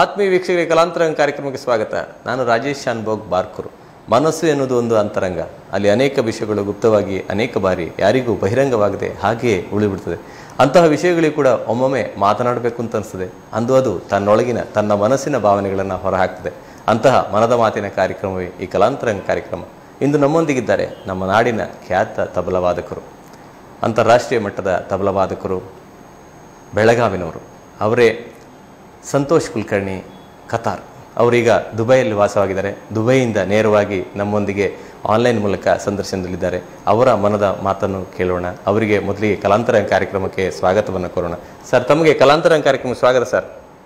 ಆತ್ಮೀಯ ವೀಕ್ಷಕರಿಗೆ ಕಲಾಂತರಂಗ ಕಾರ್ಯಕ್ರಮಕ್ಕೆ ಸ್ವಾಗತ ನಾನು ರಾಜೇಶ್ ಶಾನ್ಭೋಗ್ ಬಾರ್ಕುರು ಮನಸ್ಸು ಎನ್ನುವುದು ಒಂದು ಅಂತರಂಗ ಅಲ್ಲಿ ಅನೇಕ ವಿಷಯಗಳು ಗುಪ್ತವಾಗಿ ಅನೇಕ ಬಾರಿ ಯಾರಿಗೂ ಬಹಿರಂಗವಾಗದೆ ಹಾಗೆಯೇ ಉಳಿಬಿಡ್ತದೆ ಅಂತಹ ವಿಷಯಗಳಿಗೆ ಕೂಡ ಒಮ್ಮೊಮ್ಮೆ ಮಾತನಾಡಬೇಕು ಅಂತ ಅನಿಸ್ತದೆ ಅಂದು ಅದು ತನ್ನೊಳಗಿನ ತನ್ನ ಮನಸ್ಸಿನ ಭಾವನೆಗಳನ್ನು ಹೊರಹಾಕ್ತದೆ ಅಂತಹ ಮನದ ಮಾತಿನ ಕಾರ್ಯಕ್ರಮವೇ ಈ ಕಲಾಂತರಂಗ ಕಾರ್ಯಕ್ರಮ ಇಂದು ನಮ್ಮೊಂದಿಗಿದ್ದಾರೆ ನಮ್ಮ ನಾಡಿನ ಖ್ಯಾತ ತಬಲವಾದಕರು ಅಂತಾರಾಷ್ಟ್ರೀಯ ಮಟ್ಟದ ತಬಲವಾದಕರು ಬೆಳಗಾವಿನವರು ಅವರೇ ಸಂತೋಷ್ ಕುಲಕರ್ಣಿ ಕತಾರ್ ಅವರೀಗ ದುಬೈಯಲ್ಲಿ ವಾಸವಾಗಿದ್ದಾರೆ ದುಬೈಯಿಂದ ನೇರವಾಗಿ ನಮ್ಮೊಂದಿಗೆ ಆನ್ಲೈನ್ ಮೂಲಕ ಸಂದರ್ಶನದಲ್ಲಿದ್ದಾರೆ ಅವರ ಮನದ ಮಾತನ್ನು ಕೇಳೋಣ ಅವರಿಗೆ ಮೊದಲಿಗೆ ಕಲಾಂತರ ಕಾರ್ಯಕ್ರಮಕ್ಕೆ ಸ್ವಾಗತವನ್ನು ಕೋರೋಣ ಸರ್ ತಮಗೆ ಕಲಾಂತರ ಕಾರ್ಯಕ್ರಮ ಸ್ವಾಗತ ಸರ್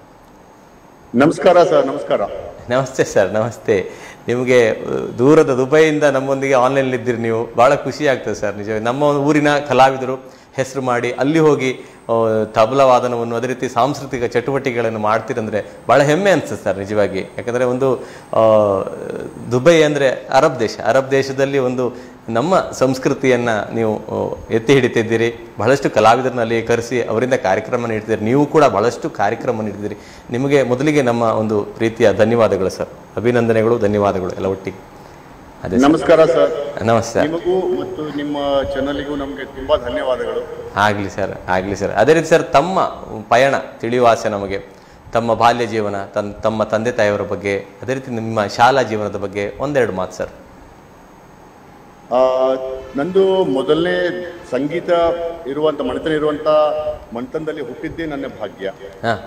ನಮಸ್ಕಾರ ಸರ್ ನಮಸ್ಕಾರ ನಮಸ್ತೆ ಸರ್ ನಮಸ್ತೆ ನಿಮಗೆ ಅಹ್, ದೂರದ ದುಬೈಯಿಂದ ನಮ್ಮೊಂದಿಗೆ ಆನ್ಲೈನ್ ಇದ್ದೀರಿ ನೀವು ಭಾಳ ಖುಷಿ ಆಗ್ತದೆ ಸರ್ ನಿಜ ನಮ್ಮ ಊರಿನ ಕಲಾವಿದರು ಹೆಸರು ಮಾಡಿ ಅಲ್ಲಿ ಹೋಗಿ ಅಹ್, ತಬಲ ವಾದನವನ್ನು ಅದೇ ರೀತಿ ಸಾಂಸ್ಕೃತಿಕ ಚಟುವಟಿಕೆಗಳನ್ನು ಮಾಡ್ತೀರಂದ್ರೆ ಭಾಳ ಹೆಮ್ಮೆ ಅನಿಸ್ತದೆ ಸರ್ ನಿಜವಾಗಿ ಯಾಕಂದರೆ ಒಂದು ಅಹ್, ದುಬೈ ಅಂದರೆ ಅರಬ್ ದೇಶ ಅರಬ್ ದೇಶದಲ್ಲಿ ಒಂದು ನಮ್ಮ ಸಂಸ್ಕೃತಿಯನ್ನು ನೀವು ಅಹ್, ಎತ್ತಿ ಹಿಡಿತಿದ್ದೀರಿ ಬಹಳಷ್ಟು ಕಲಾವಿದರನ್ನ ಅಲ್ಲಿ ಕರೆಸಿ ಅವರಿಂದ ಕಾರ್ಯಕ್ರಮ ನೀಡ್ತಿದ್ದೀರಿ ನೀವು ಕೂಡ ಬಹಳಷ್ಟು ಕಾರ್ಯಕ್ರಮ ನೀಡಿದ್ದೀರಿ ನಿಮಗೆ ಮೊದಲಿಗೆ ನಮ್ಮ ಒಂದು ಪ್ರೀತಿಯ ಧನ್ಯವಾದಗಳು ಸರ್ ಅಭಿನಂದನೆಗಳು ಧನ್ಯವಾದಗಳು ಎಲ್ಲ ಒಟ್ಟಿಗೆ ಅದೇ ಸರ್. ನಮಸ್ಕಾರ ಸರ್ ನಮಸ್ತೆ ನಿಮಗೂ ಮತ್ತು ನಿಮ್ಮ ಚಾನಲ್ಗೂ ನಮಗೆ ತುಂಬಾ ಧನ್ಯವಾದಗಳು ಆಗಲಿ ಸರ್ ಆಗಲಿ ಸರ್ ಅದೇ ರೀತಿ ಸರ್ ತಮ್ಮ ಪಯಣ ತಿಳಿಯುವ ಆಸೆ ನಮಗೆ ತಮ್ಮ ಬಾಲ್ಯ ಜೀವನ ತನ್ ತಮ್ಮ ತಂದೆ ತಾಯಿಯವರ ಬಗ್ಗೆ ಅದೇ ರೀತಿ ನಿಮ್ಮ ಶಾಲಾ ಜೀವನದ ಬಗ್ಗೆ ಒಂದೆರಡು ಮಾತು ಸರ್ ಆ, ನಂದು ಮೊದಲನೇ ಸಂಗೀತ ಇರುವಂತ ಮನೆತನ ಇರುವಂತ ಮನೆತನದಲ್ಲಿ ಹುಟ್ಟಿದ್ದೇ ನನ್ನ ಭಾಗ್ಯ ಹಾಂ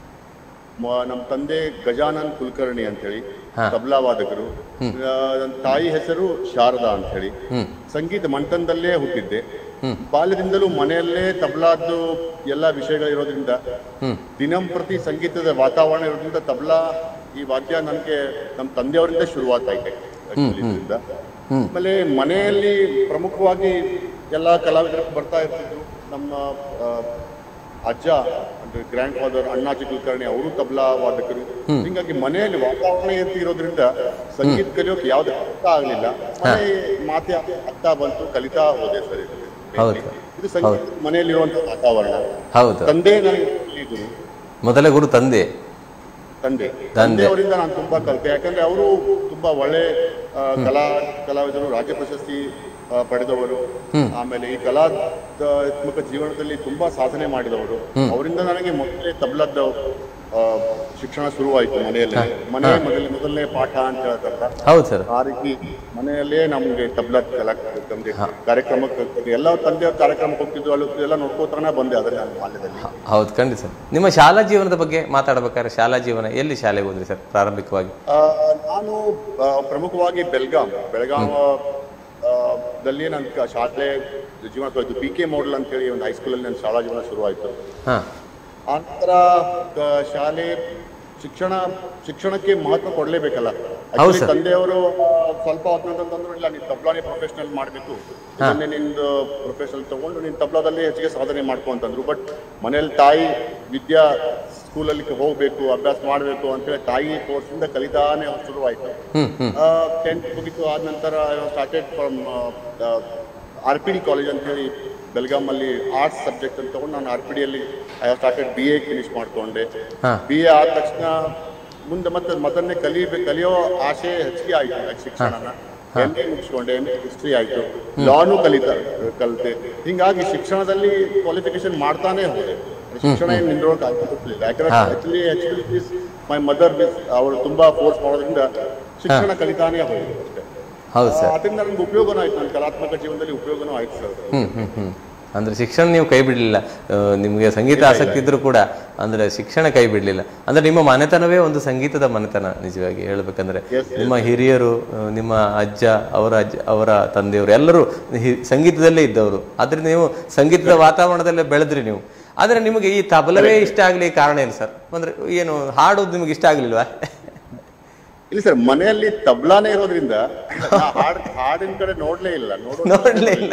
ಮ- ನಮ್ಮ ತಂದೆ ಗಜಾನನ್ ಕುಲಕರ್ಣಿ ಅಂತ ಹೇಳಿ ಹಾ. ತಬಲಾ ವಾದಕರು ಆ, ನನ್ನ ತಾಯಿ ಹೆಸರು ಶಾರದಾ ಅಂತ ಹೇಳಿ ಹ್ಞೂ ಸಂಗೀತ ಮನೆತನದಲ್ಲೇ ಹುಟ್ಟಿದ್ದೆ ಹ್ಮ್. ಬಾಲ್ಯದಿಂದಲೂ ಮನೆಯಲ್ಲೇ ತಬಲಾದ್ದು ಎಲ್ಲ ವಿಷಯಗಳಿರೋದ್ರಿಂದ ಹ್ಞೂ ದಿನಂಪ್ರತಿ ಸಂಗೀತದ ವಾತಾವರಣ ಇರೋದ್ರಿಂದ ತಬಲಾ ಈ ವಾದ್ಯ ನನಗೆ ನಮ್ಮ ತಂದೆಯವರಿಂದ ಶುರುವಾತೈತೆ actually ಇದರಿಂದ. ಹ್ಮ್. ಆಮೇಲೆ ಮನೆಯಲ್ಲಿ ಪ್ರಮುಖವಾಗಿ ಎಲ್ಲ ಕಲಾವಿದರು ಬರ್ತಾ ಇರ್ತಿದ್ರು ನಮ್ಮ ಆ, ಅಜ್ಜ ಅಂದ್ರೆ ಗ್ರ್ಯಾಂಡ್ ಫಾದರ್ ಅಣ್ಣಾಜಿ ಕುಲಕರ್ಣಿ ಅವರು ತಬಲಾ ವಾದಕರು ಹಿಂಗಾಗಿ ಮನೆಯಲ್ಲಿ ವಾತಾವರಣ ಅಂತ ಇರೋದ್ರಿಂದ ಸಂಗೀತ ಕಲಿಯೋಕೆ ಯಾವ್ದು ಅರ್ಥ ಆಗ್ಲಿಲ್ಲ ಮನೆ ಮಾತೆ ಅರ್ಥ ಬಂತು ಕಲಿತಾ ಹೋದೆ ಸರ್ ಇದು. ಹೌದು. ಇದು ಸಂಗೀತ ಮನೆಯಲ್ಲಿರುವಂತ ವಾತಾವರಣ ಹೌದು ತಂದೆ ನನಗೆ ಹೇಳಿದ್ರು ಮೊದಲ ಗುರು ತಂದೆ ತಂದೆ ತಂದೆಯವರಿಂದ ನಾನು ತುಂಬಾ ಕಲಿತೆ ಯಾಕಂದ್ರೆ ಅವರು ತುಂಬಾ ಒಳ್ಳೆ ಆ, ಕಲಾ ಕಲಾವಿದರು ರಾಜ್ಯ ಪ್ರಶಸ್ತಿ ಆ, ಪಡೆದವರು ಆಮೇಲೆ ಈ ಕಲಾತ್ಮಕ ಜೀವನದಲ್ಲಿ ತುಂಬಾ ಸಾಧನೆ ಮಾಡಿದವರು ಅವರಿಂದ ನನಗೆ ಮೊದಲೇ ತಬಲದ ಆ, ಶಿಕ್ಷಣ ಶುರುವಾಯಿತು ಮನೆಯಲ್ಲಿ ಮನೆ ಮೊದಲ ಮೊದಲನೇ ಪಾಠ ಅಂತ ಹೇಳ್ತಾರಲ್ಲ ಹೌದು ಸರ್ ಆ ರೀತಿ ಮನೆಯಲ್ಲೇ ನಮ್ಗೆ ತಬಲಾ ಕಲಾ ನಮ್ಗೆ ಕಾರ್ಯಕ್ರಮಕ್ಕೆ ಎಲ್ಲ ತಂದೆಯವ್ರ ಕಾರ್ಯಕ್ರಮಕ್ಕೆ ಹೋಗ್ತಿದ್ವು ಅಲ್ಲಿ ಎಲ್ಲ ನೋಡ್ಕೋತಾನೆ ಬಂದೆ ಅದರ ನಾನು ಬಾಲ್ಯದಲ್ಲಿ ಹೌದು ಖಂಡಿತ ಸರ್ ನಿಮ್ಮ ಶಾಲಾ ಜೀವನದ ಬಗ್ಗೆ ಮಾತಾಡ್ಬೇಕಾದ್ರೆ ಶಾಲಾ ಜೀವನ ಎಲ್ಲಿ ಶಾಲೆಗೆ ಹೋದ್ರಿ ಸರ್ ಪ್ರಾರಂಭಿಕವಾಗಿ ಆ, ನಾನು ಆ, ಪ್ರಮುಖವಾಗಿ ಬೆಲ್ಗಾಂ ಬೆಳಗಾಂ ಆ, ದಲ್ಲಿ ನನ್ನ ಕ- ಶಾಲೆ ಜೀವನ ಶುರುವಾಯ್ತು ಪಿ ಕೆ ಮೋಡಲ್ ಅಂತ ಹೇಳಿ ಒಂದು ಹೈಸ್ಕೂಲಲ್ಲಿ ನನ್ನ ಶಾಲಾ ಜೀವನ ಶುರುವಾಯಿತು ಹಾಂ ಆನಂತರ ಕ- ಶಾಲೆ ಶಿಕ್ಷಣ ಶಿಕ್ಷಣಕ್ಕೆ ಮಹತ್ವ ಕೊಡಲೇಬೇಕಲ್ಲ ಹೌದು Actually ಸರ್. ತಂದೆಯವರು ಆ, ಸ್ವಲ್ಪ ಹೊತ್ತಿನಂತಂದ್ರು ಇಲ್ಲ ನೀನು ತಬ್ಲಾನೇ ಪ್ರೊಫೆಷನಲ್ ಮಾಡಬೇಕು ಇದನ್ನೇ ನಿಂದು ಪ್ರೊಫೆಷನಲ್ ತಗೊಂಡು ನೀನು ತಬ್ಲಾದಲ್ಲಿ ಹೆಚ್ಚಿಗೆ ಸಾಧನೆ ಮಾಡ್ಕೊ ಅಂತಂದ್ರು ಬಟ್ ಮನೇಲಿ ತಾಯಿ ವಿದ್ಯಾ ಸ್ಕೂಲಲ್ಲಿ ಹೋಗಬೇಕು ಅಭ್ಯಾಸ ಮಾಡಬೇಕು ಅಂತೇಳಿ ತಾಯಿ ಕೋರ್ಸಿಂದ ಕಲಿತಾನೆ ಶುರುವಾಯಿತು ಹ್ಮ್ ಹ್ಮ್ ಟೆಂತ್ ಮುಗಿತು ಆದ ನಂತರ started from R P D college ಅಂತ ಹೇಳಿ ಬೆಲ್ಗಾಮಲ್ಲಿ ಆರ್ಟ್ಸ್ ಸಬ್ಜೆಕ್ಟ್ ಅಂತ ತಗೊಂಡು ನಾನು ಆರ್ ಪಿ ಡಿಯಲ್ಲಿ I started B A finish ಮಾಡ್ಕೊಂಡೆ ಹಾ. ಬಿ ಎ ಆದ ತಕ್ಷಣ ಮುಂದೆ ಮತ್ತೆ ಮತ್ತನ್ನೇ ಕಲಿಬೇಕು ಕಲಿಯೋ ಆಸೆ ಹೆಚ್ಚಿಗೆ ಆಯಿತು ಶಿಕ್ಷಣನ ಎಮ್ ಎ ಮುಗಿಸ್ಕೊಂಡೆ ಎಮ್ ಎ ಹಿಸ್ಟ್ರಿ ಆಯಿತು ಲಾನು ಕಲಿತ ಕಲಿತೆ ಹಿಂಗಾಗಿ ಶಿಕ್ಷಣದಲ್ಲಿ ಕ್ವಾಲಿಫಿಕೇಶನ್ ಮಾಡ್ತಾನೆ ಹೋದೆ ಶಿಕ್ಷಣ ಏನು ನಿಂದ್ರೋಕೆ ಆಗ್ತಿರ್ಲಿಲ್ಲ ಯಾಕಂದ್ರೆ ಹಾ. ಆಕ್ಚುಲಿ ಆಕ್ಚುಲಿ ಮೈ ಮದರ್ ಅವರು ತುಂಬಾ ಫೋರ್ಸ್ ಮಾಡೋದ್ರಿಂದ ಶಿಕ್ಷಣ ಕಲಿತಾನೇ ಹೋಗಿದೆ ಅಷ್ಟೇ ಹೌದು ಸರ್ ಅದರಿಂದ ನನಗೆ ಉಪಯೋಗನೂ ಆಯ್ತು ನನ್ನ ಕಲಾತ್ಮಕ ಜೀವನದಲ್ಲಿ ಉಪಯೋಗನೂ ಆಯ್ತು ಸರ್ ಹ್ಮ್ ಹ್ಮ್ ಹ್ಮ್ ಅಂದ್ರೆ ಶಿಕ್ಷಣ ನೀವು ಕೈ ಬಿಡಲಿಲ್ಲ ನಿಮಗೆ ಸಂಗೀತ ಆಸಕ್ತಿ ಇದ್ರೂ ಕೂಡ ಅಂದ್ರೆ ಶಿಕ್ಷಣ ಕೈ ಬಿಡಲಿಲ್ಲ ಅಂದ್ರೆ ನಿಮ್ಮ ಮನೆತನವೇ ಒಂದು ಸಂಗೀತದ ಮನೆತನ ನಿಜವಾಗಿ ಹೇಳ್ಬೇಕಂದ್ರೆ Yes, ನಿಮ್ಮ ಹಿರಿಯರು ಆ, ನಿಮ್ಮ ಅಜ್ಜ ಅವರ ಅಜ್ಜ ಅವರ ತಂದೆಯವರು ಎಲ್ಲರೂ ಹಿ- ಸಂಗೀತದಲ್ಲೇ ಇದ್ದವರು ಆದ್ರೆ ನೀವು ಸಂಗೀತದ ವಾತಾವರಣದಲ್ಲೇ ಬೆಳೆದ್ರಿ ನೀವು ಆದ್ರೆ ನಿಮಗೆ ಈ ತಬಲವೇ ಇಷ್ಟ ಆಗ್ಲಿ ಕಾರಣ ಏನು ಸರ್ ಅಂದ್ರೆ ಏನು ಹಾಡೋದು ನಿಮಗೆ ಇಷ್ಟ ಆಗ್ಲಿಲ್ವಾ ಇಲ್ಲ ಸರ್ ಮನೆಯಲ್ಲಿ ತಬ್ಲಾನೇ ಇರೋದ್ರಿಂದ ನಾ ಹಾಡ್ ಹಾಡಿನ ಕಡೆ ನೋಡ್ಲೇ ಇಲ್ಲ ನೋಡೋ ನೋಡ್ಲೇ ಇಲ್ಲ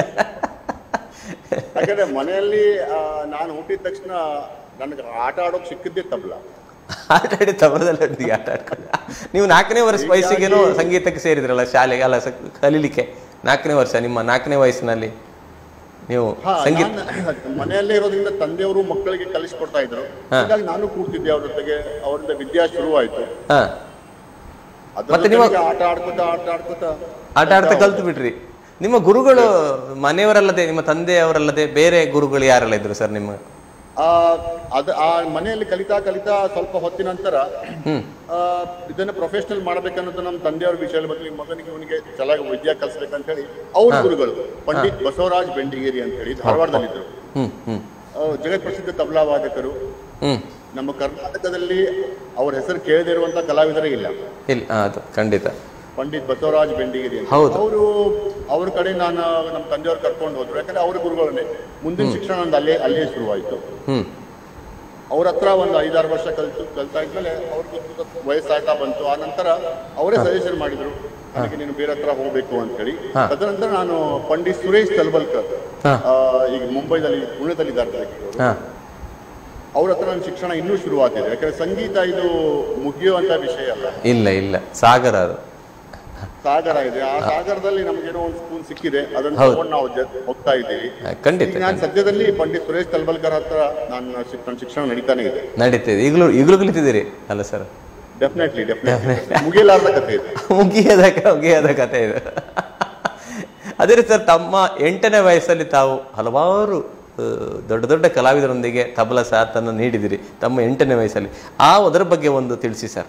ಯಾಕಂದ್ರೆ ಮನೆಯಲ್ಲಿ ಆ, ನಾನು ಹುಟ್ಟಿದ ತಕ್ಷಣ ನನಗೆ ಆಟ ಆಡೋಕ್ ಸಿಕ್ಕಿದ್ದೇ ತಬ್ಲಾ ಆಟ ಆಡಿ ತಬಲದಲ್ಲಿ ಆಟ ಆಡ್ಕೊಂಡು ನೀವು ನಾಲ್ಕನೇ ವರ್ಷ ವಯಸ್ಸಿಗೇನೋ ಸಂಗೀತಕ್ಕೆ ಸೇರಿದ್ರಲ್ಲ ಶಾಲೆಗೆ ಅಲ್ಲ ಸ- ಕಲೀಲಿಕ್ಕೆ ನಾಲ್ಕನೇ ವರ್ಷ ನಿಮ್ಮ ನಾಲ್ಕನೇ ವಯಸ್ಸಿನಲ್ಲಿ ನೀವು ಹಾ, ಸಂಗೀತ ನಾನ್ ಮನೆಯಲ್ಲೇ ಇರೋದ್ರಿಂದ ತಂದೆಯವರು ಮಕ್ಕಳಿಗೆ ಕಲಿಸ್ಕೊಡ್ತಾ ಇದ್ರು ಹಾಗಾಗಿ ನಾನು ಕೂರ್ತಿದ್ದೆ ಅವ್ರ ಜೊತೆಗೆ ಅವರಿಂದ ವಿದ್ಯಾ ಶುರುವಾಯ್ತು ಹಾ ಅದ್ರ ಮತ್ತೆ ನೀವು- ಜೊತೆಗೆ ಆಟ ಆಡ್ಕೊತಾ ಆಟ ಆಡ್ಕೊತಾ ಆಟ ಆಡ್ತಾ ಕಲ್ತು ಬಿಟ್ರಿ ನಿಮ್ಮ ಗುರುಗಳು ಮನೆಯವರಲ್ಲದೆ ನಿಮ್ಮ ತಂದೆಯವರಲ್ಲದೆ ಬೇರೆ ಗುರುಗಳು ಯಾರೆಲ್ಲ ಇದ್ರು ಸರ್ ನಿಮ್ಮ ಆ ಅದ ಆ ಮನೆಯಲ್ಲಿ ಕಲಿತಾ ಕಲಿತಾ ಸ್ವಲ್ಪ ಹೊತ್ತಿನ ನಂತರ ಆ, ಇದನ್ನ ಪ್ರೊಫೆಷನಲ್ ಮಾಡ್ಬೇಕನ್ನೋದು ನಮ್ಮ ತಂದೆಯವ್ರ ವಿಷಯ ಬಗ್ಗೆ ನಿಮ್ಮ ಮಗನಿಗೆ ಇವನಿಗೆ ಚೆನ್ನಾಗಿ ವಿದ್ಯಾ ಕಲಿಸ್ಬೇಕಂತ ಹೇಳಿ ಅವ್ರ ಗುರುಗಳು ಪಂಡಿತ್ ಬಸವರಾಜ್ ಬೆಂಡಿಗೇರಿ ಅಂತ ಹೇಳಿ ಧಾರವಾಡದಲ್ಲಿದ್ರು ಹ್ಮ್ ಹ್ಮ್ ಆ, ಜಗತ್ ಪ್ರಸಿದ್ಧ ತಬಲಾ ವಾದಕರು ಹ್ಮ್ ನಮ್ಮ ಕರ್ನಾಟಕದಲ್ಲಿ ಅವ್ರ ಹೆಸರು ಕೇಳದೇ ಇರುವಂತ ಕಲಾವಿದರೇ ಇಲ್ಲ ಇಲ್ಲ ಆ, ಅದು ಖಂಡಿತ ಪಂಡಿತ್ ಬಸವರಾಜ್ ಬೆಂಡಿಗೇರಿ ಅಂತ ಹೌದು. ಅವರು ಅವ್ರ ಕಡೆ ನಾನು ನಮ್ಮ ತಂದೆಯವ್ರು ಕರ್ಕೊಂಡು ಹೋದ್ರು ಯಾಕಂದ್ರೆ ಅವ್ರ ಗುರುಗಳನ್ನೇ ಮುಂದಿನ ಶಿಕ್ಷಣ ನಂದು ಅಲ್ಲೇ ಅಲ್ಲೇ ಶುರುವಾಯಿತು ಹ್ಮ್ ಅವ್ರ ಹತ್ರ ಒಂದು ಐದಾರು ವರ್ಷ ಕಲ್ತು ಕಲ್ತಾ ಇದ್ಮೇಲೆ ಅವ್ರಿಗೆ ಸ್ವಲ್ಪ ವಯಸ್ಸಾಗ್ತಾ ಬಂತು ಆ ನಂತರ ಅವರೇ ಸಜೆಷನ್ ಮಾಡಿದ್ರು ನನಗೆ ನೀನು ಬೇರೆ ಹತ್ರ ಹೋಗ್ಬೇಕು ಅಂತ ಹೇಳಿ ತದನಂತರ ನಾನು ಪಂಡಿತ್ ಸುರೇಶ್ ತಲ್ಬಲ್ಕರ್ ಹಾ. ಆ, ಈಗ ಮುಂಬೈದಲ್ಲಿ ಪುಣೆದಲ್ಲಿ ಇದ್ದಾರೆ ಹಾ ಅವ್ರ ಹತ್ರ ನನ್ನ ಶಿಕ್ಷಣ ಇನ್ನೂ ಶುರುವಾಗ್ತಿದೆ ಯಾಕಂದ್ರೆ ಸಂಗೀತ ಇದು ಮುಗಿಯುವಂತ ವಿಷಯ ಅಲ್ಲ ಇಲ್ಲ ಇಲ್ಲ ಸಾಗರ ಅದು ಸಾಗರ ಇದೆ ಆ ಸಾಗರದಲ್ಲಿ ನಮ್ಗೇನೋ ಒಂದು ಸ್ಪೂನ್ ಸಿಕ್ಕಿದೆ ಅದನ್ನ ಹೌದು. ತಗೊಂಡು ನಾವು ಜ- ಹೋಗ್ತಾ ಇದ್ದೀವಿ ಆ, ಖಂಡಿತ ಈಗ ನಾನು ಸದ್ಯದಲ್ಲಿ ಪಂಡಿತ್ ಸುರೇಶ್ ತಲ್ಬಲ್ಕರ್ ಹತ್ರ ನಾನು ಶಿ- ನನ್ನ ಶಿಕ್ಷಣ ನಡೀತಾನೆ ಇದೆ ನಡೀತಿದೆ ಈಗಲೂ ಈಗಲೂ ಕಲಿತಿದ್ದೀರಿ ಅಲ್ಲ ಸರ್ ಡೆಫಿನೆಟ್ಲಿ ಡೆಫಿನೆಟ್ಲಿ ಮುಗಿಯಲಾರ್ದ ಕಥೆ ಇದೆ ಮುಗಿಯದ ಮುಗಿಯದ ಕಥೆ ಇದು ಅದೇ ರೀತಿ ಸರ್ ತಮ್ಮ ಎಂಟನೇ ವಯಸ್ಸಲ್ಲಿ ತಾವು ಹಲವಾರು ಆ, ದೊಡ್ಡ ದೊಡ್ಡ ಕಲಾವಿದರೊಂದಿಗೆ ತಬಲ ಸಾಥನ್ನು ನೀಡಿದಿರಿ ತಮ್ಮ ಎಂಟನೇ ವಯಸ್ಸಲ್ಲಿ ಆ ಅದರ ಬಗ್ಗೆ ಒಂದು ತಿಳಿಸಿ ಸರ್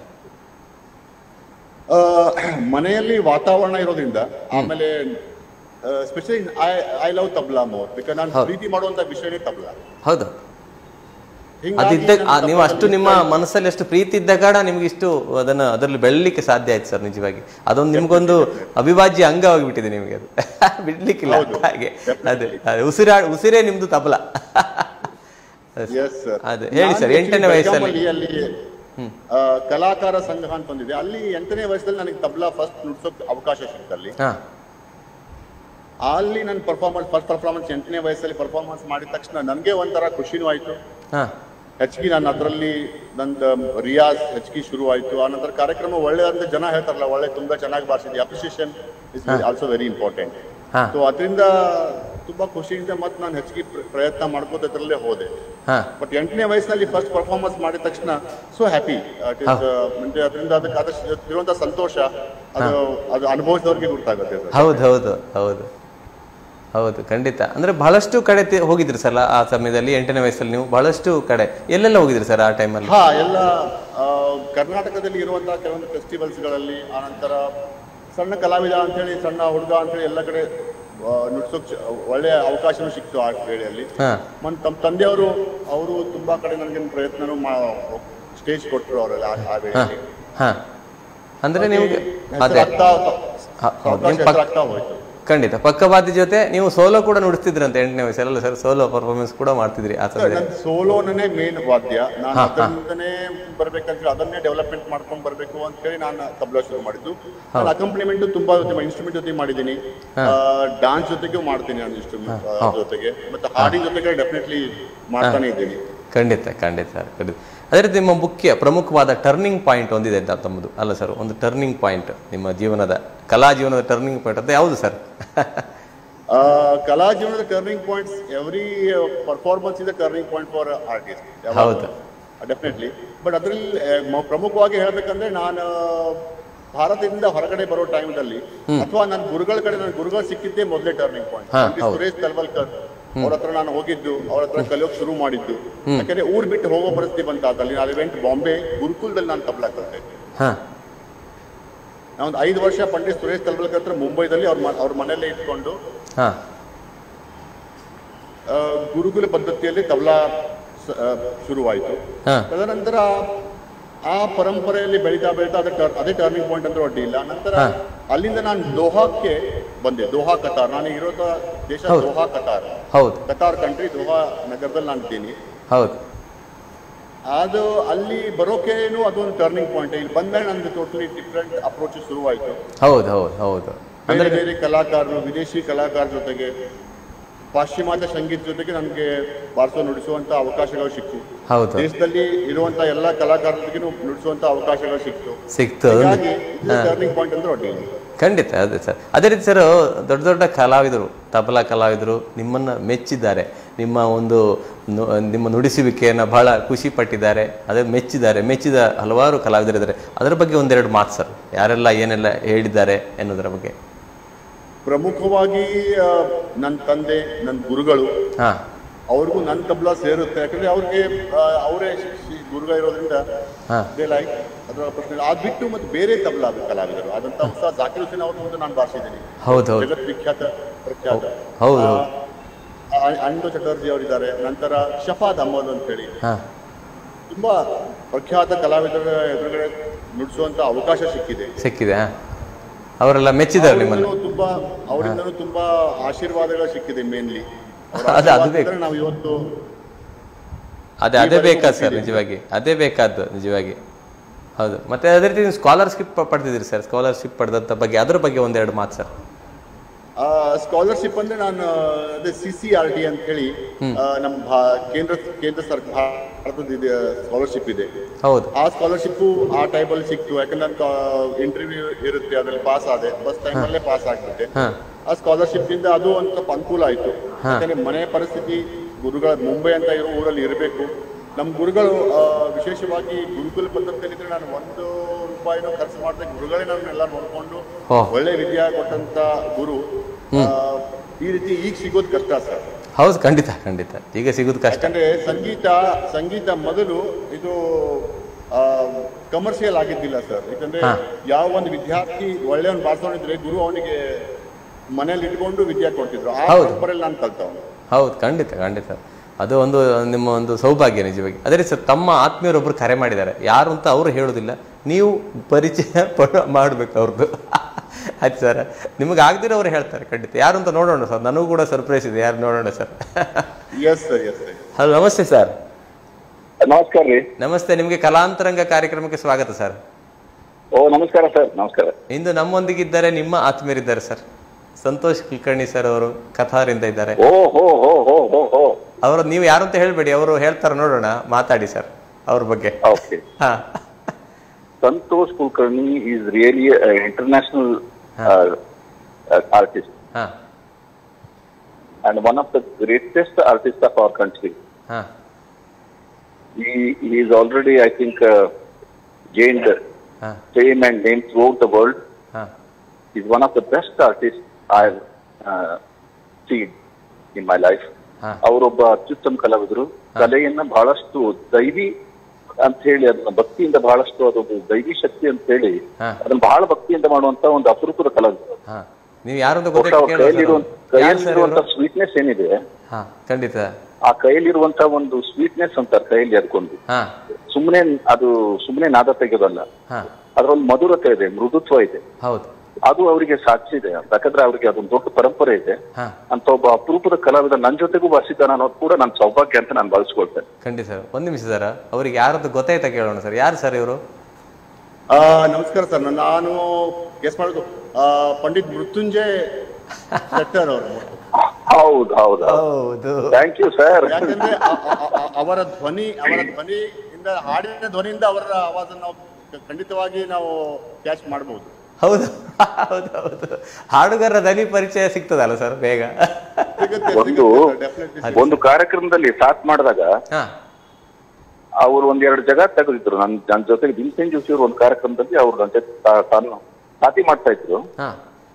ಆ, ಮನೆಯಲ್ಲಿ ವಾತಾವರಣ ಇರೋದ್ರಿಂದ ಆಮೇಲೆ specially I I love tabla more because ನಾನು ಪ್ರೀತಿ ಮಾಡುವಂತ ವಿಷಯನೇ ತಬ್ಲಾ ಹೌದು ಹಿಂಗಾಗಿ ಅದಿದ್ದ ನಾನು ಆ, ನೀವು ಅಷ್ಟು ತಬ್ಲಾದಲ್ಲಿ ನಿಮ್ಮ ಮನಸ್ಸಲ್ಲಿ ಅಷ್ಟು ಪ್ರೀತಿ ಇದ್ದ ಕಾರಣ ನಿಮ್ಗೆ ಇಷ್ಟು ಅದನ್ನ ಅದರಲ್ಲಿ ಬೆಳಲಿಕ್ಕೆ ಸಾಧ್ಯ ಆಯ್ತು ಸರ್ ನಿಜವಾಗಿ ಅದೊಂದು ನಿಮ್ಗೊಂದು ಅವಿಭಾಜ್ಯ ಅಂಗವಾಗಿ ಬಿಟ್ಟಿದೆ ನಿಮಗೆ ಅದು ಬಿಡ್ಲಿಕ್ಕಿಲ್ಲ ಹಾಗೆ ಅದೇ ಅದೇ ಉಸಿರಾ ಉಸಿರೇ ನಿಮ್ದು ತಬಲ Yes, sir. ಅದೇ ಹೇಳಿ ನಾನು ಸರ್ ಎಂಟನೇ actually ವಯಸ್ಸಲ್ಲಿ ಬೆಳಗಾಮಲ್ಲಿ ಅಲ್ಲಿ ಆ, ಕಲಾಕಾರ ಸಂಘ ಅಂತ ಬಂದಿದೆ ಅಲ್ಲಿ ಎಂಟನೇ ವಯಸ್ಸಲ್ಲಿ ನನಗೆ ತಬ್ಲಾ ಫಸ್ಟ್ ನುಡ್ಸೋಕ್ ಅವಕಾಶ ಸಿಕ್ತಲ್ಲಿ ಹಾ ಅಲ್ಲಿ ನನ್ನ ಪರ್ಫಾರ್ಮೆನ್ಸ್ ಫಸ್ಟ್ ಪರ್ಫಾರ್ಮೆನ್ಸ್ ಎಂಟನೇ ವಯಸ್ಸಲ್ಲಿ ಪರ್ಫಾರ್ಮೆನ್ಸ್ ಮಾಡಿದ ತಕ್ಷಣ ನನಗೆ ಒಂಥರ ಖುಷಿನೂ ಆಯ್ತು ಹಾ ಹೆಚ್ಚಿಗೆ ನಾನು ಅದರಲ್ಲಿ ನಂದು ರಿಯಾಜ್ ಹೆಚ್ಚಿಗೆ ಶುರು ಆಯ್ತು ಆ ನಂತರ ಕಾರ್ಯಕ್ರಮ ಒಳ್ಳೆ ಅಂತ ಜನ ಹೇಳ್ತಾರಲ್ಲ ಒಳ್ಳೆ ತುಂಬಾ ಚೆನ್ನಾಗಿ ಬಾರಿಸಿದ್ವಿ appreciation is also very important ಹಾ. ಸೊ ಅದರಿಂದ ತುಂಬಾ ಖುಷಿಯಿಂದ ಮತ್ತೆ ನಾನು ಹೆಚ್ಚಿಗೆ ಪ್ರ- ಪ್ರಯತ್ನ ಮಾಡ್ಕೋತ ಇದ್ರಲ್ಲೇ ಹೋದೆ ಹಾ ಬಟ್ ಎಂಟನೇ ವಯಸ್ಸಿನಲ್ಲಿ ಫಸ್ಟ್ ಪರ್ಫಾರ್ಮೆನ್ಸ್ ಮಾಡಿದ ತಕ್ಷಣ ಸೊ ಹ್ಯಾಪಿ ಅದರಿಂದ ಅದಕ್ಕೆ ಅದಷ್ಟು ಇರುವಂತ ಸಂತೋಷ ಅದು ಅದು ಅನುಭವಿಸಿದವ್ರಿಗೆ ಗೊತ್ತಾಗುತ್ತೆ ಸರ್ ಹೌದು ಹೌದು ಹೌದು ಹೌದು ಖಂಡಿತ ಅಂದ್ರೆ ಬಹಳಷ್ಟು ಕಡೆ ತಿ- ಹೋಗಿದ್ರಿ ಸರ್ ಆ ಸಮಯದಲ್ಲಿ ಎಂಟನೇ ವಯಸ್ಸಲ್ಲಿ ನೀವು ಬಹಳಷ್ಟು ಕಡೆ ಎಲ್ಲೆಲ್ಲ ಹೋಗಿದ್ರಿ ಸರ್ ಆ ಟೈಮಲ್ಲಿ ಹಾ ಎಲ್ಲ ಆ, ಕರ್ನಾಟಕದಲ್ಲಿ ಇರುವಂತಹ ಕೆಲವೊಂದು ಫೆಸ್ಟಿವಲ್ಸ್ ಗಳಲ್ಲಿ ಆನಂತರ ಸಣ್ಣ ಕಲಾವಿದ ಅಂತೇಳಿ ಸಣ್ಣ ಹುಡುಗ ಅಂತೇಳಿ ಎಲ್ಲ ಕಡೆ ಆ, ನುಡ್ಸೋಕ್ ಚ- ಒಳ್ಳೆಯ ಅವಕಾಶನೂ ಸಿಕ್ತು ಆ ವೇಳೆಯಲ್ಲಿ ಹಾ ಮತ್ತು ನಮ್ಮ ತಂದೆಯವರು ಅವರು ತುಂಬಾ ಕಡೆ ನನಗೆ ಪ್ರಯತ್ನನೂ ಮಾ ಸ್ಟೇಜ್ ಕೊಟ್ಟರು ಅವರೆಲ್ಲ ಆ- ಆ ವೇಳೆಯಲ್ಲಿ ಹಾ ಅಂದ್ರೆ ನಿಮ್ಗೆ ಅದೇ ಹೆಸರಾಗ್ತಾ ಹ- ಹೌದು. ಸಾವ್ಕಾಶ ನಿಮ್ ಪಕ್- ಹೆಸರಾಗ್ತಾ ಹೋಯ್ತು ಖಂಡಿತ ಪಕ್ಕವಾದಿ ಜೊತೆ ನೀವು ಸೋಲೋ ಕೂಡ ನುಡಿಸ್ತಿದ್ರಂತೆ ಎಂಟನೇ ವಯಸ್ಸಲ್ಲ ಸರ್ ಸೋಲೋ ಪರ್ಫಾರ್ಮೆನ್ಸ್ ಕೂಡ ಮಾಡ್ತಿದ್ರಿ ಆ ಸಮಯದಲ್ಲಿ ನನ್ನ ಸೋಲೋನೇ ಮೇನ್ ವಾದ್ಯ ನಾನು ಅದರಿಂದನೇ ಬರ್ಬೇಕಂತ ಅದನ್ನೇ ಡೆವಲಪ್ಮೆಂಟ್ ಮಾಡ್ಕೊಂಡು ಬರ್ಬೇಕು ಅಂತ ಹೇಳಿ ನಾನು ತಬ್ಲಾ ಶುರು ಮಾಡಿದ್ದು ನಾನು ಅಕಂಪ್ಲಿಮೆಂಟ್ ತುಂಬಾ ಇನ್ಸ್ಟ್ರೂಮೆಂಟ್ ಜೊತೆ ಮಾಡಿದ್ದೀನಿ ಡಾನ್ಸ್ ಜೊತೆಗೂ ಮಾಡ್ತೀನಿ ನಾನು ಇನ್ಸ್ಟ್ರೂಮೆಂಟ್ ಜೊತೆಗೆ ಮತ್ತೆ ಹಾಡಿನ ಜೊತೆಗೆ ಡೆಫಿನೆಟ್ಲಿ ಮಾಡ್ತಾನೆ ಇದ್ದೀನಿ ಖಂಡಿತ ಖಂಡಿತ ಸರ್ ಖಂಡಿತ ಅದೇ ರೀತಿ ನಿಮ್ಮ ಮುಖ್ಯ ಪ್ರಮುಖವಾದ ಟರ್ನಿಂಗ್ ಪಾಯಿಂಟ್ ಒಂದಿದೆ ಅಂತ ತಮ್ಮದು ಅಲ್ಲ ಸರ್ ಒಂದು ಟರ್ನಿಂಗ್ ಪಾಯಿಂಟ್ ನಿಮ್ಮ ಜೀವನದ ಕಲಾ ಜೀವನದ ಟರ್ನಿಂಗ್ ಪಾಯಿಂಟ್ ಅಂತ ಯಾವುದು ಸರ್ ಆ, ಕಲಾ ಜೀವನದ ಟರ್ನಿಂಗ್ ಪಾಯಿಂಟ್ಸ್ ಎವ್ರಿ ಪರ್ಫಾರ್ಮೆನ್ಸ್ ಇದೆ ಟರ್ನಿಂಗ್ ಪಾಯಿಂಟ್ ಫಾರ್ ಆರ್ಟಿಸ್ಟ್ ಹೌದು. ಡೆಫಿನೆಟ್ಲಿ ಬಟ್ ಅದರಲ್ಲಿ ಪ್ರಮುಖವಾಗಿ ಹೇಳ್ಬೇಕಂದ್ರೆ ನಾನು ಭಾರತದಿಂದ ಹೊರಗಡೆ ಬರೋ ಟೈಮ್ದಲ್ಲಿ ಅಥವಾ ನನ್ನ ಗುರುಗಳ ಕಡೆ ನನ್ನ ಗುರುಗಳು ಸಿಕ್ಕಿದ್ದೇ ಮೊದಲೇ ಟರ್ನಿಂಗ್ ಹಾ, ಪಾಯಿಂಟ್ ಹೌದು. ಸುರೇಶ್ ತಲ್ವಲ್ಕರ್ ಅವ್ರ ಹತ್ರ ನಾನು ಹೋಗಿದ್ದು ಅವ್ರ ಹತ್ರ ಕಲಿಯೋಕ್ ಶುರು ಮಾಡಿದ್ದು ಯಾಕಂದ್ರೆ ಊರ್ ಬಿಟ್ಟು ಹೋಗೋ ಪರಿಸ್ಥಿತಿ ಬಂತ ಅಲ್ಲಿ ನಾನು ವೆಂಟ್ ಬಾಂಬೆ ಗುರುಕುಲದಲ್ಲಿ ನಾನು ತಬ್ಲಾ ಕಲಿತೆ ಹಾ ನಾನು ಒಂದು ಐದು ವರ್ಷ ಪಂಡಿತ್ ಸುರೇಶ್ ತಲ್ವಲ್ಕರ್ ಹತ್ರ ಮುಂಬೈದಲ್ಲಿ ಅವ್ರ ಮ- ಅವ್ರ ಮನೆಯಲ್ಲೇ ಇಟ್ಕೊಂಡು ಹಾ ಆ, ಗುರುಕುಲ ಪದ್ಧತಿಯಲ್ಲಿ ತಬಲಾ ಸ- ಆ, ಶುರುವಾಯಿತು ಹಾ ತದನಂತರ ಆ ಪರಂಪರೆಯಲ್ಲಿ ಬೆಳೀತಾ ಬೆಳೀತಾ ಅದೇ ಟರ್- ಅದೇ ಟರ್ನಿಂಗ್ ಪಾಯಿಂಟ್ ಅಂದ್ರೆ ಅಡ್ಡಿ ಇಲ್ಲ ನಂತರ ಹಾ. ಅಲ್ಲಿಂದ ನಾನು ದೋಹಾಕ್ಕೆ ಬಂದೆ ದೋಹಾ ಕತಾರ್ ನಾನು ಇರೋ ದೇಶ ದೋಹಾ ಕತಾರ್ ಹೌದು ಕತಾರ್ ಕಂಟ್ರಿ ದೋಹಾ ನಗರದಲ್ಲಿ ನಾನು ಇದ್ದೀನಿ ಹೌದು ಅದು ಅಲ್ಲಿ ಬರೋಕೇನು ಅದೊಂದು ಟರ್ನಿಂಗ್ ಪಾಯಿಂಟ್ ಇಲ್ಲಿ ಬಂದ್ಮೇಲೆ ನಂದು ಟೋಟಲಿ ಡಿಫ್ರೆಂಟ್ ಅಪ್ರೋಚ್ ಶುರುವಾಯಿತು ಹೌದು ಹೌದು ಹೌದು ಬೇರೆ ಬೇರೆ ಕಲಾಕಾರರು ವಿದೇಶಿ ಕಲಾಕಾರರ ಜೊತೆಗೆ ಪಾಶ್ಚಿಮಾತ್ಯ ಸಂಗೀತ ಜೊತೆಗೆ ನನಗೆ ಬಾರಿಸೋ ನುಡಿಸುವಂತ ಅವಕಾಶಗಳು ಸಿಕ್ತು ಹೌದು ದೇಶದಲ್ಲಿ ಇರುವಂತ ಎಲ್ಲಾ ಕಲಾಕಾರರಿಗೂ ನುಡಿಸುವಂತ ಅವಕಾಶಗಳು ಸಿಕ್ತು ಸಿಕ್ತು ಅದೊಂದು ಹೀಗಾಗಿ ಟರ್ನಿಂಗ್ ಪಾಯಿಂಟ್ ಅಂದ್ರೆ ಅಡ್ಡಿ ಇಲ್ಲ. ಖಂಡಿತ ಅದೇ ಸರ್ ಅದೇ ರೀತಿ ಸರ್ ದೊಡ್ಡ ದೊಡ್ಡ ಕಲಾವಿದರು ತಬಲಾ ಕಲಾವಿದರು ನಿಮ್ಮನ್ನು ಮೆಚ್ಚಿದ್ದಾರೆ ನಿಮ್ಮ ಒಂದು ನು- ನಿಮ್ಮ ನುಡಿಸುವಿಕೆಯನ್ನು ಬಹಳ ಖುಷಿ ಪಟ್ಟಿದ್ದಾರೆ ಅದೇ ಮೆಚ್ಚಿದ್ದಾರೆ ಮೆಚ್ಚಿದ ಹಲವಾರು ಕಲಾವಿದರಿದ್ದಾರೆ ಅದರ ಬಗ್ಗೆ ಒಂದೆರಡು ಮಾತು ಸರ್ ಯಾರೆಲ್ಲ ಏನೆಲ್ಲ ಹೇಳಿದ್ದಾರೆ ಎನ್ನುವುದರ ಬಗ್ಗೆ ಪ್ರಮುಖವಾಗಿ ಆ, ನನ್ನ ತಂದೆ ನನ್ನ ಗುರುಗಳು ಹಾಂ ಅವ್ರಿಗೂ ನನ್ನ ತಬ್ಲಾ ಸೇರುತ್ತೆ ಯಾಕಂದ್ರೆ ಅವ್ರಿಗೆ ಆ, ಅವರೇ ಗುರುಗ ಇರೋದ್ರಿಂದ ಹಾ. ದೇ ಲೈಕ್ ಅದರ ಪ್ರಶ್ನೆ ಇಲ್ಲ. ಅದ್ ಬಿಟ್ಟು ಮತ್ತೆ ಬೇರೆ ತಬ್ಲಾ ಕಲಾವಿದರು ಅದಂತ ಹೊಸ ಜಾಕಿರ್ ಹುಸೇನ್ ಅವ್ರ ಮುಂದೆ ನಾನು ಭಾಷಿದ್ದೀನಿ ಹೌದು ಹೌದು ಜಗತ್ ವಿಖ್ಯಾತ ಪ್ರಖ್ಯಾತ ಹೌದು, ಆ, ಹೌದು. ಆ, ಅಂಡು ಚಟರ್ಜಿ ಅವರಿದ್ದಾರೆ ನಂತರ ಶಫಾದ್ ಅಹಮದ್ ಅಂತ ಹೇಳಿ ಹಾಂ ತುಂಬಾ ಪ್ರಖ್ಯಾತ ಕಲಾವಿದರ ಎದುರುಗಡೆ ನುಡಿಸುವಂತ ಅವಕಾಶ ಸಿಕ್ಕಿದೆ ಸಿಕ್ಕಿದೆ ಹಾಂ ಅವರೆಲ್ಲ ಮೆಚ್ಚಿದ್ದಾರೆ ನಿಮ್ಮನ್ನು ಅವರಿಂದನೂ ತುಂಬಾ ಅವರಿಂದನೂ ತುಂಬಾ ಆಶೀರ್ವಾದಗಳು ಸಿಕ್ಕಿದೆ ಮೇನ್ಲಿ ಅದು- ಅದು ಬೇಕು. ನಾವು ಇವತ್ತು ಅದೇ ಅದೇ ಬೇಕಾದ್ ಸರ್ ನಿಜವಾಗಿ ಅದೇ ಬೇಕಾದ್ದು ನಿಜವಾಗಿ ಹೌದು ಮತ್ತೆ ಅದೇ ರೀತಿ ನೀವು ಸ್ಕಾಲರ್ಶಿಪ್ ಪಡೆದಿದ್ದೀರಿ ಸರ್ ಸ್ಕಾಲರ್ಶಿಪ್ ಪಡೆದಂಥ ಬಗ್ಗೆ ಅದ್ರ ಬಗ್ಗೆ ಒಂದೆರಡು ಮಾತು ಸರ್ ಸ್ಕಾಲರ್ಶಿಪ್ ಅಂದ್ರೆ ನಾನು ಅದೇ ಸಿ ಸಿ ಆರ್ ಟಿ ಅಂತ ಹೇಳಿ ಆ, ನಮ್ಮ ಭಾ- ಕೇಂದ್ರ ಕೇಂದ್ರ ಸರ್ಕಾರ ಭಾರತದ ಸ್ಕಾಲರ್ಶಿಪ್ ಇದೆ ಹೌದು ಆ ಸ್ಕಾಲರ್ಶಿಪ್ ಆ ಟೈಪ್ ಅಲ್ಲಿ ಸಿಕ್ತು ಯಾಕಂದ್ರೆ ನನ್ನ ಇಂಟರ್ವ್ಯೂ ಇರುತ್ತೆ ಅದ್ರಲ್ಲಿ ಪಾಸ್ ಆದೆ ಫಸ್ಟ್ ಟೈಮ್ ಅಲ್ಲೇ ಪಾಸ್ ಆಗ್ಬಿಟ್ಟೆ ಹಾಂ ಆ ಸ್ಕಾಲರ್ಶಿಪ್ ಇಂದ ಅದು ಒಂದು ಸ್ವಲ್ಪ ಅನುಕೂಲ ಆಯ್ತು ಯಾಕಂದ್ರೆ ಮನೆ ಪರಿಸ್ಥಿತಿ ಗುರುಗಳ ಮುಂಬೈ ಅಂತ ಇರೋ ಊರಲ್ಲಿ ಇರಬೇಕು ನಮ್ಮ ಗುರುಗಳು ಆ, ವಿಶೇಷವಾಗಿ ಗುರುಕುಲ ಪದ್ಧತಿಯಲ್ಲಿ ನಾನು ಒಂದು ರೂಪಾಯಿನೂ ಖರ್ಚು ಮಾಡದೆ ಗುರುಗಳೇ ನನ್ನೆಲ್ಲ ನೋಡ್ಕೊಂಡು ಓ. ಒಳ್ಳೆ ವಿದ್ಯೆ ಕೊಟ್ಟಂತ ಗುರು ಆ, ಈ ರೀತಿ ಈಗ ಸಿಗೋದು ಕಷ್ಟ ಸರ್ ಹೌದು ಖಂಡಿತ ಖಂಡಿತ ಈಗ ಸಿಗೋದು ಕಷ್ಟ ಯಾಕಂದ್ರೆ ಸಂಗೀತ ಸಂಗೀತ ಮೊದಲು ಇದು ಕಮರ್ಷಿಯಲ್ ಆಗಿದ್ದಿಲ್ಲ ಸರ್ ಯಾಕಂದ್ರೆ ಯಾವ ಒಂದು ವಿದ್ಯಾರ್ಥಿ ಒಳ್ಳೆ ಒಂದು ಬಾರಿಸೋಣಿದ್ರೆ ಗುರು ಅವನಿಗೆ ಮನೇಲಿ ಇಟ್ಕೊಂಡು ವಿದ್ಯೆ ಕೊಡ್ತಿದ್ರು ಆ ಹೌದು. ಪರಂಪರೆಯಲ್ಲಿ ನಾನು ಕಲ್ತವನು ಹೌದು ಖಂಡಿತ ಖಂಡಿತ ಅದು ಒಂದು ನಿಮ್ಮ ಒಂದು ಸೌಭಾಗ್ಯ ನಿಜವಾಗಿ ಅದೇ ರೀತಿ ಸರ್ ತಮ್ಮ ಆತ್ಮೀಯರೊಬ್ಬರು ಕರೆ ಮಾಡಿದ್ದಾರೆ ಯಾರು ಅಂತ ಅವರು ಹೇಳೋದಿಲ್ಲ ನೀವು ಪರಿಚಯ ಪಡ ಮಾಡಬೇಕು ಅವ್ರದ್ದು ಆಯ್ತು ಸರ್ ನಿಮಗೆ ಆಗದಿರೋ ಅವ್ರು ಹೇಳ್ತಾರೆ ಖಂಡಿತ ಯಾರು ಅಂತ ನೋಡೋಣ ಸರ್ ನನಗೂ ಕೂಡ ಸರ್ಪ್ರೈಸ್ ಇದೆ ಯಾರು ನೋಡೋಣ sir yes sir yes sir hello ನಮಸ್ತೆ ಸರ್ ನಮಸ್ಕಾರ ರೀ ನಮಸ್ತೆ ನಿಮಗೆ ಕಲಾಂತರಂಗ ಕಾರ್ಯಕ್ರಮಕ್ಕೆ ಸ್ವಾಗತ ಸರ್ ಓ ನಮಸ್ಕಾರ ಸರ್ ನಮಸ್ಕಾರ ಇಂದು ನಮ್ಮೊಂದಿಗಿದ್ದಾರೆ ನಿಮ್ಮ ಆತ್ಮೀಯರಿದ್ದಾರೆ ಸರ್ ಸಂತೋಷ್ ಕುಲಕರ್ಣಿ ಸರ್ ಅವರು ಕಥಾರಿಂದ ಇದ್ದಾರೆ ಓ ಹೋ ಹೋ ಹೋ ಹೋ ಹೋ ಅವರು ನೀವು ಯಾರು ಅಂತ ಹೇಳ್ಬೇಡಿ ಅವರು ಹೇಳ್ತಾರೆ ನೋಡೋಣ ಮಾತಾಡಿ ಸರ್ ಅವ್ರ ಬಗ್ಗೆ ಓಕೆ ಹಾ Santosh Kulkarni is really international artist ಹಾ and one of the greatest artist of our country ಹಾ he he is already i think uh, gained ಹಾ fame and name throughout the world ಹಾ he's one of the best artists i've uh, seen in my life ಹಾ. ಅವರೊಬ್ಬ ಅತ್ಯುತ್ತಮ ಕಲಾವಿದರು ಕಲೆಯನ್ನ ಬಹಳಷ್ಟು ದೈವಿ ಅಂತ ಹೇಳಿ ಅದನ್ನ ಭಕ್ತಿಯಿಂದ ಬಹಳಷ್ಟು ಅದೊಂದು ದೈವಿ ಶಕ್ತಿ ಅಂತ ಹೇಳಿ ಹಾ. ಅದನ್ನ ಬಹಳ ಭಕ್ತಿಯಿಂದ ಮಾಡುವಂತ ಒಂದು ಅಪರೂಪದ ಕಲಾವಿದರು ಹಾ ನೀವು ಯಾರು ಅಂತ ಬಹುಶಃ ಅವ್ರ ಕೈಯಲ್ಲಿರುವಂತ ಗೊತ್ತಾಯ್ತು ಯಾರು ಸರ್ ಕೈಯಲ್ಲಿರುವಂತ ಇವರು ಸ್ವೀಟ್ನೆಸ್ ಏನಿದೆ ಹಾ ಖಂಡಿತ ಆ ಕೈಯಲ್ಲಿರುವಂತ ಒಂದು ಸ್ವೀಟ್ನೆಸ್ ಅಂತಾರೆ ಕೈಯಲ್ಲಿ ಅದಕ್ಕೊಂದು ಹಾ ಸುಮ್ಮನೆ ಅದು ಸುಮ್ಮನೆ ನಾದ ತೆಗೆಯೋದಲ್ಲ ಹಾ ಅದ್ರೊಂದು ಮಧುರತೆ ಇದೆ ಮೃದುತ್ವ ಇದೆ ಹೌದು ಅದು ಅವರಿಗೆ ಸಾಧಿಸಿದೆ ಯಾಕಂದ್ರೆ ಅವರಿಗೆ ಅದೊಂದು ದೊಡ್ಡ ಪರಂಪರೆ ಇದೆ ಹಾ ಅಂತ ಒಬ್ಬ ಅಪರೂಪದ ಕಲಾವಿದ ನನ್ನ ಜೊತೆಗೂ ಬರ್ಸಿದ್ದಾನೆ ಅನ್ನೋದು ಕೂಡ ನನ್ನ ಸೌಭಾಗ್ಯ ಅಂತ ನಾನು ಬಳಸ್ಕೊಳ್ತೇನೆ ಖಂಡಿತ ಸರ್ ಒಂದು ನಿಮಿಷ ಸರ್ ಅವ್ರಿಗೆ ಯಾರದ್ದು ಗೊತ್ತಾಯ್ತಾ ಕೇಳೋಣ ಸರ್ ಯಾರು ಸರ್ ಇವರು ಆ, ನಮಸ್ಕಾರ ಸರ್ ನಾನು ಗೆಸ್ ಮಾಡೋದು ಆ, ಪಂಡಿತ್ ಮೃತ್ಯುಂಜಯ್ ಶೆಟ್ಟರ್ ಅವರು ಹೌದು ಹೌದು ಹೌದು ಥ್ಯಾಂಕ್ ಯು ಸರ್ ಯಾಕಂದ್ರೆ ಅ- ಅ- ಅ- ಅವರ ಧ್ವನಿ ಅವರ ಧ್ವನಿಯಿಂದ ಹಾಡಿನ ಧ್ವನಿಯಿಂದ ಅವರ ಆವಾಜನ್ನು ನಾವು ಖಂಡಿತವಾಗಿ ನಾವು ಕ್ಯಾಚ್ ಮಾಡಬಹುದು ಹೌದು ಹೌದು ಹೌದು ಹಾಡುಗಾರರ ದನಿ ಪರಿಚಯ ಸಿಗ್ತದಲ್ಲ ಸರ್ ಬೇಗ ಸಿಗುತ್ತೆ ಒಂದು ಡೆಫಿನೆಟ್ಲಿ ಒಂದು ಕಾರ್ಯಕ್ರಮದಲ್ಲಿ ಸಾಥ್ ಮಾಡಿದಾಗ ಹಾ ಅವ್ರು ಒಂದೆರಡು ಜಗ ತೆಗೆದಿದ್ರು ನನ್ ನನ್ನ ಜೊತೆಗೆ ಭೀಮಸೇನ್ ಜೋಶಿ ಅವರು ಒಂದು ಕಾರ್ಯಕ್ರಮದಲ್ಲಿ ಅವ್ರು ನನ್ನ ಜೊತೆ ತಾ- ತಾನು ಸಾಥಿ ಮಾಡ್ತಾ ಇದ್ರು ಹಾ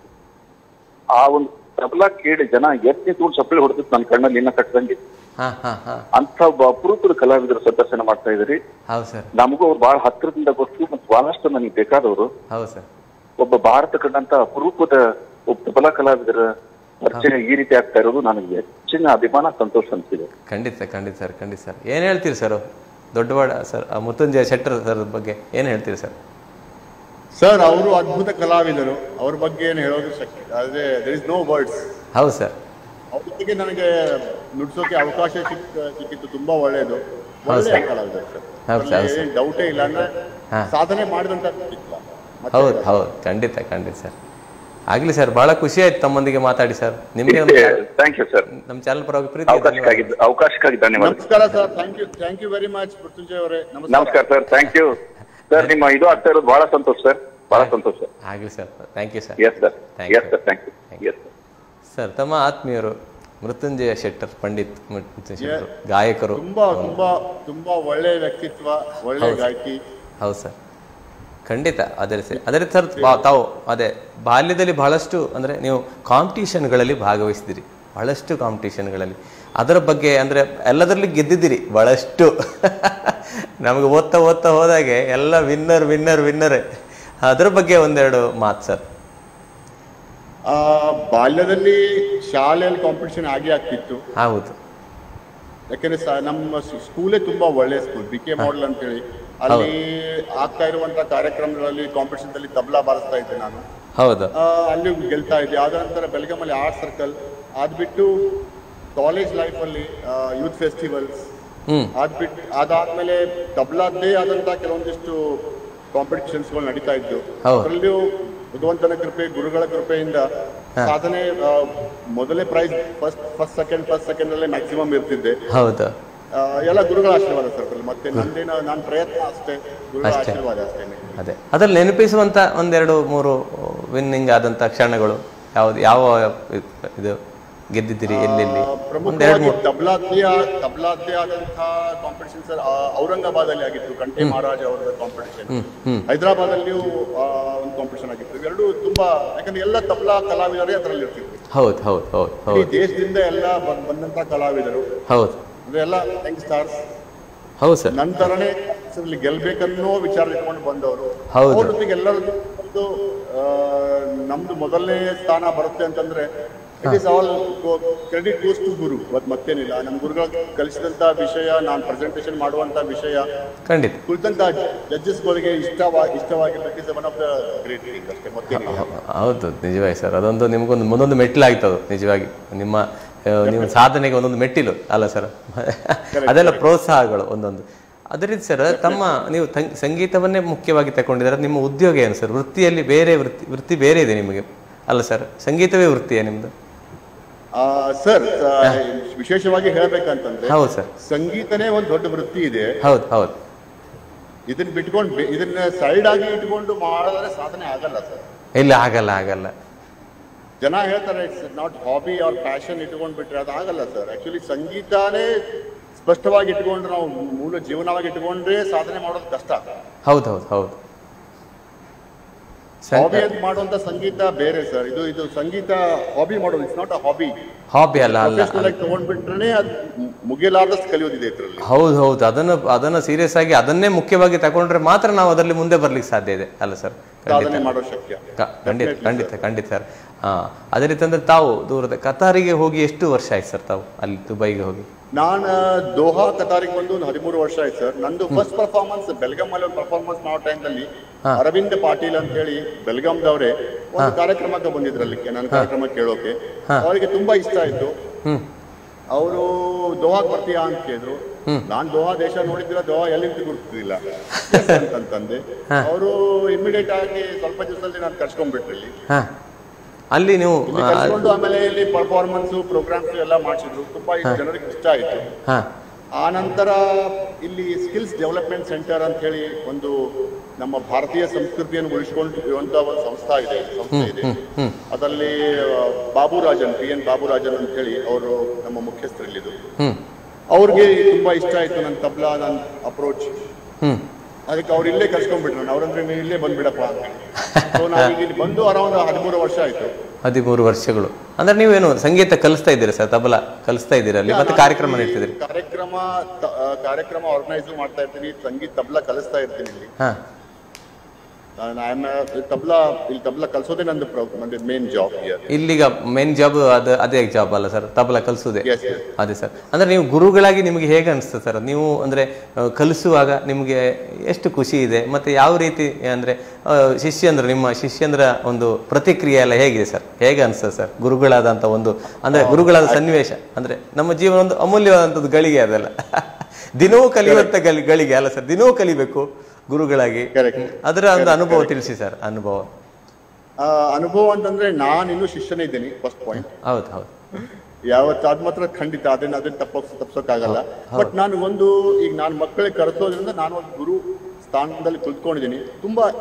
ಆ ಒಂದು ತಬಲಾ ಕೇಳಿ ಜನ ಎತ್ತಿ ತೂಡ್ ಚಪ್ಪಲಿ ಹೊಡೆದಿತ್ತು ನನ್ನ ಕಣ್ಣಲ್ಲಿ ಇನ್ನ ಕಟ್ಟದಂಗೆ ಹಾ ಹಾ ಹಾ ಅಂತ ಒಬ್ಬ ಅಪರೂಪದ ಕಲಾವಿದರು ಸಂದರ್ಶನ ಮಾಡ್ತಾ ಇದ್ರಿ ಹೌದು ಸರ್ ನಮಗೂ ಅವ್ರು ಬಹಳ ಹತ್ತಿರದಿಂದ ಗೊತ್ತು ಮತ್ತು ಬಹಳಷ್ಟು ನನಗೆ ಬೇಕಾದವರು ಹೌದು ಸರ್ ಒಬ್ಬ ಭಾರತ ಕಂಡಂತ ಅಪರೂಪದ ಒಬ್ಬ ತಬಲಾ ಕಲಾವಿದರ ಪರಿಚಯ ಈ ರೀತಿ ಆಗ್ತಾ ಇರೋದು ನನಗೆ ಹೆಚ್ಚಿನ ಅಭಿಮಾನ ಸಂತೋಷ ಅನಿಸಿದೆ ಖಂಡಿತ ಖಂಡಿತ ಸರ್ ಖಂಡಿತ ಸರ್ ಏನು ಹೇಳ್ತೀರಿ ಸರ್ ದೊಡ್ಡವಾಡ ಸರ್ ಆ ಮುತ್ತುಂಜಯ ಶೆಟ್ಟರ್ ಸರ್ ಬಗ್ಗೆ ಏನು ಹೇಳ್ತೀರಿ ಸರ್ ಸರ್ ಅವರು ಅದ್ಭುತ ಕಲಾವಿದರು ಅವ್ರ ಬಗ್ಗೆ ಏನು ಹೇಳೋದು ಶಕ್ತಿ ಆದ್ರೆ ದರ್ ಇಸ್ ನೋ ವರ್ಡ್ಸ್ ಹೌದು ಸರ್ ಅವ್ರ ಜೊತೆಗೆ ನನಗೆ ನುಡ್ಸೋಕೆ ಅವಕಾಶ ಸಿಕ್ಕ ಸಿಕ್ಕಿದ್ದು ತುಂಬಾ ಒಳ್ಳೆಯದು ಒಳ್ಳೆಯ ಕಲಾವಿದರು ಸರ್ ಹೌದು ಸರ್, ಹೌದು ಅದ್ರಲ್ಲಿ ಡೌಟೇ ಇಲ್ಲ ಅಂದ್ರೆ ಹಾ. ಸಾಧನೆ ಮಾಡಿದಂತ ವ್ಯಕ್ತಿತ್ವ. ಮತ್ತೆ ಹೌದು ಹೌದು ಖಂಡಿತ ಖಂಡಿತ ಸರ್ ಆಗಲಿ ಸರ್ ಭಾಳ ಖುಷಿ ಆಯ್ತು ತಮ್ಮೊಂದಿಗೆ ಮಾತಾಡಿ ಸರ್ ನಿಮಗೆ ನಮ್ಮ ಚಾನಲ್- ಥ್ಯಾಂಕ್ ಯು ಸರ್ ನಮ್ಮ ಚಾನಲ್ ಪರವಾಗಿ ಪ್ರೀತಿ ಅವಕಾಶಕ್ಕಾಗಿ ಅವಕಾಶಕ್ಕಾಗಿ ಧನ್ಯವಾದ ನಮಸ್ಕಾರ sir thank you thank you very much Mrityunjay ಅವರೇ ನಮಸ್ಕಾರ ನಮಸ್ಕಾರ ಸರ್ ಥ್ಯಾಂಕ್ ಯು ಸರ್ ನಿಮ್ಮ ಇದು ಆಗ್ತಾ ಇರೋದು ಬಹಳ ಸಂತೋಷ ಸರ್ ಬಹಳ ಸಂತೋಷ ಆಗಲಿ sir thank you sir yes sir Thank yes sir thank you yes sir sir ತಮ್ಮ ಆತ್ಮೀಯರು ಮೃತ್ಯುಂಜಯ ಶೆಟ್ಟರ್ ಪಂಡಿತ್ ಮೃತ್ಯುಂಜಯ ಶೆಟ್ಟರ್ ಗಾಯಕರು ತುಂಬಾ ತುಂಬಾ ತುಂಬಾ ಒಳ್ಳೆ ವ್ಯಕ್ತಿತ್ವ ಒಳ್ಳೆ ಗಾಯಕಿ ಹೌದು ಸರ್ ಖಂಡಿತ ಅದೇ ಸರ್ ಅದೇ ಸರ್ ಬಾ- ತಾವು ಅದೇ ಬಾಲ್ಯದಲ್ಲಿ ಬಹಳಷ್ಟು ಅಂದರೆ ನೀವು ಕಾಂಪಿಟೇಷನ್ಗಳಲ್ಲಿ ಭಾಗವಹಿಸಿದಿರಿ ಬಹಳಷ್ಟು ಕಾಂಪಿಟೇಷನ್ಗಳಲ್ಲಿ ಅದರ ಬಗ್ಗೆ ಅಂದರೆ ಎಲ್ಲದರಲ್ಲಿ ಗೆದ್ದಿದ್ದೀರಿ ಬಹಳಷ್ಟು ನಮಗೆ ಓದ್ತಾ ಓದ್ತಾ ಹೋದಾಗೆ ಎಲ್ಲ ವಿನ್ನರ್ ವಿನ್ನರ್ ವಿನ್ನರ್ ಅದರ ಬಗ್ಗೆ ಒಂದೆರಡು ಮಾತು ಸರ್ ಆ ಬಾಲ್ಯದಲ್ಲಿ ಶಾಲೆಯಲ್ಲಿ ಕಾಂಪಿಟಿಷನ್ ಆಗೇ ಆಗ್ತಿತ್ತು ಹೌದು ಯಾಕಂದ್ರೆ ಸ- ನಮ್ಮ ಸ್- ಸ್ಕೂಲೇ ತುಂಬಾ ಒಳ್ಳೆ ಸ್ಕೂಲ್ ಬಿ ಕೆ ಮಾಡೆಲ್ ಅಂತೇಳಿ ಅಲ್ಲಿ ಆಗ್ತಾ ಇರುವಂತ ಕಾರ್ಯಕ್ರಮಗಳಲ್ಲಿ ಕಾಂಪಿಟಿಷನ್ ಅಲ್ಲಿ ತಬಲಾ ಬಾರಿಸ್ತಾ ಇದ್ದೆ ನಾನು ಹೌದು ಆ, ಅಲ್ಲಿ ಗೆಲ್ತಾ ಇದ್ದೆ ಆದ ನಂತರ ಬೆಳಗಾಮಲ್ಲಿ ಆರ್ಟ್ ಸರ್ಕಲ್ ಅದ್ಬಿಟ್ಟು ಕಾಲೇಜ್ ಲೈಫಲ್ಲಿ ಯೂತ್ ಫೆಸ್ಟಿವಲ್ಸ್ ಹ್ಮ್ ಅದ್ಬಿಟ್ಟು ಅದಾದ್ಮೇಲೆ ತಬ್ಲಾದ್ದೇ ಆದಂತ ಕೆಲವೊಂದಿಷ್ಟು ಕಾಂಪಿಟಿಷನ್ಸ್ಗಳು ನಡೀತಾ ಇದ್ದು ಹೌದು. ಅದರಲ್ಲಿಯೂ ಭಗವಂತನ ಕೃಪೆ ಗುರುಗಳ ಕೃಪೆಯಿಂದ ಸಾಧನೆ ಆ, ಮೊದಲೇ prize first first second first second ಅಲ್ಲೇ ಮ್ಯಾಕ್ಸಿಮಮ್ ಇರ್ತಿದ್ದೆ ಹೌದು ಆ, ಎಲ್ಲ ಗುರುಗಳ ಆಶೀರ್ವಾದ ಸರ್ ಅದ್ರಲ್ಲಿ. ಮತ್ತೆ ನಂದೇನ ನನ್ನ ಪ್ರಯತ್ನ ಅಷ್ಟೇ ಗುರುಗಳ ಅಷ್ಟೇ. ಆಶೀರ್ವಾದ ಅಷ್ಟೇನೆ ಅದೇ ಅದ್ರಲ್ಲಿ ನೆನಪಿಸುವಂತ ಒಂದೆರಡು ಮೂರು ವಿನ್ನಿಂಗ್ ಆದಂತ ಕ್ಷಣಗಳು ಯಾವ್ದು ಯಾವ ಇದು ಗೆದ್ದಿದ್ದೀರಿ ಎಲ್ಲೆಲ್ಲಿ ಆ, ಒಂದೆರಡು ಪ್ರಮುಖವಾಗಿ ಮೂರು ತಬ್ಲಾದ್ದೇ ತಬ್ಲಾದ್ದೇ ಆದಂತಹ ಕಾಂಪಿಟಿಷನ್ ಸರ್ ಔರಂಗಾಬಾದ್ ಅಲ್ಲಿ ಆಗಿತ್ತು ಕಂಠೆ ಮಹಾರಾಜ್ ಅವರ ಕಾಂಪಿಟಿಷನ್ ಹ್ಮ್ ಹ್ಮ್ ಹೈದರಾಬಾದ್ ಅಲ್ಲಿಯೂ ಆ, ಒಂದು ಕಾಂಪಿಟಿಷನ್ ಆಗಿತ್ತು ಇವೆರಡು ತುಂಬಾ ಯಾಕಂದ್ರೆ ಎಲ್ಲ ತಬ್ಲಾ ಕಲಾವಿದರೇ ಅದರಲ್ಲಿ ಇರ್ತಿದ್ರು ಹೌದು ಹೌದು ಹೌದು ಈ ಹೌದು ದೇಶದಿಂದ ಎಲ್ಲ ಬಂದ್- ಬಂದಂತ ಕಲಾವಿದರು ಹೌದು ಅಂದ್ರೆ ಎಲ್ಲ ಯಂಗ್ ಸ್ಟಾರ್ಸ್ ಹೌದು ಸರ್ ನಂತರನೇ ಇಲ್ಲಿ ಗೆಲ್ಬೇಕನ್ನೋ ವಿಚಾರ ಇಟ್ಕೊಂಡು ಬಂದವರು ಹೌದು. ಅವ್ರ ಜೊತೆಗೆ ಎಲ್ಲರೂ ಒಂದು ಆ, ನಮ್ದು ಮೊದಲನೇ ಸ್ಥಾನ ಬರುತ್ತೆ ಅಂತಂದ್ರೆ it is all credit goes to ಗುರು ಅದ್ ಮತ್ತೇನಿಲ್ಲ ನಮ್ಮ ಗುರುಗಳು ಕಲಿಸಿದಂತ ವಿಷಯ ನಾನು ಪ್ರೆಸೆಂಟೇಷನ್ ಮಾಡುವಂತ ವಿಷಯ ಖಂಡಿತ ಕುಳಿತಂತ ಜಡ್ಜಸ್ಗಳಿಗೆ ಇಷ್ಟವಾ ಇಷ್ಟವಾಗಿರ್ಬೇಕು is one of the great thing ಅಷ್ಟೇ ಮತ್ತೇನಿಲ್ಲ ಹೌದು ನಿಜವಾಗಿ ಸರ್ ಅದೊಂದು ನಿಮ್ಗೊಂದು ಮುಂದೊಂದು ಮೆಟ್ಟಿಲಾಗ್ತದೆ ಅದು ನಿಜವಾಗಿ ನಿಮ್ಮ ಆ, ನಿಮ್ಮ ಸಾಧನೆಗೆ ಒಂದೊಂದು ಮೆಟ್ಟಿಲು ಅಲ್ಲ ಸರ್ ಅದೆಲ್ಲ ಪ್ರೋತ್ಸಾಹಗಳು ಒಂದೊಂದು ಅದೇ ರೀತಿ ಸರ್ ತಮ್ಮ ನೀವು ತಂ- ಸಂಗೀತವನ್ನೇ ಮುಖ್ಯವಾಗಿ ತಗೊಂಡಿದ್ದಾರೆ ನಿಮ್ಮ ಉದ್ಯೋಗ ಏನು ಸರ್ ವೃತ್ತಿಯಲ್ಲಿ ಬೇರೆ ವೃತ್ತಿ ವೃತ್ತಿ ಬೇರೆ ಇದೆ ನಿಮಗೆ ಅಲ್ಲ ಸರ್ ಸಂಗೀತವೇ ವೃತ್ತಿಯೇ ನಿಮ್ದು ಸರ್ ವಿಶೇಷವಾಗಿ ಹೇಳ್ಬೇಕಂತಂದ್ರೆ ಹೌದು ಸರ್ ಸಂಗೀತನೇ ಒಂದು ದೊಡ್ಡ ವೃತ್ತಿ ಇದೆ ಹೌದು ಹೌದು ಇದನ್ನ ಬಿಟ್ಕೊಂಡು ಬೆ- ಇದನ್ನ ಸೈಡ್ ಆಗಿ ಇಟ್ಕೊಂಡು ಮಾಡಿದ್ರೆ ಸಾಧನೆ ಆಗಲ್ಲ ಸರ್ ಇಲ್ಲ ಆಗಲ್ಲ ಆಗಲ್ಲ ಜನ ಹೇಳ್ತಾರೆ it's not hobby or passion ಇಟ್ಕೊಂಡ್ ಬಿಟ್ರೆ ಅದು ಆಗಲ್ಲ ಸರ್ ಆಕ್ಚುಲಿ ಸಂಗೀತನೇ ಸ್ಪಷ್ಟವಾಗಿ ಇಟ್ಕೊಂಡ್ರೆ ನಾವು ಮೂಲ ಜೀವನವಾಗಿ ಇಟ್ಕೊಂಡ್ರೆ ಸಾಧನೆ ಮಾಡೋದು ಕಷ್ಟ ಹೌದು ಹೌದು ಹೌದು ಸಂ- ಹಾಬಿ ಅಂತ ಮಾಡುವಂತ ಸಂಗೀತ ಬೇರೆ ಸರ್ ಇದು ಇದು ಸಂಗೀತ ಹಾಬಿ ಮಾಡೋದು it's not a hobby hobby ಅಲ್ಲ ಅಲ್ಲ ಪ್ರೊಫೆಷನಲ್ ಆಗಿ ತಗೊಂಡ್ಬಿಟ್ರೆ ಅದು ಮುಗಿಲಾರ್ದಷ್ಟು ಕಲಿಯೋದಿದೆ ಇದ್ರಲ್ಲಿ ಹೌದು ಹೌದು ಅದನ್ನು ಅದನ್ನು ಸೀರಿಯಸ್ ಆಗಿ ಅದನ್ನೇ ಮುಖ್ಯವಾಗಿ ತಗೊಂಡ್ರೆ ಮಾತ್ರ ನಾವು ಅದರಲ್ಲಿ ಮುಂದೆ ಬರ್ಲಿಕ್ಕೆ ಸಾಧ್ಯ ಇದೆ ಅಲ್ಲ ಸರ್ ಸಾಧನೆ ಮಾಡೋ ಶಕ್ಯ ಕ- ಖಂಡಿತ ಖಂಡಿತ ಖಂಡಿತ ಸರ್ ಹಾ ಅದೇ ರೀತಿ ಅಂದ್ರೆ ತಾವು ದೂರದ ಕತಾರಿಗೆ ಹೋಗಿ ಎಷ್ಟು ವರ್ಷ ಆಯ್ತು ಸರ್ ತಾವು ಅಲ್ಲಿ ದುಬೈಗೆ ಹೋಗಿ ನಾನು ದೋಹಾ ಕತಾರಿಗೆ ಬಂದು ಒಂದು ಹದಿಮೂರು ವರ್ಷ ಆಯ್ತು ಸರ್ ನಂದು ಫಸ್ಟ್ ಪರ್ಫಾರ್ಮೆನ್ಸ್ ಬೆಲ್ಗಾಮಲ್ಲಿ ಒಂದು ಪರ್ಫಾರ್ಮೆನ್ಸ್ ಮಾಡೋ ಟೈಮ್ನಲ್ಲಿ ಅರವಿಂದ್ ಪಾಟೀಲ್ ಅಂತ ಹೇಳಿ ಬೆಲ್ಗಾಮ್ದವ್ರೆ ಒಂದು ಕಾರ್ಯಕ್ರಮಕ್ಕೆ ಬಂದಿದ್ರಲ್ಲಿ ನನ್ನ ಕಾರ್ಯಕ್ರಮ ಕೇಳೋಕೆ ಅವರಿಗೆ ತುಂಬಾ ಇಷ್ಟ ಆಯ್ತು ಹ್ಮ್ ಅವರು ದೋಹಾಗ್ ಬರ್ತೀಯಾ ಅಂತ ಕೇಳಿದ್ರು ನಾನ್ ದೋಹಾ ದೇಶ ನೋಡಿದ್ರೆ ದೋಹಾ ಎಲ್ಲಿಂದ ಗುರುತಿಲ್ಲ ಅಂತಂತಂದೆ ಅವರು ಇಮಿಡಿಯೇಟ್ ಆಗಿ ಸ್ವಲ್ಪ ದಿವಸದಲ್ಲಿ ನಾನು ಕರ್ಸ್ಕೊಂಡ್ಬಿಟ್ರಿ ಇಲ್ಲಿ ಹಾ ಅಲ್ಲಿ ನೀವು ಇಲ್ಲಿ ಕರ್ಸ್ಕೊಂಡು ಆಮೇಲೆ ಇಲ್ಲಿ ಪರ್ಫಾರ್ಮೆನ್ಸ್ ಪ್ರೋಗ್ರಾಮ್ಸ್ ಎಲ್ಲ ಮಾಡಿಸಿದ್ರು ತುಂಬಾ ಜನರಿಗೆ ಇಷ್ಟ ಆಯ್ತು ಹಾ ಆ ನಂತರ ಇಲ್ಲಿ ಸ್ಕಿಲ್ಸ್ ಡೆವಲಪ್ಮೆಂಟ್ ಸೆಂಟರ್ ಅಂತ ಹೇಳಿ ಒಂದು ನಮ್ಮ ಭಾರತೀಯ ಸಂಸ್ಕೃತಿಯನ್ನು ಉಳಿಸಿಕೊಂಡಿರುವಂತ ಒಂದು ಸಂಸ್ಥಾ ಇದೆ ಸಂಸ್ಥೆ ಇದೆ ಅದರಲ್ಲಿ ಆ, ಬಾಬುರಾಜನ್ ಪಿ ಎನ್ ಬಾಬುರಾಜನ್ ಅಂತ ಹೇಳಿ ಅವರು ನಮ್ಮ ಮುಖ್ಯಸ್ಥರಲ್ಲಿದ್ದು ಹ್ಮ್ ಅವ್ರಿಗೆ ತುಂಬಾ ಇಷ್ಟ ಆಯ್ತು ನನ್ನ ತಬ್ಲಾ ನನ್ನ ಅಪ್ರೋಚ್ ಹ್ಮ್ ಅದಕ್ಕೆ ಅವ್ರು ಇಲ್ಲೇ ಕರ್ಸ್ಕೊಂಡ್ಬಿಟ್ರು ನಾನು ಅವ್ರಂದ್ರೆ ನೀವು ಇಲ್ಲೇ ಬಂದ್ಬಿಡಪ್ಪ ಅಂತ ಸೊ ನಾವು ಇಲ್ಲಿ ಬಂದು ಅರೌಂಡ್ ಹದಿಮೂರು ವರ್ಷ ಆಯ್ತು ಹದಿಮೂರು ವರ್ಷಗಳು ಅಂದ್ರೆ ನೀವೇನು ಸಂಗೀತ ಕಲಿಸ್ತಾ ಇದ್ದೀರಾ ಸರ್ ತಬಲ ಕಲಿಸ್ತಾ ಇದ್ದೀರಾ ಅಲ್ಲಿ ಮತ್ತೆ ಕಾರ್ಯಕ್ರಮ ನೀಡ್ತಿದ್ದೀರಿ ಕಾರ್ಯಕ್ರಮ ತ- ಆ, ಕಾರ್ಯಕ್ರಮ ಆರ್ಗನೈಸ್ ಮಾಡ್ತಾ ಇರ್ತೀನಿ ಸಂಗೀತ ತಬ್ಲಾ ಕಲಿಸ್ತಾ ಇರ್ತೀನಿ ಇಲ್ಲಿ ಹಾ ನಾನು ತಬ್ಲಾ ಇಲ್ಲಿ ತಬ್ಲಾ ಕಲ್ಸೋದೇ ನಂದು ನಂದು ಮೇನ್ ಜಾಬ್ ಇಯರ್ ಇಲ್ಲಿಗ ಮೇನ್ ಜಾಬ್ ಅದು ಅದೇ ಜಾಬ್ ಅಲ್ಲ ಸರ್ ತಬಲ ಕಲಿಸೋದೇ ಎಸ್ ಎಸ್ ಅದೇ ಸರ್ ಅಂದ್ರೆ ನೀವು ಗುರುಗಳಾಗಿ ನಿಮಗೆ ಹೇಗೆ ಅನಿಸ್ತದೆ ಸರ್ ನೀವು ಅಂದ್ರೆ ಆ, ಕಲಿಸುವಾಗ ನಿಮಗೆ ಎಷ್ಟು ಖುಷಿ ಇದೆ ಮತ್ತೆ ಯಾವ ರೀತಿ ಅಂದ್ರೆ ಆ, ಶಿಷ್ಯಂದ್ರ ನಿಮ್ಮ ಶಿಷ್ಯಂದ್ರ ಒಂದು ಪ್ರತಿಕ್ರಿಯೆ ಎಲ್ಲ ಹೇಗಿದೆ ಸರ್ ಹೇಗೆ ಅನಿಸ್ತದೆ ಸರ್ ಗುರುಗಳಾದಂಥ ಒಂದು ಅಂದ್ರೆ ಗುರುಗಳಾದ ಸನ್ನಿವೇಶ ಅಂದ್ರೆ ನಮ್ಮ ಜೀವನ ಒಂದು ಅಮೂಲ್ಯವಾದಂಥದ್ದು ಗಳಿಗೆ ಅದೆಲ್ಲ ದಿನವೂ ಕಲಿಯುವಂಥ gali- ಗಳಿಗೆ ಅಲ್ಲ ಸರ್ ದಿನವೂ ಕಲಿಬೇಕು ಗುರುಗಳಾಗಿ ಕರೆಕ್ಟ್ ಅದರ ಒಂದು ಅನುಭವ ತಿಳಿಸಿ ಸರ್ ಅನುಭವ ಅನುಭವ ಅಂತಂದ್ರೆ ನಾನು ಇನ್ನೂ ಶಿಷ್ಯನೇ ಇದ್ದೀನಿ ಫಸ್ಟ್ ಪಾಯಿಂಟ್ ಹೌದು ಹೌದು ಯಾವತ್ತು ಅದ್ ಮಾತ್ರ ಖಂಡಿತ ಅದನ್ನ ಅದನ್ನ ತಪ್ಪಕ್ ತಪ್ಸೋಕ್ಕಾಗಲ್ಲ ಬಟ್ ನಾನು ಒಂದು ಈಗ ನಾನು ಮಕ್ಕಳಿಗೆ ಕರೆಸೋದ್ರಿಂದ ನಾನು ಒಂದು ಗುರು ಸ್ಥಾನದಲ್ಲಿ ಕುಳಿತುಕೊಂಡಿದ್ದೀನಿ ತುಂಬಾ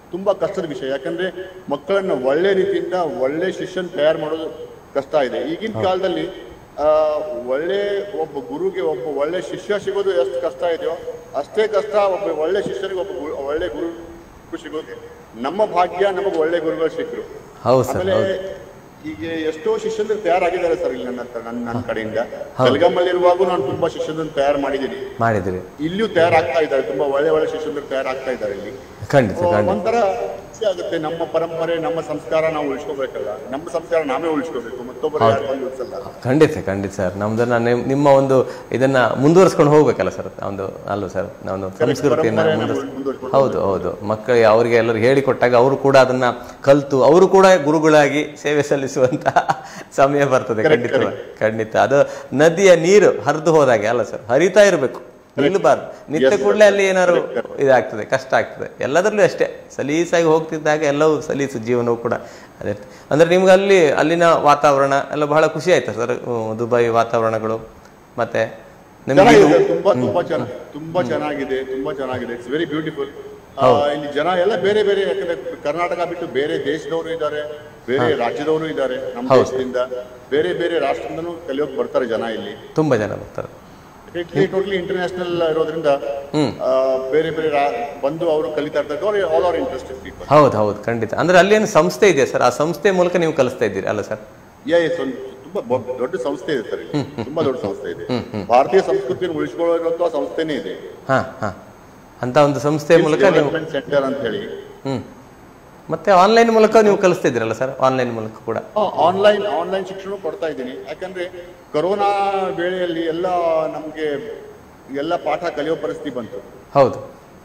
ತುಂಬಾ ಕಷ್ಟದ ವಿಷಯ ಯಾಕಂದ್ರೆ ಮಕ್ಕಳನ್ನ ಒಳ್ಳೆ ರೀತಿಯಿಂದ ಒಳ್ಳೆ ಶಿಷ್ಯನ ತಯಾರು ಮಾಡೋದು ಕಷ್ಟ ಇದೆ ಈಗಿನ ಕಾಲದಲ್ಲಿ ಆ, ಒಳ್ಳೆ ಒಬ್ಬ ಗುರುಗೆ ಒಬ್ಬ ಒಳ್ಳೆ ಶಿಷ್ಯ ಸಿಗೋದು ಎಷ್ಟು ಕಷ್ಟ ಇದೆಯೋ ಅಷ್ಟೇ ಕಷ್ಟ ಒಬ್ಬ ಒಳ್ಳೆ ಶಿಷ್ಯನಿಗೆ ಒಬ್ಬ ಗು- ಒಳ್ಳೆ ಗುರು ಸಿಗೋದು ನಮ್ಮ ಭಾಗ್ಯ ನಮಗೆ ಒಳ್ಳೆ ಗುರುಗಳು ಸಿಕ್ಕರು ಹೌದು ಸರ್ ಆಮೇಲೆ ಹೌದು ಈಗ ಎಷ್ಟೋ ಶಿಷ್ಯಂದ್ರು ತಯಾರಾಗಿದ್ದಾರೆ ಸರ್ ಇಲ್ಲಿ ನನ್ನ ಹತ್ರ ನನ್ನ ನನ್ನ ಕಡೆಯಿಂದ ಬೆಳಗಾಮಲ್ಲಿ ಇರುವಾಗೂ ನಾನು ತುಂಬಾ ಶಿಷ್ಯಂದ್ರನ್ನ ತಯಾರು ಮಾಡಿದ್ದೀನಿ ಮಾಡಿದಿರಿ ಇಲ್ಲಿಯೂ ತಯಾರಾಗ್ತಾ ಇದ್ದಾರೆ ತುಂಬಾ ಒಳ್ಳೆ ಒಳ್ಳೆ ಶಿಷ್ಯಂದ್ರು ತಯಾರಾಗ್ತಾ ಇದ್ದಾರೆ ಇಲ್ಲಿ ಖಂಡಿತ ಓ, ಖಂಡಿತ ಒಂಥರ ಖುಷಿ ಆಗುತ್ತೆ ನಮ್ಮ ಪರಂಪರೆ ನಮ್ಮ ಸಂಸ್ಕಾರ ನಾವು ಉಳಿಸ್ಕೋಬೇಕಲ್ಲ ನಮ್ಮ ಸಂಸ್ಕಾರ ನಾವೇ ಉಳಿಸ್ಕೋಬೇಕು ಮತ್ತೊಬ್ಬರು ಯಾರು ಬಂದು ಉಳಿಸಲ್ಲ ಖಂಡಿತ ಖಂಡಿತ ಸರ್ ನಮ್ದನ್ನ ನಿಮ್- ನಿಮ್ಮ ಒಂದು ಇದನ್ನ ಮುಂದುವರ್ಸ್ಕೊಂಡು ಹೋಗ್ಬೇಕಲ್ಲ ಸರ್ ಒಂದು ಅಲ್ವ ಸರ್ ನಾವು ಸಂಸ್ಕೃತಿಯನ್ನ ಪರಂಪರೆಯನ್ನ ಮುಂದುವರ್ಸ್ ಮುಂದುವರ್ಸ್ಕೊಂಡು ಹೌದು ಹೌದು ಮಕ್ಕಳಿಗೆ ಅವರಿಗೆ ಎಲ್ಲರೂ ಹೇಳಿಕೊಟ್ಟಾಗ ಅವರು ಕೂಡ ಅದನ್ನ ಕಲ್ತು ಅವರು ಕೂಡ ಗುರುಗಳಾಗಿ ಸೇವೆ ಸಲ್ಲಿಸುವಂತ ಸಮಯ ಬರ್ತದೆ ಖಂಡಿತ ಖಂಡಿತ ಅದು ನದಿಯ ನೀರು ಹರಿದು ಹೋದಾಗೆ ಅಲ್ಲ ಸರ್ ಹರಿತಾ ಇರಬೇಕು ನಿಲ್ಲಬಾರ್ದು ನಿತ್ಯ ಕೂಡಲೇ ಅಲ್ಲಿ ಏನಾದ್ರು ಇದಾಗ್ತದೆ ಕಷ್ಟ ಆಗ್ತದೆ ಎಲ್ಲದರಲ್ಲೂ ಅಷ್ಟೇ ಸಲೀಸಾಗಿ ಹೋಗ್ತಿದ್ದಾಗ ಎಲ್ಲವೂ ಸಲೀಸು ಜೀವನವು ಕೂಡ ಅದೇ ಅಂದ್ರೆ ನಿಮ್ಗೆ ಅಲ್ಲಿ ಅಲ್ಲಿನ ವಾತಾವರಣ ಎಲ್ಲ ಬಹಳ ಖುಷಿ ಆಯ್ತಾ ಸರ್ ದುಬೈ ವಾತಾವರಣಗಳು ಮತ್ತೆ ನಿಮ್ಗೆ ಇದು- ಚೆನ್ನಾಗಿದೆ ತುಂಬಾ ತುಂಬಾ ಚೆನ್ನಾಗಿ ತುಂಬಾ ಚೆನ್ನಾಗಿದೆ ತುಂಬಾ ಚೆನ್ನಾಗಿದೆ ಇಟ್ಸ್ ವೆರಿ ಬ್ಯೂಟಿಫುಲ್ ಇಲ್ಲಿ ಜನ ಎಲ್ಲ ಬೇರೆ ಬೇರೆ ಯಾಕಂದ್ರೆ ಕರ್ನಾಟಕ ಬಿಟ್ಟು ಬೇರೆ ದೇಶದವರು ಇದ್ದಾರೆ ಬೇರೆ ರಾಜ್ಯದವರು ಇದ್ದಾರೆ ನಮ್ಮ ದೇಶದಿಂದ ಬೇರೆ ಬೇರೆ ರಾಷ್ಟ್ರದಿಂದನೂ ಕಲಿಯೋಕ್ ಬರ್ತಾರೆ ಜನ ಇಲ್ಲಿ ತುಂಬಾ ಜನ ಬರ್ತಾರೆ ಟೋಟಲಿ ಇಂಟರ್ನ್ಯಾಷನಲ್ ಇರೋದ್ರಿಂದ ಆ, ಬೇರೆ ಬೇರೆ ರಾ- ಬಂದು ಅವರು ಕಲಿತಾ ಇರ್ತಾರೆ ಆಲ್ ಆರ್ ಇಂಟ್ರೆಸ್ಟೆಡ್ ಪೀಪಲ್ ಹೌದು ಹೌದು ಖಂಡಿತ ಅಂದ್ರೆ ಅಲ್ಲಿ ಏನು ಸಂಸ್ಥೆ ಇದೆ ಸರ್ ಆ ಸಂಸ್ಥೆ ಮೂಲಕ ನೀವು ಕಲಿಸ್ತಾ ಇದ್ದೀರಿ ಅಲ್ಲ ಸರ್ ಯಾ ಎಸ್ ಒಂದು ತುಂಬಾ ಬೊ- ದೊಡ್ಡ ಸಂಸ್ಥೆ ಇದೆ ಸರ್ ಇಲ್ಲಿ. ತುಂಬಾ ದೊಡ್ಡ ಸಂಸ್ಥೆ ಇದೆ ಭಾರತೀಯ ಸಂಸ್ಕೃತಿಯನ್ನು ಉಳಿಸ್ಕೊಳ್ಳೋ ಸಂಸ್ಥೆನೇ ಇದೆ ಹಾ ಹಾ ಅಂತ ಒಂದು ಸಂಸ್ಥೆ ಮೂಲಕ ನೀವು ಡೆವಲಪ್ಮೆಂಟ್ ಸೆಂಟರ್ ಅಂತ ಹೇಳಿ ಹ್ಮ್ ಮತ್ತೆ ಆನ್ಲೈನ್ ಮೂಲಕ ನೀವು ಕಲಿಸ್ತಾ ಇದ್ದೀರಲ್ಲ ಸರ್ ಆನ್ಲೈನ್ ಮೂಲಕ ಕೂಡ ಆನ್ಲೈನ್ ಆನ್ಲೈನ್ ಶಿಕ್ಷಣ ಕೊಡ್ತಾ ಇದ್ದೀನಿ ಯಾಕಂದ್ರೆ ಕೊರೋನಾ ವೇಳೆಯಲ್ಲಿ ಎಲ್ಲ ನಮ್ಗೆ ಎಲ್ಲ ಪಾಠ ಕಲಿಯೋ ಪರಿಸ್ಥಿತಿ ಬಂತು ಹೌದು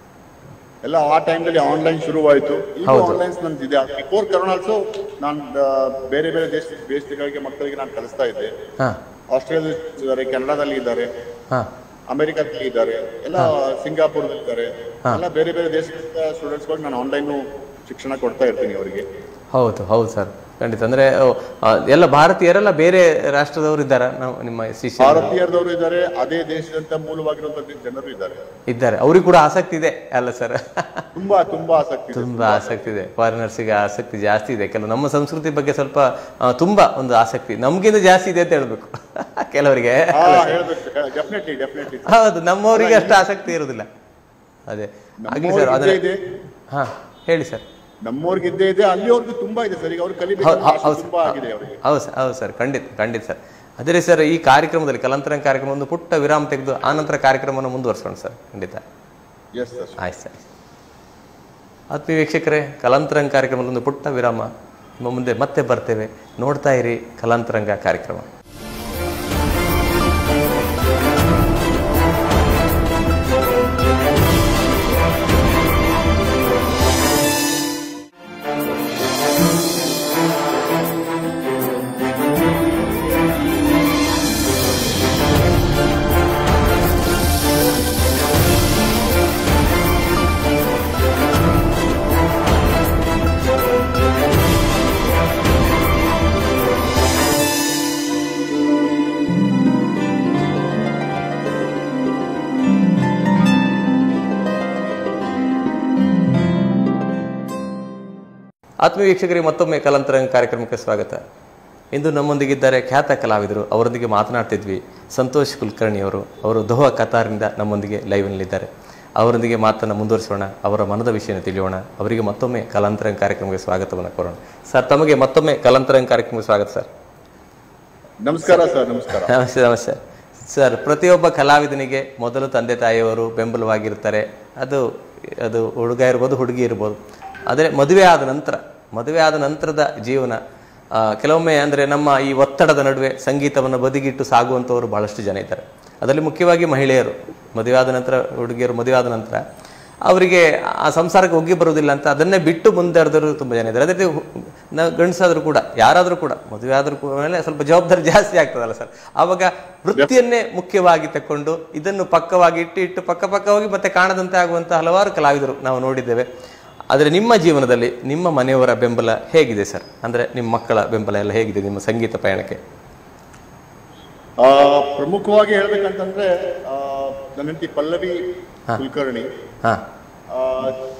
ಎಲ್ಲ ಆ ಟೈಮ್ನಲ್ಲಿ ಆನ್ಲೈನ್ ಶುರುವಾಯಿತು ಈಗ ಆನ್ಲೈನ್ ನಂದಿದೆ ಬಿಫೋರ್ ಕರೋನಾ ಆಲ್ಸೋ ನಾನು ಬೇರೆ ಬೇರೆ ದೇಶ ದೇಶಗಳಿಗೆ ಮಕ್ಕಳಿಗೆ ನಾನು ಕಲಿಸ್ತಾ ಇದ್ದೆ ಹಾ ಆಸ್ಟ್ರೇಲಿಯಾ ಇದ್ದಾರೆ ಕೆನಡಾದಲ್ಲಿ ಇದ್ದಾರೆ ಹಾ ಅಮೆರಿಕದಲ್ಲಿ ಇದ್ದಾರೆ ಎಲ್ಲ ಸಿಂಗಾಪುರದಲ್ಲಿ ಇದ್ದಾರೆ ಎಲ್ಲ ಬೇರೆ ಬೇರೆ ದೇಶದ ಸ್ಟೂಡೆಂಟ್ಸ್ಗಳಿಗೆ ನಾನು ಆನ್ಲೈನ್ ಶಿಕ್ಷಣ ಕೊಡ್ತಾ ಇರ್ತೀನಿ ಅವರಿಗೆ ಹೌದು ಹೌದು ಸರ್ ಖಂಡಿತ ಅಂದ್ರೆ ಆ, ಎಲ್ಲ ಭಾರತೀಯರೆಲ್ಲ ಬೇರೆ ರಾಷ್ಟ್ರದವರು ಇದ್ದಾರಾ ನಾವು ನಿಮ್ಮ ಶಿಷ್ಯ ಭಾರತೀಯರದವರು ಇದ್ದಾರೆ ಅದೇ ದೇಶದಂತ ಮೂಲವಾಗಿರುವಂತ ಜನರು ಇದ್ದಾರೆ ಇದ್ದಾರೆ ಅವ್ರಿಗೆ ಕೂಡ ಆಸಕ್ತಿ ಇದೆ ಅಲ್ಲ ಸರ್ ತುಂಬಾ ತುಂಬಾ ಆಸಕ್ತಿ ಇದೆ. ತುಂಬಾ ಆಸಕ್ತಿ ಇದೆ ಫಾರಿನರ್ಸಿಗೆ ಆಸಕ್ತಿ ಜಾಸ್ತಿ ಇದೆ ಕೆಲವು ನಮ್ಮ ಸಂಸ್ಕೃತಿ ಬಗ್ಗೆ ಸ್ವಲ್ಪ ಆ, ತುಂಬಾ ಒಂದು ಆಸಕ್ತಿ ನಮ್ಗಿಂತ ಜಾಸ್ತಿ ಇದೆ ಅಂತ ಹೇಳ್ಬೇಕು ಕೆಲವರಿಗೆ ಹಾ ಹೇಳ್ಬೇಕು ಡೆಫಿನೆಟ್ಲಿ ಡೆಫಿನೆಟ್ಲಿ ಹೌದು ನಮ್ಮವರಿಗೆ ಅಷ್ಟು ಆಸಕ್ತಿ ಇರುವುದಿಲ್ಲ ಅದೇ ಆಗ್ಲಿ ಸರ್ ಅದೇ ಇದೆ ಹಾ ಹೇಳಿ ಸರ್ ನಮ್ಮವ್ರಿಗೆ ಇದ್ದೇ ಇದೆ ಅಲ್ಲಿಯವ್ರಿಗೆ ತುಂಬಾ ಇದೆ ಸರ್ ಈಗ ಅವ್ರು ಕಲಿಬೇಕು ಹೌದು ಆಸೆ ಹೌದು ತುಂಬಾ ಆಗಿದೆ ಅವರಿಗೆ ಹೌದು ಸರ್ ಹೌದು ಸರ್ ಖಂಡಿತ ಖಂಡಿತ ಸರ್ ಅದೇ ರೀ ಸರ್ ಈ ಕಾರ್ಯಕ್ರಮದಲ್ಲಿ ಕಲಂತರಂಗ ಕಾರ್ಯಕ್ರಮ ಒಂದು ಪುಟ್ಟ ವಿರಾಮ ತೆಗೆದು ಆನಂತರ ಕಾರ್ಯಕ್ರಮವನ್ನು ಮುಂದುವರ್ಸೋಣ ಸರ್ ಖಂಡಿತ ಎಸ್ ಸರ್ ಆಯ್ತು ಸರ್ ಆತ್ಮೀಯ ವೀಕ್ಷಕರೇ ಕಲಾಂತರಂಗ ಕಾರ್ಯಕ್ರಮದಲ್ಲಿ ಒಂದು ಪುಟ್ಟ ವಿರಾಮ ನಿಮ್ಮ ಮುಂದೆ ಮತ್ತೆ ಬರ್ತೇವೆ ನೋಡ್ತಾ ಇರಿ ಕಲಾಂತರಂಗ ಕಾರ್ಯಕ್ರಮ ಆತ್ಮೀಯ ವೀಕ್ಷಕರಿಗೆ ಮತ್ತೊಮ್ಮೆ ಕಲಾಂತರಂಗ ಕಾರ್ಯಕ್ರಮಕ್ಕೆ ಸ್ವಾಗತ ಇಂದು ನಮ್ಮೊಂದಿಗಿದ್ದಾರೆ ಖ್ಯಾತ ಕಲಾವಿದರು ಅವರೊಂದಿಗೆ ಮಾತನಾಡ್ತಿದ್ವಿ ಸಂತೋಷ್ ಕುಲಕರ್ಣಿ ಅವರು ಅವರು ದೋಹಾ ಕತಾರ್ನಿಂದ ನಮ್ಮೊಂದಿಗೆ ಲೈವ್ನಲ್ಲಿದ್ದಾರೆ ಅವರೊಂದಿಗೆ ಮಾತನ್ನು ಮುಂದುವರಿಸೋಣ ಅವರ ಮನದ ವಿಷಯನ ತಿಳಿಯೋಣ ಅವರಿಗೆ ಮತ್ತೊಮ್ಮೆ ಕಲಾಂತರಂಗ ಕಾರ್ಯಕ್ರಮಕ್ಕೆ ಸ್ವಾಗತವನ್ನು ಕೋರೋಣ ಸರ್ ತಮಗೆ ಮತ್ತೊಮ್ಮೆ ಕಲಾಂತರಂಗ ಕಾರ್ಯಕ್ರಮಕ್ಕೆ ಸ್ವಾಗತ ಸರ್ ನಮಸ್ಕಾರ ಸರ್ ನಮಸ್ಕಾರ ನಮಸ್ತೆ ನಮಸ್ತೆ ಸರ್ ಪ್ರತಿಯೊಬ್ಬ ಕಲಾವಿದನಿಗೆ ಮೊದಲು ತಂದೆ ತಾಯಿಯವರು ಬೆಂಬಲವಾಗಿರ್ತಾರೆ ಅದು ಅದು ಹುಡುಗ ಇರ್ಬೋದು ಹುಡುಗಿ ಇರ್ಬೋದು ಆದರೆ ಮದುವೆ ಆದ ನಂತರ ಮದುವೆ ಆದ ನಂತರದ ಜೀವನ ಆ, ಕೆಲವೊಮ್ಮೆ ಅಂದರೆ ನಮ್ಮ ಈ ಒತ್ತಡದ ನಡುವೆ ಸಂಗೀತವನ್ನು ಬದಿಗಿಟ್ಟು ಸಾಗುವಂಥವರು ಬಹಳಷ್ಟು ಜನ ಇದ್ದಾರೆ ಅದರಲ್ಲಿ ಮುಖ್ಯವಾಗಿ ಮಹಿಳೆಯರು ಮದುವೆ ಆದ ನಂತರ ಹುಡುಗಿಯರು ಮದುವೆ ಆದ ನಂತರ ಅವರಿಗೆ ಆ ಸಂಸಾರಕ್ಕೆ ಒಗ್ಗಿ ಬರುವುದಿಲ್ಲ ಅಂತ ಅದನ್ನೇ ಬಿಟ್ಟು ಮುಂದೆ ಹರಿದವರು ತುಂಬ ಜನ ಇದ್ದಾರೆ ಅದೇ ರೀತಿ ಹು- ನ- ಗಂಡಸಾದ್ರೂ ಕೂಡ ಯಾರಾದರೂ ಕೂಡ ಮದುವೆ ಆದ್ರೂ ಕೂಡ ಮೇಲೆ ಸ್ವಲ್ಪ ಜವಾಬ್ದಾರಿ ಜಾಸ್ತಿ ಆಗ್ತದಲ್ಲ ಸರ್ ಆವಾಗ ವೃತ್ತಿಯನ್ನೇ ಮುಖ್ಯವಾಗಿ ತಕೊಂಡು ಇದನ್ನು ಪಕ್ಕವಾಗಿ ಇಟ್ಟು ಇಟ್ಟು ಪಕ್ಕ ಪಕ್ಕವಾಗಿ ಮತ್ತೆ ಕಾಣದಂತೆ ಆಗುವಂಥ ಹಲವಾರು ಕಲಾವಿದರು ನಾವು ನೋಡಿದ್ದೇವೆ ಆದರೆ ನಿಮ್ಮ ಜೀವನದಲ್ಲಿ ನಿಮ್ಮ ಮನೆಯವರ ಬೆಂಬಲ ಹೇಗಿದೆ ಸರ್ ಅಂದರೆ ನಿಮ್ಮ ಮಕ್ಕಳ ಬೆಂಬಲ ಎಲ್ಲ ಹೇಗಿದೆ ನಿಮ್ಮ ಸಂಗೀತ ಪಯಣಕ್ಕೆ ಆ, ಪ್ರಮುಖವಾಗಿ ಹೇಳ್ಬೇಕಂತಂದ್ರೆ ಆ, ನನ್ನ ಹೆಂಡತಿ ಪಲ್ಲವಿ ಕುಲಕರ್ಣಿ ಹಾಂ ಆ,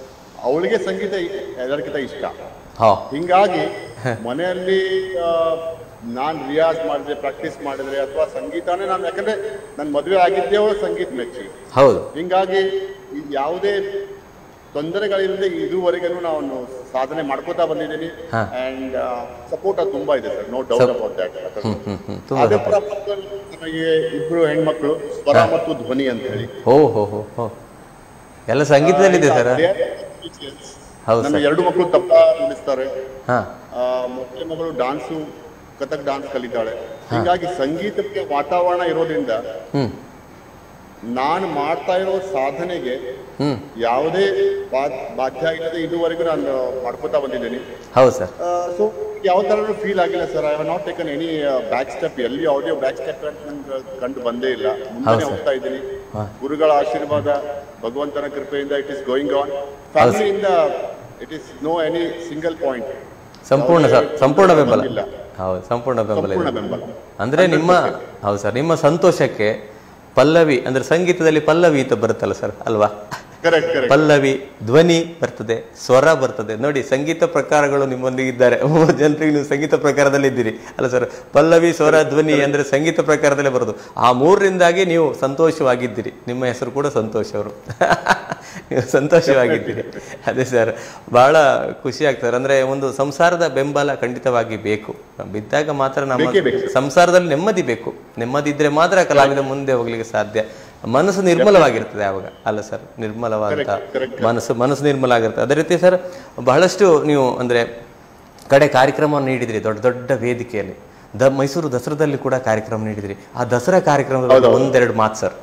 ಅವಳಿಗೆ ಸಂಗೀತ ಎಲ್ಲರಿಗಿಂತ ಇಷ್ಟ ಹಾ ಹಿಂಗಾಗಿ ಮನೆಯಲ್ಲಿ ಆ, ನಾನ್ ರಿಯಾಜ್ ಮಾಡಿದ್ರೆ ಪ್ರಾಕ್ಟೀಸ್ ಮಾಡಿದ್ರೆ ಅಥವಾ ಸಂಗೀತನೇ ನಾನು ಯಾಕಂದ್ರೆ ನನ್ನ ಮದುವೆ ಆಗಿದ್ದೇ ಅವಳು ಸಂಗೀತ ಮೆಚ್ಚಿ ಹೌದು ಹಿಂಗಾಗಿ ಈ ಯಾವುದೇ ತೊಂದರೆಗಳಿಲ್ಲದೆ ಇದುವರೆಗೂ ನಾನು ಸಾಧನೆ ಮಾಡ್ಕೋತಾ ಬಂದಿದ್ದೀನಿ ಹಾ. ಅಂಡ್ ಸಪೋರ್ಟ್ ಅದು ತುಂಬಾ ಇದೆ sir no doubt about that hmm hmm ತುಂಬಾ ಅದೇ ಪಕ್ಕದಲ್ಲಿ ನನಗೆ ಇಬ್ರು ಹೆಣ್ಮಕ್ಳು ಸ್ವರ ಮತ್ತು ಧ್ವನಿ ಅಂತ ಹೇಳಿ ಓ ಹೋ ಹೋ ಹೋ ಎಲ್ಲ ಸಂಗೀತದಲ್ಲಿದೆ ಸರ್ ಹೌದು ನನ್ನ ಸರ್ ಎರಡು ಮಕ್ಕಳು ತಪ್ಪ ನುಡಿಸ್ತಾರೆ ಹಾ ಆ, ಮೊದಲನೇ ಮಗಳು ಡಾನ್ಸು ಕಥಕ್ ಡಾನ್ಸ್ ಕಲಿತಾಳೆ ಹೀಗಾಗಿ ಸಂಗೀತಕ್ಕೆ ವಾತಾವರಣ ಇರೋದ್ರಿಂದ ಹ್ಮ್ ನಾನು ಮಾಡ್ತಾ ಇರೋ ಸಾಧನೆಗೆ ಹ್ಮ್ ಯಾವುದೇ ಬಾ- ಬಾಧ್ಯ ಇಲ್ಲದೆ ಇದುವರೆಗೂ ನಾನು ಮಾಡ್ಕೋತಾ ಬಂದಿದ್ದೀನಿ ಹೌದು ಸರ್ ಸೊ ಯಾವ ಥರನೂ ಫೀಲ್ ಆಗಿಲ್ಲ sir I have not taken any back step ಎಲ್ಲಿ ಯಾವುದೇ ಬ್ಯಾಕ್ ಸ್ಟೆಪ್ ಅಂತ ನಂಗೆ ಕಂಡು ಬಂದೇ ಇಲ್ಲ ಮುಂದೆ ಹೋಗ್ತಾ ಇದ್ದೀನಿ ಗುರುಗಳ ಆಶೀರ್ವಾದ ಭಗವಂತನ ಕೃಪೆಯಿಂದ ಇಟ್ ಇಸ್ ಗೋಯಿಂಗ್ ಆನ್ ಫ್ಯಾಮಿಲಿಯಿಂದ it is no any single point ಸಂಪೂರ್ಣ ಸರ್ ಸಂಪೂರ್ಣ ಬೆಂಬಲ ಬಂದಿಲ್ಲ. ಹೌದು ಸಂಪೂರ್ಣ ಬೆಂಬಲ ಸಂಪೂರ್ಣ ಇದೆ ಬೆಂಬಲ ಅಂದ್ರೆ ನಿಮ್ಮ ಹೌದು ಸರ್ ನಿಮ್ಮ ಸಂತೋಷಕ್ಕೆ ಪಲ್ಲವಿ ಅಂದ್ರೆ ಸಂಗೀತದಲ್ಲಿ ಪಲ್ಲವಿ ಅಂತ ಬರುತ್ತಲ್ಲ ಸರ್ ಅಲ್ವಾ ಕರೆಕ್ಟ್ ಕರೆಕ್ಟ್ ಪಲ್ಲವಿ ಧ್ವನಿ ಬರ್ತದೆ ಸ್ವರ ಬರ್ತದೆ ನೋಡಿ ಸಂಗೀತ ಪ್ರಕಾರಗಳು ನಿಮ್ಮೊಂದಿಗೆ ಇದ್ದಾರೆ ಮೂರು ಜನರಿಗೆ ನೀವು ಸಂಗೀತ ಪ್ರಕಾರದಲ್ಲಿ ಇದ್ದೀರಿ ಅಲ್ಲ ಸರ್ ಪಲ್ಲವಿ ಸ್ವರ ಧ್ವನಿ ಅಂದ್ರೆ ಸಂಗೀತ ಪ್ರಕಾರದಲ್ಲೇ ಬರೋದು ಆ ಮೂರರಿಂದಾಗಿ ನೀವು ಸಂತೋಷವಾಗಿದ್ದೀರಿ ನಿಮ್ಮ ಹೆಸರು ಕೂಡ ಸಂತೋಷ್ ಅವರು ನೀವು ಸಂತೋಷವಾಗಿದ್ದೀರಿ ಅದೇ ಸರ್ ಬಹಳ ಖುಷಿ ಆಗ್ತದೆ ಅಂದ್ರೆ ಒಂದು ಸಂಸಾರದ ಬೆಂಬಲ ಖಂಡಿತವಾಗಿ ಬೇಕು ಬಿದ್ದಾಗ ಮಾತ್ರ ನಮ್ಮ ಬೇಕೇ ಬೇಕು. ಸಂಸಾರದಲ್ಲಿ ನೆಮ್ಮದಿ ಬೇಕು ನೆಮ್ಮದಿ ಇದ್ರೆ ಮಾತ್ರ ಕಲಾವಿದ ಮುಂದೆ ಹೋಗ್ಲಿಕ್ಕೆ ಸಾಧ್ಯ ಮನಸ್ಸು ನಿರ್ಮಲವಾಗಿರ್ತದೆ ಆವಾಗ ಅಲ್ಲ ಸರ್ ನಿರ್ಮಲವಾದಂತ ಮನಸ್ಸು ಮನಸ್ಸು ನಿರ್ಮಲ ಆಗಿರ್ತದೆ ಅದೇ ರೀತಿ ಸರ್ ಬಹಳಷ್ಟು ನೀವು ಅಂದ್ರೆ ಕಡೆ ಕಾರ್ಯಕ್ರಮವನ್ನು ನೀಡಿದ್ರಿ ದೊಡ್ಡ ದೊಡ್ಡ ವೇದಿಕೆಯಲ್ಲಿ ದ ಮೈಸೂರು ದಸರಾದಲ್ಲಿ ಕೂಡ ಕಾರ್ಯಕ್ರಮ ನೀಡಿದ್ರಿ ಆ ದಸರಾ ಕಾರ್ಯಕ್ರಮದಲ್ಲಿ ಒಂದೆರಡು ಮಾತು ಸರ್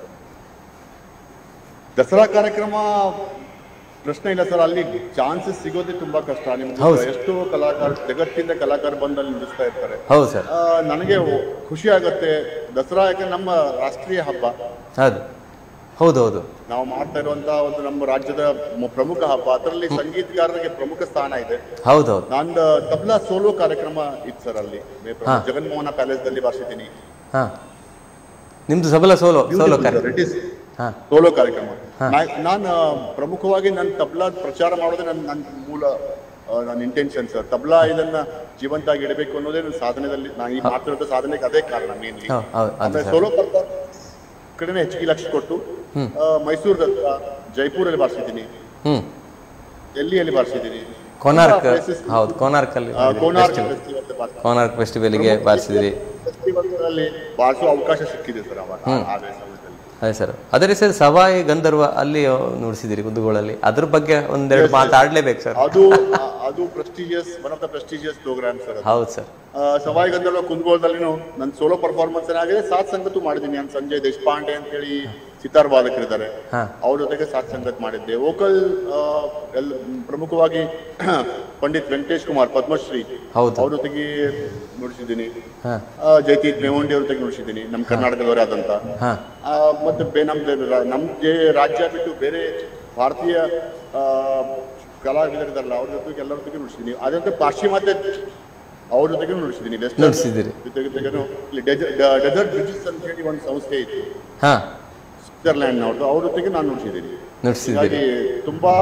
ದಸರಾ ಕಾರ್ಯಕ್ರಮ ಪ್ರಶ್ನೆ ಇಲ್ಲ ಸರ್ ಅಲ್ಲಿ ಚಾನ್ಸಸ್ ಸಿಗೋದೇ ತುಂಬಾ ಕಷ್ಟ ನಿಮ್ಗೆ ಎಷ್ಟೋ ಕಲಾಕಾರ ಜಗತ್ತಿಂದ ಕಲಾಕಾರ ಬಂದು ಅಲ್ಲಿ ನುಡಿಸ್ತಾ ಇರ್ತಾರೆ ಹೌದು ಸರ್ ಆ, ನನಗೆ ಖುಷಿ ಆಗುತ್ತೆ ದಸರಾ ಯಾಕಂದ್ರೆ ನಮ್ಮ ರಾಷ್ಟ್ರೀಯ ಹಬ್ಬ ಹೌದು ಹೌದು ಹೌದು ನಾವು ಮಾಡ್ತಾ ಇರುವಂತ ಒಂದು ನಮ್ಮ ರಾಜ್ಯದ ಮು- ಪ್ರಮುಖ ಹಬ್ಬ ಅದರಲ್ಲಿ ಸಂಗೀತಗಾರರಿಗೆ ಪ್ರಮುಖ ಸ್ಥಾನ ಇದೆ ಹೌದು ಹೌದು ನಂದು ತಬ್ಲಾ ಸೋಲೋ ಕಾರ್ಯಕ್ರಮ ಇತ್ತು ಸರ್ ಅಲ್ಲಿ ಜಗನ್ಮೋಹನ ಪ್ಯಾಲೇಸ್ ದಲ್ಲಿ ಬಾರಿಸಿದ್ದೀನಿ ಹಾ ನಿಮ್ದು ಸಬಲ ಸೋಲೋ ಸೋಲೋ ಕಾರ್ಯ ಇಟ್ ಇಸ್ ಹಾ ಸೋಲೋ ಕಾರ್ಯಕ್ರಮ ನಾನು ಪ್ರಮುಖವಾಗಿ ನನ್ನ ತಬ್ಲಾ ಪ್ರಚಾರ ಮಾಡೋದೇ ನನ್ನ ನನ್ನ ಮೂಲ ಆ, ನನ್ನ ಇಂಟೆನ್ಷನ್ ಸರ್ ತಬ್ಲಾ ಇದನ್ನ ಜೀವಂತ ಆಗಿ ಇಡಬೇಕು ಅನ್ನೋದೇ ನನ್ನ ಸಾಧನೆದಲ್ಲಿ ನಾನು ಈ ಮಾಡ್ತಿರೋ ಸಾಧನೆಗೆ ಅದೇ ಕಾರಣ ಮೇನ್ಲಿ ಹೌದು ಹೌದು ಅದು ಆಮೇಲೆ ಸರ್ ಸೋಲೋ ಕಡೆನೆ ಹೆಚ್ಚಿಗೆ ಲಕ್ಷ ಕೊಟ್ಟು ಆ, ಮೈಸೂರು ದಸರಾ ಜೈಪುರಲ್ಲಿ ಬಾರಿಸಿದ್ದೀನಿ ಹ್ಮ್ ಡೆಲ್ಲಿಯಲ್ಲಿ ಬಾರಿಸಿದ್ದೀನಿ ಕೋನಾರ್ಕ್ ತುಂಬಾ places- ಹೌದು ಕೋನಾರ್ಕ್ ಅಲ್ಲಿ ಆ, ಕೋನಾರ್ಕ್ ಫೆಸ್ಟಿವಲ್ ಬಾರಿಸಿದ್ದೀನಿ. ಕೋನಾರ್ಕ್ ಫೆಸ್ಟಿವಲ್ಗೆ ಬಾರಿಸಿದಿರಿ ಫೆಸ್ಟಿವಲ್ಗಳಲ್ಲಿ ಬಾರಿಸುವ ಅವಕಾಶ ಸಿಕ್ಕಿದೆ ಸರ್ ಅವಾಗ ಆ- ಆ ಸಮಯದಲ್ಲಿ ಅದೇ ಸರ್ ಅದೇ ರೀತಿ ಸರ್ ಸವಾಯಿ ಗಂಧರ್ವ ಅಲ್ಲಿ ನುಡಿಸಿದಿರಿ ಕುಂದಗೋಳಲ್ಲಿ ಅದ್ರ ಬಗ್ಗೆ ಒಂದೆರಡು ಮಾತಾಡ್ಲೇಬೇಕು ಸರ್ ಅದು ಆ- ಅದು prestigious one of the prestigious program sir ಅದು. ಹೌದು ಸರ್ ಆ, ಸವಾಯಿ ಗಂಧರ್ವ ಕುಂದಗೋಳದಲ್ಲಿನೂ ನನ್ನ ಸೋಲೋ ಪರ್ಫಾರ್ಮೆನ್ಸ್ ಏನಾಗಿದೆ ಸಾತ್ ಸಂಗತು ಮಾಡಿದ್ದೀನಿ ನಾನು ಸಂಜಯ್ ದೇಶಪಾಂಡೆ ಅಂತ ಹೇಳಿ ಸಿತಾರ್ ವಾದಕರಿದ್ದಾರೆ ಹಾ. ಅವ್ರ ಜೊತೆಗೆ ಸಾತ್ ಸಂಗತ್ ಮಾಡಿದ್ದೆ ವೋಕಲ್ ಎಲ್ಲ ಪ್ರಮುಖವಾಗಿ ಪಂಡಿತ್ ವೆಂಕಟೇಶ್ ಕುಮಾರ್ ಪದ್ಮಶ್ರೀ ಹೌದು. ಅವ್ರ ಜೊತೆಗೆ ನುಡಿಸಿದ್ದೀನಿ ಹಾ ಆ, ಜಯತೀತ್ ಮೇವಂಡಿ ಅವ್ರ ಜೊತೆಗೆ ನುಡಿಸಿದ್ದೀನಿ ನಮ್ಮ ಕರ್ನಾಟಕದವರೇ ಆದಂತ ಹಾ ಆ, ಮತ್ತೆ ಬೇ ನಮ್ಮ ರಾ- ನಮ್ಮ ಜೆ- ರಾಜ್ಯ ಬಿಟ್ಟು ಬೇರೆ ಭಾರತೀಯ ಆ, ಕಲಾವಿದರಿದಾರಲ್ಲ ಅವ್ರ ಜೊತೆಗೆ ಎಲ್ಲರ ಜೊತೆಗೆ ನುಡಿಸಿದ್ದೀನಿ ಅದಂತೆ ಪಾಶ್ಚಿಮಾತ್ಯ ಅವ್ರ ಜೊತೆಗೆ ನುಡಿಸಿದ್ದೀನಿ ವೆಸ್ಟರ್ನ್ ನುಡಿಸಿದ್ದೀರಿ ಜೊತೆಗೆ ಜೊತೆಗೇನು ಇಲ್ಲಿ ಡೆಸರ್ಟ್ ಬ್ರಿಟಿಷ್ ಅಂತ ಹೇಳಿ ಒಂದು ಸಂಸ್ಥೆ ಇತ್ತು ಹಾ ಸ್ವಿಟ್ಜರ್ಲ್ಯಾಂಡ್ ಅವ್ರದ್ದು ಅವ್ರ ಜೊತೆಗೆ ನಾನು ನುಡಿಸಿದ್ದೀನಿ ನುಡಿಸಿದ್ದೀರಿ ಹೀಗಾಗಿ ತುಂಬಾ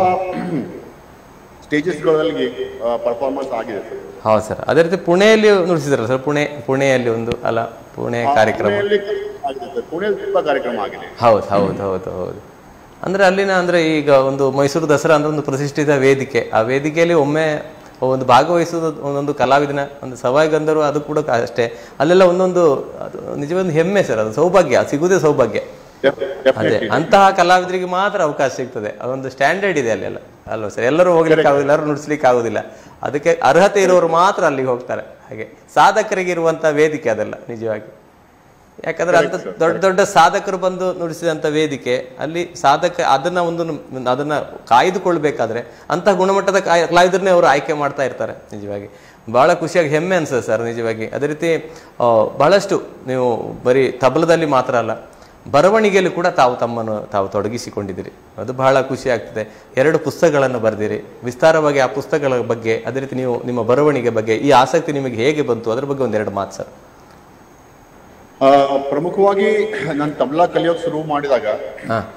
ಸ್ಟೇಜಸ್ಗಳಲ್ಲಿ ಪರ್ಫಾರ್ಮೆನ್ಸ್ ಆಗಿದೆ ಸರ್ ಹೌದು ಸರ್ ಅದೇ ರೀತಿ ಪುಣೆಯಲ್ಲಿ ನುಡಿಸಿದ್ರಲ್ಲ ಸರ್ ಪುಣೆ ಪುಣೆಯಲ್ಲಿ ಒಂದು ಅಲ್ಲ ಪುಣೆ ಕಾರ್ಯಕ್ರಮ ಪುಣೆಯಲ್ಲಿ ಆಗಿದೆ ಸರ್ ಪುಣೆಯಲ್ಲಿ ತುಂಬಾ ಕಾರ್ಯಕ್ರಮ ಆಗಿದೆ ಹೌದು ಹೌದು ಹೌದು ಹೌದು ಅಂದ್ರೆ ಅಲ್ಲಿನ ಅಂದ್ರೆ ಈಗ ಒಂದು ಮೈಸೂರು ದಸರಾ ಅಂದ್ರೆ ಒಂದು ಪ್ರತಿಷ್ಠಿತ ವೇದಿಕೆ ಆ ವೇದಿಕೆಯಲ್ಲಿ ಒಮ್ಮೆ ಒಂದು ಭಾಗವಹಿಸೋದು ಒಂದೊಂದು ಕಲಾವಿದನ ಒಂದು ಸವಾಯಿ ಗಂಧರ್ವ ಅದು ಕೂಡ ಅಷ್ಟೇ ಅಲ್ಲೆಲ್ಲ ಒಂದೊಂದು ಅದು ನಿಜವಾದ ಹೆಮ್ಮೆ ಸರ್ ಅದು ಸೌಭಾಗ್ಯ ಅದು ಸಿಗುವುದೇ ಸೌಭಾಗ್ಯ ಅದೇ ಡೆಫಿನೆಟ್ಲಿ ಅಂತಹ ಕಲಾವಿದರಿಗೆ ಮಾತ್ರ ಅವಕಾಶ ಸಿಗ್ತದೆ ಅದೊಂದು ಸ್ಟ್ಯಾಂಡರ್ಡ್ ಇದೆ ಅಲ್ಲೆಲ್ಲ ಅಲ್ವಾ ಸರ್ ಎಲ್ಲರೂ ಹೋಗ್ಲಿಕ್ಕೆ ಆಗುದಿಲ್ಲ ಎಲ್ಲರೂ ನುಡಿಸ್ಲಿಕ್ಕೆ ಆಗುದಿಲ್ಲ ಅದಕ್ಕೆ ಅರ್ಹತೆ ಇರೋರು ಮಾತ್ರ ಅಲ್ಲಿಗೆ ಹೋಗ್ತಾರೆ ಹಾಗೆ ಸಾಧಕರಿಗೆ ಇರುವಂತ ವೇದಿಕೆ ಅದೆಲ್ಲ ನಿಜವಾಗಿ ಯಾಕಂದ್ರೆ ಅಂತ ದೊಡ್ಡ ದೊಡ್ಡ ಸಾಧಕರು ಬಂದು ನುಡಿಸಿದಂತ ವೇದಿಕೆ ಅಲ್ಲಿ ಸಾಧಕ ಅದನ್ನ ಒಂದು ನು- ಅದನ್ನ ಕಾಯ್ದುಕೊಳ್ಬೇಕಾದ್ರೆ ಅಂತಹ ಗುಣಮಟ್ಟದ ಕಾಯ್- ಕಲಾವಿದರನ್ನೇ ಅವರು ಆಯ್ಕೆ ಮಾಡ್ತಾ ಇರ್ತಾರೆ ನಿಜವಾಗಿ ಬಹಳ ಖುಷಿಯಾಗಿ ಹೆಮ್ಮೆ ಅನ್ಸುತ್ತೆ ಸರ್ ನಿಜವಾಗಿ ಅದೇ ರೀತಿ ಆ, ಬಹಳಷ್ಟು ನೀವು ಬರೀ ತಬಲದಲ್ಲಿ ಮಾತ್ರ ಅಲ್ಲ ಬರವಣಿಗೆಯಲ್ಲಿ ಕೂಡ ತಾವು ತಮ್ಮನ್ನು ತಾವು ತೊಡಗಿಸಿಕೊಂಡಿದ್ದೀರಿ ಅದು ಬಹಳ ಖುಷಿ ಆಗ್ತದೆ ಎರಡು ಪುಸ್ತಕಗಳನ್ನು ಬರೆದಿರಿ ವಿಸ್ತಾರವಾಗಿ ಆ ಪುಸ್ತಕಗಳ ಬಗ್ಗೆ ಅದೇ ರೀತಿ ನೀವು ನಿಮ್ಮ ಬರವಣಿಗೆ ಬಗ್ಗೆ ಈ ಆಸಕ್ತಿ ನಿಮಗೆ ಹೇಗೆ ಬಂತು ಅದ್ರ ಬಗ್ಗೆ ಒಂದೆರಡು ಮಾತು ಸರ್ ಆ, ಪ್ರಮುಖವಾಗಿ ನಾನು ತಬ್ಲಾ ಕಲಿಯೋಕೆ ಶುರು ಮಾಡಿದಾಗ ಹಾ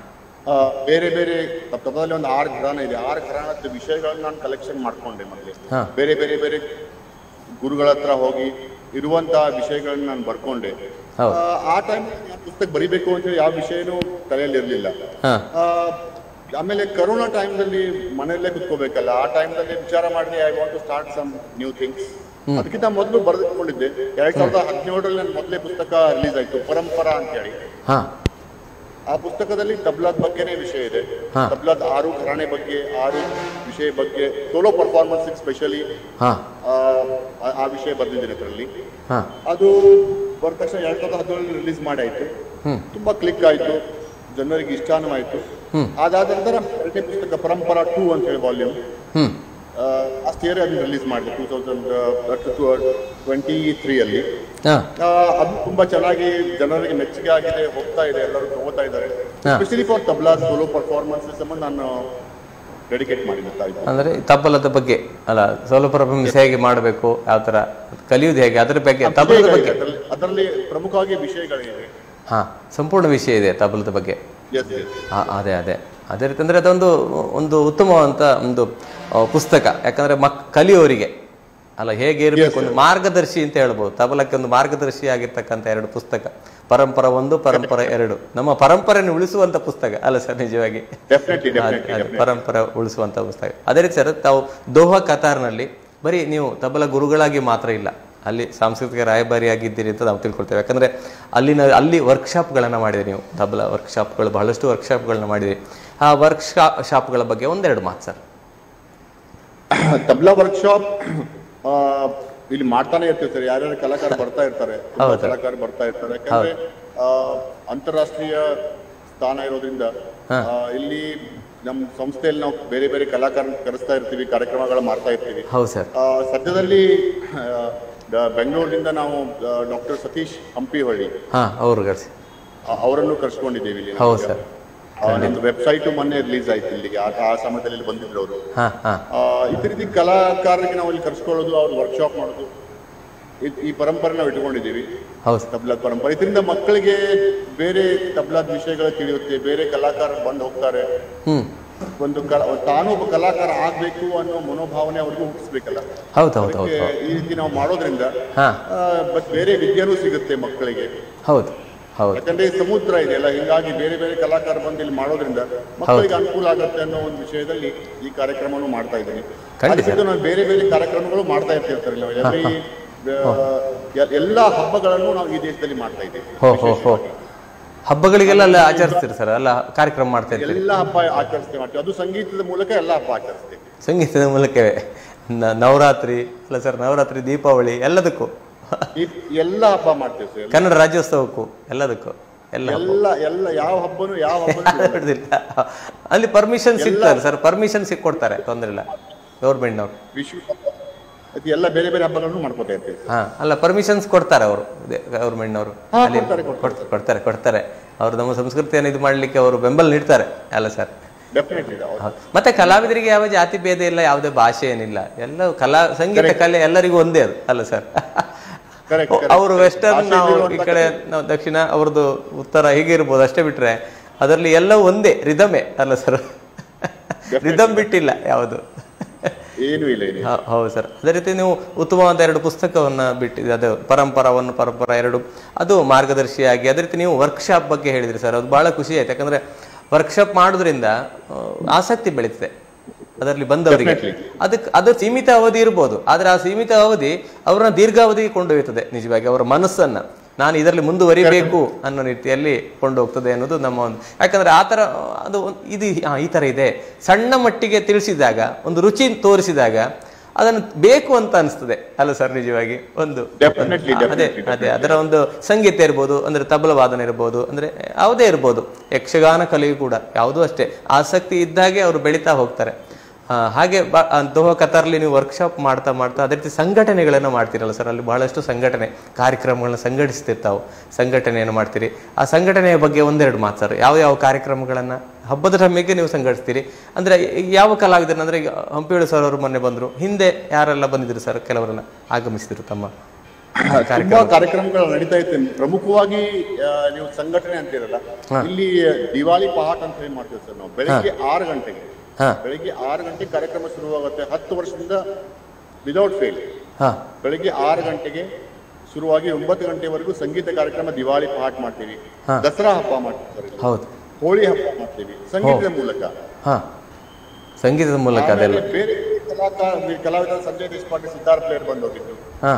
ಆ, ಬೇರೆ ಬೇರೆ ತಬಲದಲ್ಲಿ ಒಂದು ಆರು ಘರಾನ ಇದೆ ಆರು ಘರಾನದ ವಿಷಯಗಳನ್ನ ನಾನು ಕಲೆಕ್ಷನ್ ಮಾಡ್ಕೊಂಡೆ ಮೊದಲೇ ಹಾ. ಬೇರೆ ಬೇರೆ ಬೇರೆ ಗುರುಗಳ ಹತ್ರ ಹೋಗಿ ಇರುವಂತಹ ವಿಷಯಗಳನ್ನ ನಾನು ಬರ್ಕೊಂಡೆ ಹೌದು. ಆ, ಆ ಟೈಮ್ ಪುಸ್ತಕ ಬರಿಬೇಕು ಅಂತ ಹೇಳಿ ಯಾವ ವಿಷಯನೂ ತಲೆಯಲ್ಲಿ ಇರಲಿಲ್ಲ ಹಾ ಆಮೇಲೆ ಕರೋನಾ ಟೈಮ್ದಲ್ಲಿ ಮನೆಯಲ್ಲೇ ಕುತ್ಕೋಬೇಕಲ್ಲ ಆ ಟೈಮ್ದಲ್ಲಿ ವಿಚಾರ ಮಾಡಿದೆ I want to start some new things ಅದಕ್ಕಿಂತ ಮೊದಲು ಬರೆದುಕೊಂಡಿದ್ದೆ ಎರಡ್ ಸಾವಿರದ ಹದಿನೇಳರಲ್ಲಿ ನನ್ನ ಮೊದಲೇ ಪುಸ್ತಕ ರಿಲೀಸ್ ಆಯ್ತು ಪರಂಪರಾ ಅಂತ ಹೇಳಿ ಹಾ ಆ ಪುಸ್ತಕದಲ್ಲಿ ತಬ್ಲಾದ್ ಬಗ್ಗೆನೇ ವಿಷಯ ಇದೆ ಹಾ. ತಬ್ಲಾದ್ ಆರು ಘರಾಣೆ ಬಗ್ಗೆ ಆರು ವಿಷಯ ಬಗ್ಗೆ ಸೋಲೋ ಪರ್ಫಾರ್ಮೆನ್ಸ್ ಸ್ಪೆಷಲಿ ಹಾ ಆ ವಿಷಯ ಬರೆದಿದ್ದೀನಿ ಅದರಲ್ಲಿ ಹಾ ಅದು ಬರೆದ ತಕ್ಷಣ ಎರಡ್ ಸಾವಿರದ ಹದಿನೇಳರಲ್ಲಿ ರಿಲೀಸ್ ಮಾಡಿ ಆಯ್ತು ಹ್ಮ್. ತುಂಬಾ ಕ್ಲಿಕ್ ಆಯ್ತು ಜನರಿಗೆ ಇಷ್ಟಾನೂ ಆಯ್ತು ಅದಾದ ನಂತರ ಎರಡನೇ ಪುಸ್ತಕ ಪರಂಪರಾ ಟೂ ಅಂತ ಹೇಳಿ ವಾಲ್ಯೂಮ್ ಹ್ಮ್ ಲಾಸ್ಟ್ ಇಯರ್ ಅದನ್ನ ರಿಲೀಸ್ ಮಾಡಿದೆ ಟೂ ತೌಸಂಡ್ ಟ್ವೆಂಟಿ ತ್ರೀಯಲ್ಲಿ ಹಾ ಅದು ತುಂಬಾ ಚೆನ್ನಾಗಿ ಜನರಿಗೆ ಮೆಚ್ಚುಗೆ ಆಗಿದೆ ಹೋಗ್ತಾ ಇದೆ ಎಲ್ಲರೂ ತಗೋತಾ ಇದ್ದಾರೆ ಹಾ. Specially for tabla solo performance ಸಂಬಂಧ ನಾನು ಡೆಡಿಕೇಟ್ ಮಾಡಿರ್ತಾ ಇದ್ದೆ ಅಂದ್ರೆ ತಬಲದ ಬಗ್ಗೆ ಅಲ್ಲ ಸೋಲೋ ಪರ್ಫಾರ್ಮೆನ್ಸ್ ಹೇಗೆ ಮಾಡಬೇಕು ಯಾವ ತರ ಕಲಿಯುವುದು ಹೇಗೆ ಅದರ ಬಗ್ಗೆ ತಬಲದ ಬಗ್ಗೆ ಅದರಲ್ಲಿ ಅದರಲ್ಲಿ ಪ್ರಮುಖವಾಗಿ ವಿಷಯಗಳಿವೆ ಹಾ ಸಂಪೂರ್ಣ ವಿಷಯ ಇದೆ ತಬಲದ ಬಗ್ಗೆ ಎಸ್ ಎಸ್ ಆ, ಅದೇ ಅದೇ ಅದೇ ರೀತಿ ಅಂದ್ರೆ ಅದೊಂದು ಒಂದು ಉತ್ತಮವಾದಂತ ಒಂದು ಆ, ಪುಸ್ತಕ ಯಾಕಂದ್ರೆ ಮಕ್ ಕಲಿಯೋರಿಗೆ ಅಲ್ಲ ಹೇಗೆ ಇರಬೇಕು ಒಂದು ಮಾರ್ಗದರ್ಶಿ ಅಂತ ಹೇಳ್ಬೋದು ತಬಲಕ್ಕೆ ಒಂದು ಮಾರ್ಗದರ್ಶಿ ಆಗಿರ್ತಕ್ಕಂಥ ಎರಡು ಪುಸ್ತಕ ಪರಂಪರ ಒಂದು ಪರಂಪರ ಎರಡು ನಮ್ಮ ಪರಂಪರೆಯನ್ನು ಉಳಿಸುವಂತ ಪುಸ್ತಕ ಅಲ್ಲ ಸರ್ ನಿಜವಾಗಿ ಡೆಫಿನೆಟ್ಲಿ ಅದೇ, ಡೆಫಿನೆಟ್ಲಿ ಅದೇ, ಪರಂಪರೆ ಉಳಿಸುವಂತ ಪುಸ್ತಕ ಅದೇ ರೀತಿ ಸರ್ ತಾವು ದೋಹಾ ಕತಾರ್ನಲ್ಲಿ ಬರೀ ನೀವು ತಬಲ ಗುರುಗಳಾಗಿ ಮಾತ್ರ ಇಲ್ಲ ಅಲ್ಲಿ ಸಾಂಸ್ಕೃತಿಕ ರಾಯಭಾರಿಯಾಗಿದ್ದೀರಿ ಅಂತ ನಾವು ತಿಳ್ಕೊಳ್ತೇವೆ ಯಾಕಂದ್ರೆ ಅಲ್ಲಿನ ಅಲ್ಲಿ ವರ್ಕ್ಶಾಪ್ಗಳನ್ನು ಮಾಡಿದಿರಿ ನೀವು ತಬಲ ವರ್ಕ್ಶಾಪ್ಗಳು ಬಹಳಷ್ಟು ವರ್ಕ್ಶಾಪ್ಗಳನ್ನ ಮಾಡಿದಿರಿ ಆ ವರ್ಕ್ಶಾ ಶಾಪ್ಗಳ ಬಗ್ಗೆ ಒಂದೆರಡು ಮಾತು ಸರ್ ತಬ್ಲಾ ವರ್ಕ್ಶಾಪ್ ಇಲ್ಲಿ ಮಾಡ್ತಾನೆ ಇರ್ತೀವಿ ಸರ್ ಯಾರ್ಯಾರು ಕಲಾಕಾರ ಬರ್ತಾ ಇರ್ತಾರೆ ತುಂಬಾ ಹೌದು. ಕಲಾಕಾರ ಬರ್ತಾ ಇರ್ತಾರೆ ಯಾಕಂದ್ರೆ ಆ, ಅಂತಾರಾಷ್ಟ್ರೀಯ ಸ್ಥಾನ ಇರೋದ್ರಿಂದ ಆ, ಇಲ್ಲಿ ನಮ್ಮ ಸಂಸ್ಥೆಯಲ್ಲಿ ನಾವು ಬೇರೆ ಬೇರೆ ಕಲಾಕಾರ ಕರೆಸ್ತಾ ಇರ್ತೀವಿ ಕಾರ್ಯಕ್ರಮಗಳ ಮಾಡ್ತಾ ಇರ್ತೀವಿ ಹೌದು ಸರ್ ಆ, ಸದ್ಯದಲ್ಲಿ ಆ, ದ- ಬೆಂಗಳೂರಿನಿಂದ ನಾವು ಡಾಕ್ಟರ್ ಸತೀಶ್ ಹಂಪಿಹೊಳ್ಳಿ ಹಾ ಅವ್ರು ಕಳಿಸಿ ಆ, ಅವರನ್ನು ಕರ್ಸ್ಕೊಂಡಿದ್ದೀವಿ ಇಲ್ಲಿ ಹೌದು ಸರ್ ನಮ್ದು ವೆಬ್ಸೈಟ್ ಮೊನ್ನೆ ರಿಲೀಸ್ ಆಯ್ತು ಇಲ್ಲಿಗೆ ಆ ಆ ಸಮಯದಲ್ಲಿ ಇಲ್ಲಿ ಬಂದಿದ್ರು ಅವರು ಹಾ ಹಾ ಆ, ಇದೇ ರೀತಿ ಕಲಾಕಾರರಿಗೆ ನಾವು ಇಲ್ಲಿ ಕರ್ಸ್ಕೊಳ್ಳೋದು ಅವ್ರು ವರ್ಕ್ಶಾಪ್ ಮಾಡೋದು ಇದ್- ಈ ಪರಂಪರೆ ನಾವು ಇಟ್ಕೊಂಡಿದ್ದೀವಿ ಹೌದು ಸರ್ ತಬ್ಲಾದ್ ಪರಂಪರೆ ಇದರಿಂದ ಮಕ್ಕಳಿಗೆ ಬೇರೆ ತಬ್ಲಾದ್ ವಿಷಯಗಳು ತಿಳಿಯುತ್ತೆ ಬೇರೆ ಕಲಾಕಾರರು ಬಂದು ಹೋಗ್ತಾರೆ ಹ್ಮ್ ಒಂದು ಕಲಾ ತಾನು ಒಬ್ಬ ಕಲಾಕಾರ ಆಗ್ಬೇಕು ಅನ್ನೋ ಮನೋಭಾವನೆ ಅವ್ರಿಗೂ ಹುಟ್ಟಿಸ್ಬೇಕಲ್ಲ ಹೌದು ಹೌದು ಹೌದು ಅದಕ್ಕೆ ಹೌದು ಈ ರೀತಿ ನಾವು ಮಾಡೋದ್ರಿಂದ ಹಾ ಬಟ್ ಬೇರೆ ವಿದ್ಯೆನೂ ಸಿಗುತ್ತೆ ಮಕ್ಕಳಿಗೆ ಹೌದು ಹೌದು ಯಾಕಂದ್ರೆ ಈ ಸಮುದ್ರ ಇದೆಯಲ್ಲ ಹಿಂಗಾಗಿ ಬೇರೆ ಬೇರೆ ಕಲಾಕಾರ ಬಂದು ಇಲ್ಲಿ ಮಾಡೋದ್ರಿಂದ ಮಕ್ಕಳಿಗೆ ಅನುಕೂಲ ಆಗುತ್ತೆ ಅನ್ನೋ ಒಂದು ವಿಷಯದಲ್ಲಿ ಈ ಕಾರ್ಯಕ್ರಮವನ್ನು ಮಾಡ್ತಾ ಇದ್ದೀನಿ ಖಂಡಿತ. ಅದು ಬಿಟ್ಟು ನಾನು ಬೇರೆ ಬೇರೆ ಕಾರ್ಯಕ್ರಮಗಳು ಮಾಡ್ತಾ ಇರ್ತಿರ್ತಾರೆ ನಾವು every, ಆ, ಎ- ಎಲ್ಲಾ ಹಬ್ಬಗಳನ್ನು ನಾವು ಈ ದೇಶದಲ್ಲಿ ಮಾಡ್ತಾ ಇದ್ದೀವಿ ಹೋ ಹೋ ಹೋ ಹಬ್ಬಗಳಿಗೆಲ್ಲ ಅಲ್ಲ ಆಚರಿಸ್ತೀರಿ ಸರ್ ಅಲ್ಲ ಕಾರ್ಯಕ್ರಮ ಮಾಡ್ತಾ ಇರ್ತೀರಿ ಎಲ್ಲ ಹಬ್ಬ ಆಚರಿಸ್ತೇವೆ ಮಾಡ್ತೀವಿ ಅದು ಸಂಗೀತದ ಮೂಲಕ ಎಲ್ಲ ಹಬ್ಬ ಆಚರಿಸ್ತೇವೆ ಸಂಗೀತದ ಮೂಲಕವೇ ನ- ನವರಾತ್ರಿ ಅಲ್ಲ ಸರ್ ನವರಾತ್ರಿ ದೀಪಾವಳಿ ಎಲ್ಲದಕ್ಕೂ ಈ ಎಲ್ಲ ಹಬ್ಬ ಮಾಡ್ತೇವೆ ಸರ್ ಕನ್ನಡ ರಾಜ್ಯೋತ್ಸವಕ್ಕೂ ಎಲ್ಲದಕ್ಕೂ ಎಲ್ಲ ಎಲ್ಲ ಎಲ್ಲ ಯಾವ ಹಬ್ಬನು ಯಾವ ಹಬ್ಬನು ಬಿಡುದಿಲ್ಲ ಅಲ್ಲಿ ಪರ್ಮಿಷನ್ ಸಿಗ್ತಾರೆ ಸರ್ ಪರ್ಮಿಷನ್ ಸಿಕ್ಕೊಡ್ತಾರೆ ತೊಂದ್ರೆ ಇಲ್ಲ ಗೌರ್ಮೆಂಟ್ನವ್ರು ವಿಶ್ವ ಹಬ್ಬ ಅದು ಎಲ್ಲ ಬೇರೆ ಬೇರೆ ಹಬ್ಬಗಳನ್ನು ಮಾಡ್ಕೊತಾ ಇರ್ತೇವೆ ಹಾ ಅಲ್ಲ ಪರ್ಮಿಷನ್ಸ್ ಕೊಡ್ತಾರೆ ಅವರು ಗೌರ್ಮೆಂಟ್ನವರು ಹಾ, ಅಲ್ಲಿ ಕೊಡ್ತಾರೆ, ಕೊಡ್ತಾರೆ. ಕೊಡ್ತಾರೆ ಕೊಡ್ತಾರೆ ಕೊಡ್ತಾರೆ ಅವರು ನಮ್ಮ ಸಂಸ್ಕೃತಿಯನ್ನು ಇದು ಮಾಡ್ಲಿಕ್ಕೆ ಅವರು ಬೆಂಬಲ ನೀಡ್ತಾರೆ ಅಲ್ಲ ಸರ್ ಡೆಫಿನೆಟ್ಲಿ ಹೌದು. ಮತ್ತೆ ಕಲಾವಿದರಿಗೆ ಯಾವ ಜಾತಿ ಭೇದ ಇಲ್ಲ ಯಾವುದೇ ಭಾಷೆ ಏನಿಲ್ಲ ಎಲ್ಲ ಕಲಾ ಸಂಗೀತ ಕಲೆ ಎಲ್ಲರಿಗೂ ಒಂದೇ ಅದು ಅಲ್ಲ ಸರ್ Correct, correct. ಅವರು ವೆಸ್ಟರ್ನ್ ಭಾಷೆ ನಾವು ಈ ಇರುವಂತ ಕಡೆ ನಾವು ದಕ್ಷಿಣ ಅವ್ರದ್ದು ಉತ್ತರ ಹೀಗೆ ಇರ್ಬೋದು ಅಷ್ಟೇ ಬಿಟ್ರೆ ಅದರಲ್ಲಿ ಎಲ್ಲವೂ ಒಂದೇ ರಿದಮೆ ಅಲ್ಲ ಸರ್ ರಿದಮ್ ಬಿಟ್ಟಿಲ್ಲ ಯಾವುದು ಏನೂ ಇಲ್ಲ ಏನು ಹೌ- ಹೌದು ಸರ್ ಅದೇ ರೀತಿ ನೀವು ಉತ್ತಮವಾದ ಎರಡು ಪುಸ್ತಕವನ್ನ ಬಿಟ್ಟಿದೆ ಅದು ಪರಂಪರವನ್ನು ಪರಂಪರ ಎರಡು ಅದು ಮಾರ್ಗದರ್ಶಿಯಾಗಿ ಅದೇ ರೀತಿ ನೀವು ವರ್ಕ್ಶಾಪ್ ಬಗ್ಗೆ ಹೇಳಿದ್ರಿ ಸರ್ ಅದು ಬಹಳ ಖುಷಿ ಆಯ್ತು ಯಾಕಂದ್ರೆ ವರ್ಕ್ಶಾಪ್ ಮಾಡೋದ್ರಿಂದ ಆ, ಆಸಕ್ತಿ ಬೆಳೀತದೆ ಅದರಲ್ಲಿ ಬಂದವರಿಗೆ ಅದಕ್ಕೆ ಅದು ಸೀಮಿತ ಅವಧಿ ಇರ್ಬೋದು ಆದ್ರೆ ಆ ಸೀಮಿತ ಅವಧಿ ಅವರನ್ನ ದೀರ್ಘಾವಧಿಗೆ ಕೊಂಡೊಯ್ಯುತ್ತದೆ ನಿಜವಾಗಿ ಅವರ ಮನಸ್ಸನ್ನ ನಾನು ಇದರಲ್ಲಿ ಮುಂದುವರಿಬೇಕು ಅನ್ನೋ ರೀತಿಯಲ್ಲಿ ಕೊಂಡೋಗ್ತದೆ ಅನ್ನೋದು ನಮ್ಮ ಒಂದು ಯಾಕಂದ್ರೆ ಆ ಥರ ಅದು ಒಂದ್- ಇದು ಆ, ಈ ಥರ ಇದೆ ಸಣ್ಣ ಮಟ್ಟಿಗೆ ತಿಳಿಸಿದಾಗ ಒಂದು ರುಚಿ ತೋರಿಸಿದಾಗ ಅದನ್ನು ಬೇಕು ಅಂತ ಅನಿಸ್ತದೆ ಅಲ್ಲ ಸರ್ ನಿಜವಾಗಿ ಒಂದು Definitely, ಅದೇ ಅದೇ ಅದರ ಒಂದು ಸಂಗೀತ ಇರ್ಬೋದು ಅಂದ್ರೆ ತಬಲ ವಾದನ ಇರ್ಬೋದು ಅಂದ್ರೆ ಯಾವುದೇ ಇರ್ಬೋದು ಯಕ್ಷಗಾನ ಕಲೆಯು ಕೂಡ ಯಾವುದೂ ಅಷ್ಟೇ ಆಸಕ್ತಿ ಇದ್ದಾಗೆ ಅವರು ಬೆಳೀತಾ ಹೋಗ್ತಾರೆ ಆ, ಹಾಗೆ ಬ- ಆ, ದೋಹ ಕತಾರ್ಲಿ ನೀವು ವರ್ಕ್ಶಾಪ್ ಮಾಡ್ತಾ ಮಾಡ್ತಾ ಅದೇ ರೀತಿ ಸಂಘಟನೆಗಳನ್ನು ಮಾಡ್ತೀರಲ್ಲ ಸರ್ ಅಲ್ಲಿ ಬಹಳಷ್ಟು ಸಂಘಟನೆ ಕಾರ್ಯಕ್ರಮಗಳನ್ನ ಸಂಘಟಿಸ್ತಿರ್ತಾವೆ ಸಂಘಟನೆಯನ್ನು ಮಾಡ್ತೀರಿ ಆ ಸಂಘಟನೆಯ ಬಗ್ಗೆ ಒಂದೆರಡು ಮಾತು ಸರ್ ಯಾವ ಯಾವ ಕಾರ್ಯಕ್ರಮಗಳನ್ನ ಹಬ್ಬದ ಸಮಯಕ್ಕೆ ನೀವು ಸಂಘಟಿಸ್ತೀರಿ ಅಂದ್ರೆ ಯಾವ ಕಲಾವಿದರನ್ನ ಅಂದ್ರೆ ಈಗ ಹಂಪಿಹೊಳಿ ಸರ್ ಅವರು ಮೊನ್ನೆ ಬಂದರು ಹಿಂದೆ ಯಾರೆಲ್ಲ ಬಂದಿದ್ರು ಸರ್ ಕೆಲವರೆಲ್ಲ ಆಗಮಿಸಿದ್ರು ತಮ್ಮ ತುಂಬಾ ಕಾರ್ಯಕ್ರಮಗಳು ನಡೀತಾ ಇತ್ತು ಪ್ರಮುಖವಾಗಿ ಆ, ನೀವು ಸಂಘಟನೆ ಅಂತೀರಲ್ಲ ಇಲ್ಲಿ ದಿವಾಳಿ ಪಹಾಟ್ ಅಂತ ಹೇಳಿ ಮಾಡ್ತೀವಿ ಸರ್ ನಾವು ಬೆಳಿಗ್ಗೆ ಆರು ಗಂಟೆಗೆ ಹಾ. ಬೆಳಿಗ್ಗೆ ಆರು ಗಂಟೆಗೆ ಕಾರ್ಯಕ್ರಮ ಶುರುವಾಗುತ್ತೆ ಹತ್ತು ವರ್ಷದಿಂದ ವಿದೌಟ್ ಫೇಲ್ ಹಾ ಬೆಳಿಗ್ಗೆ ಆರು ಗಂಟೆಗೆ ಶುರುವಾಗಿ ಒಂಬತ್ತು ಗಂಟೆವರೆಗೂ ಸಂಗೀತ ಕಾರ್ಯಕ್ರಮ ದಿವಾಳಿ ಪಹಾಟ್ ಮಾಡ್ತೀವಿ ಹಾ. ದಸರಾ ಹಬ್ಬ ಮಾಡ್ತೀವಿ ಸರ್ ಇಲ್ಲಿ. ಹೌದು ಹೋಳಿ ಹಬ್ಬ ಮಾಡ್ತೀವಿ ಸಂಗೀತದ ಮೂಲಕ ಹಾ ಸಂಗೀತದ ಮೂಲಕ ಅದೆಲ್ಲ ಆಮೇಲೆ ಬೇರೆ ಕಲಾಕಾರ ಕಲಾವಿದ ಸಂಜಯ್ ದೇಶಪಾಂಡೆ ಸಿದ್ಧಾರ್ಥ ಪ್ಲೇಯರ್ ಬಂದು ಹೋಗಿದ್ರು ಹಾ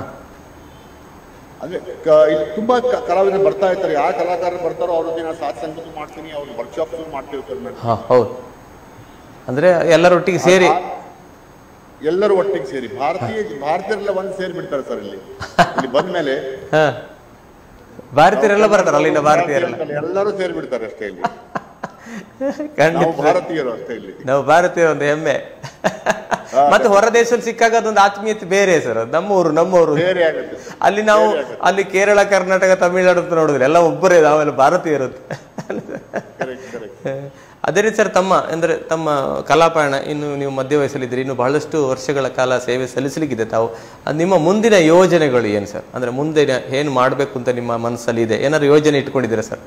ಅಂದ್ರೆ ಕ- ಇಲ್ಲಿ ತುಂಬಾ ಕ- ಕಲಾವಿದರು ಬರ್ತಾ ಇರ್ತಾರೆ ಯಾವ ಕಲಾಕಾರರು ಬರ್ತಾರೋ ಅವ್ರ ಜೊತೆ ನಾನು ಸಾಥ್ ಸಂಗೀತ ಮಾಡ್ತೀನಿ ಅವ್ರ ವರ್ಕ್ಶಾಪ್ ಮಾಡ್ತೀವಿ ಸರ್ ನಾನು ಹಾ ಹೌದು ಅಂದ್ರೆ ಎಲ್ಲರೊಟ್ಟಿಗೆ ಸೇರಿ ಎಲ್ಲರೂ ಒಟ್ಟಿಗೆ ಸೇರಿ ಭಾರತೀಯ ಭಾರತೀಯರೆಲ್ಲ ಒಂದ್ ಸೇರಿ ಬಿಡ್ತಾರೆ ಸರ್ ಇಲ್ಲಿ ಇಲ್ಲಿ ಬಂದ್ಮೇಲೆ ಹಾ ಭಾರತೀಯರೆಲ್ಲ ಬರ್ತಾರ ಅಲ್ಲಿಂದ ಭಾರತೀಯರೆಲ್ಲ ಎಲ್ಲರೂ ಸೇರಿ ಬಿಡ್ತಾರೆ ಅಷ್ಟೇ ಇಲ್ಲಿ ನಾವು ಖಂಡಿತ ಭಾರತೀಯರು ಅಷ್ಟೇ ಇಲ್ಲಿ ನಾವು ಭಾರತೀಯ ಒಂದು ಹೆಮ್ಮೆ ಮತ್ತೆ ಹೊರ ದೇಶದಲ್ಲಿ ಸಿಕ್ಕಾಗ ಅದೊಂದು ಆತ್ಮೀಯತೆ ಬೇರೆ ಸರ್ ಅದು ನಮ್ಮೂರು ನಮ್ಮೂರು ಬೇರೆ ಆಗುತ್ತೆ ಸರ್. ಅಲ್ಲಿ ನಾವು ಅಲ್ಲಿ ಕೇರಳ ಕರ್ನಾಟಕ ತಮಿಳುನಾಡು ಅಂತ ನೋಡಿದ್ರೆ ಎಲ್ಲ ಒಬ್ಬರೇ ನಾವೆಲ್ಲ ಭಾರತೀಯರು ಅಂತ. ಕರೆಕ್ಟ್ ಕರೆಕ್ಟ್ ಅದೇ ರೀತಿ ಸರ್ ತಮ್ಮ ಅಂದ್ರೆ ತಮ್ಮ ಕಲಾಪಯಣ ಇನ್ನು ನೀವು ಮಧ್ಯ ವಯಸ್ಸಲ್ಲಿದ್ದೀರಿ ಇನ್ನು ಬಹಳಷ್ಟು ವರ್ಷಗಳ ಕಾಲ ಸೇವೆ ಸಲ್ಲಿಸಲಿಕ್ಕಿದೆ ತಾವು ಅದ್ ನಿಮ್ಮ ಮುಂದಿನ ಯೋಜನೆಗಳು ಏನು ಸರ್ ಅಂದ್ರೆ ಮುಂದೆ ಏನು ಮಾಡಬೇಕು ಅಂತ ನಿಮ್ಮ ಮನಸ್ಸಲ್ಲಿ ಇದೆ ಏನಾದ್ರು ಯೋಜನೆ ಇಟ್ಕೊಂಡಿದ್ದೀರಾ ಸರ್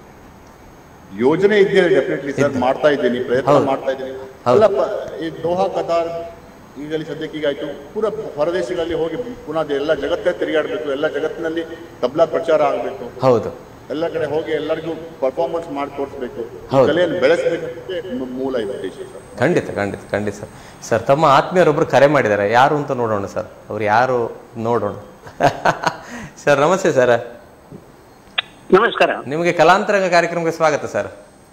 ಯೋಜನೆ ಇದೆಯಲ್ಲ ಡೆಫಿನೆಟ್ಲಿ ಸರ್ ಮಾಡ್ತಾ ಇದ್ದೀನಿ ಪ್ರಯತ್ನ ಮಾಡ್ತಾ ಇದ್ದೀನಿ ಅಲ್ಲ ಪ- ಈ ದೋಹಾ ಕತಾರ್ ಈಗಲ್ಲಿ ಸದ್ಯಕ್ಕೆ ಈಗಾಯ್ತು ಪೂರ ಹೊರದೇಶಗಳಲ್ಲಿ ಹೋಗಿ ಪುನಃ ಎಲ್ಲ ಜಗತ್ತೇ ತಿರುಗಾಡಬೇಕು ಎಲ್ಲ ಜಗತ್ತಿನಲ್ಲಿ ತಬ್ಲಾ ಪ್ರಚಾರ ಆಗಬೇಕು ಹೌದು ಎಲ್ಲ ಕಡೆ ಹೋಗಿ ಎಲ್ಲರಿಗೂ ಪರ್ಫಾರ್ಮೆನ್ಸ್ ಮಾಡಿ ತೋರಿಸ್ಬೇಕು ಹೌದು. ಕಲೆಯನ್ನು ಬೆಳೆಸಬೇಕು ಮೂಲ ಇದೆ ಉದ್ದೇಶ ಸರ್ ಖಂಡಿತ ಖಂಡಿತ ಖಂಡಿತ ಸರ್ ಸರ್ ತಮ್ಮ ಆತ್ಮೀಯರೊಬ್ಬರು ಕರೆ ಮಾಡಿದ್ದಾರೆ ಯಾರು ಅಂತ ನೋಡೋಣ ಸರ್ ಅವ್ರು ಯಾರು ನೋಡೋಣ ಸರ್ ನಮಸ್ತೆ ಸರ್ ನಮಸ್ಕಾರ ನಿಮಗೆ ಕಲಾಂತರಂಗ ಕಾರ್ಯಕ್ರಮಕ್ಕೆ ಸ್ವಾಗತ ಸರ್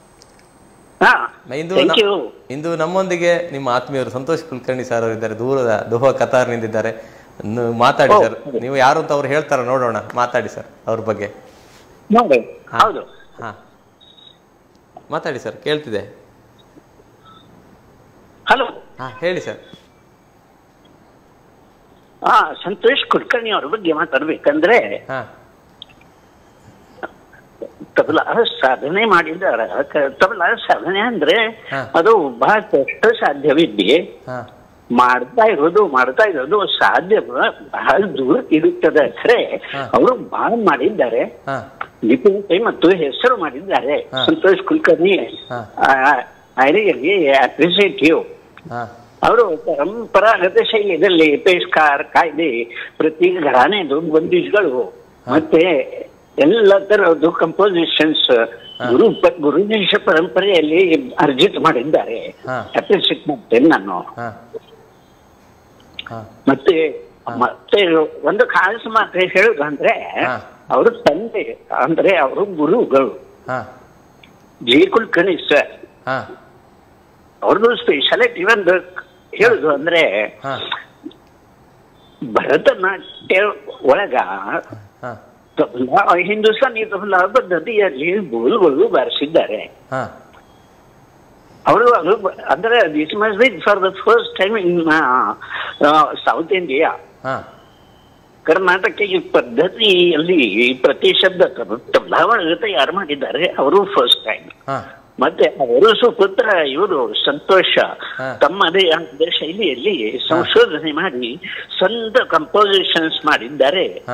ಹಾ ಇಂದು ಥ್ಯಾಂಕ್ ನ- ಯು ಇಂದು ನಮ್ಮೊಂದಿಗೆ ನಿಮ್ಮ ಆತ್ಮೀಯರು ಸಂತೋಷ್ ಕುಲಕರ್ಣಿ ಸರ್ ಅವರು ಇದ್ದಾರೆ ದೂರದ ದೋಹ ಕತಾರ್ನಿಂದಿದ್ದಾರೆ ನ- ಮಾತಾಡಿ ಸರ್ ನೀವು ಯಾರು ಅಂತ ಅವ್ರು ಹೇಳ್ತಾರ ನೋಡೋಣ ಮಾತಾಡಿ ಸರ್ ಅವ್ರ ಬಗ್ಗೆ ನೋಡಿ ಹೌದು ಹಾ ಮಾತಾಡಿ ಸರ್ ಕೇಳ್ತಿದೆ ಹಲೋ ಹಾ ಹೇಳಿ ಸರ್ ಹಾ ಸಂತೋಷ್ ಕುಲಕರ್ಣಿ ಅವ್ರ ಬಗ್ಗೆ ಮಾತಾಡ್ಬೇಕಂದ್ರೆ ಹಾ ತಬಲಾ ಸಾಧನೆ ಮಾಡಿದ್ದಾರೆ ಕ- ತಬಲಾ ಸಾಧನೆ ಅಂದ್ರೆ ಹಾ. ಅದು ಬಹಳ ಕಷ್ಟ ಸಾಧ್ಯವಿದ್ದೆ ಹಾ ಮಾಡ್ತಾ ಇರೋದು ಮಾಡ್ತಾ ಇರೋದು ಸಾಧ್ಯ ಬಹಳ ದೂರ ಇರುತ್ತದೆ ಖರೆ ಹಾ. ಅವರು ಬಹಳ ಮಾಡಿದ್ದಾರೆ ಹಾ ನಿಪುಣತೆ ಮತ್ತು ಹೆಸರು ಮಾಡಿದ್ದಾರೆ ಹಾ. ಸಂತೋಷ್ ಕುಲಕರ್ಣಿ ಹಾ. ಐ ರಿಯಲಿ ಅಪ್ರಿಸಿಯೇಟ್ ಯು ಹಾ ಅವರು ಪರಂಪರಾಗತ ಶೈಲಿಯಲ್ಲಿ ಪೇಷ್ಕಾರ್ ಕಾಯ್ದೆ ಪ್ರತಿ ಘರಾನೆದು ಬಂದಿಜ್ಗಳು ಮತ್ತೆ ಎಲ್ಲ ತರದ್ದು ಕಂಪೋಸಿಷನ್ಸ್ ಗುರು ಪ- ಗುರುದೇಶ ಪರಂಪರೆಯಲ್ಲಿ ಅರ್ಜಿತ ಮಾಡಿದ್ದಾರೆ ಹಾ. ಅಪ್ರಿಸಿಯೇಟ್ ಮಾಡ್ತೇನೆ ನಾನು ಹಾ ಹಾ ಮತ್ತೆ ಮತ್ತೆ ಒಂದು ಖಾಸ ಮಾತ್ರ ಹೇಳುದು ಅಂದ್ರೆ ಹಾ. ಅವರು ತಂದೆ ಅಂದ್ರೆ ಅವರು ಗುರುಗಳು ಹಾ ಜಿ ಕುಲಕರ್ಣಿ ಸರ್ ಹಾ ಅವ್ರದ್ದು ಸ್ಪೆಷಾಲಿಟಿ ಒಂದು ಹೇಳುದು ಅಂದ್ರೆ ಹಾ ಭರತನಾಟ್ಯ ಒಳಗ ಹಾ ತಬಲಾ ಹಿಂದೂಸ್ತಾನಿ ತಬಲಾ ಪದ್ಧತಿಯಲ್ಲಿ ಬೋಲ್ಗಳು ಬಾರಿಸಿದ್ದಾರೆ ಹಾ ಅವರು ಅದು ಬ- ಅಂದ್ರೆ this must be for the first time in South India ಹಾ ಕರ್ನಾಟಕ ಈ ಪದ್ಧತಿಯಲ್ಲಿ ಪ್ರತಿ ಶಬ್ದ ತಬ- ತಬಲಾ ಒಳಗೆ ತಯಾರು ಮಾಡಿದ್ದಾರೆ ಅವರು ಫಸ್ಟ್ ಟೈಮ್ ಹಾ ಮತ್ತೆ ಅವರು ಸುಪುತ್ರ ಇವರು ಸಂತೋಷ ಹಾ. ತಮ್ಮದೇ ಆದ ಶೈಲಿಯಲ್ಲಿ ಸಂಶೋಧನೆ ಮಾಡಿ ಸ್ವಂತ ಕಂಪೋಸಿಷನ್ಸ್ ಮಾಡಿದ್ದಾರೆ ಹಾ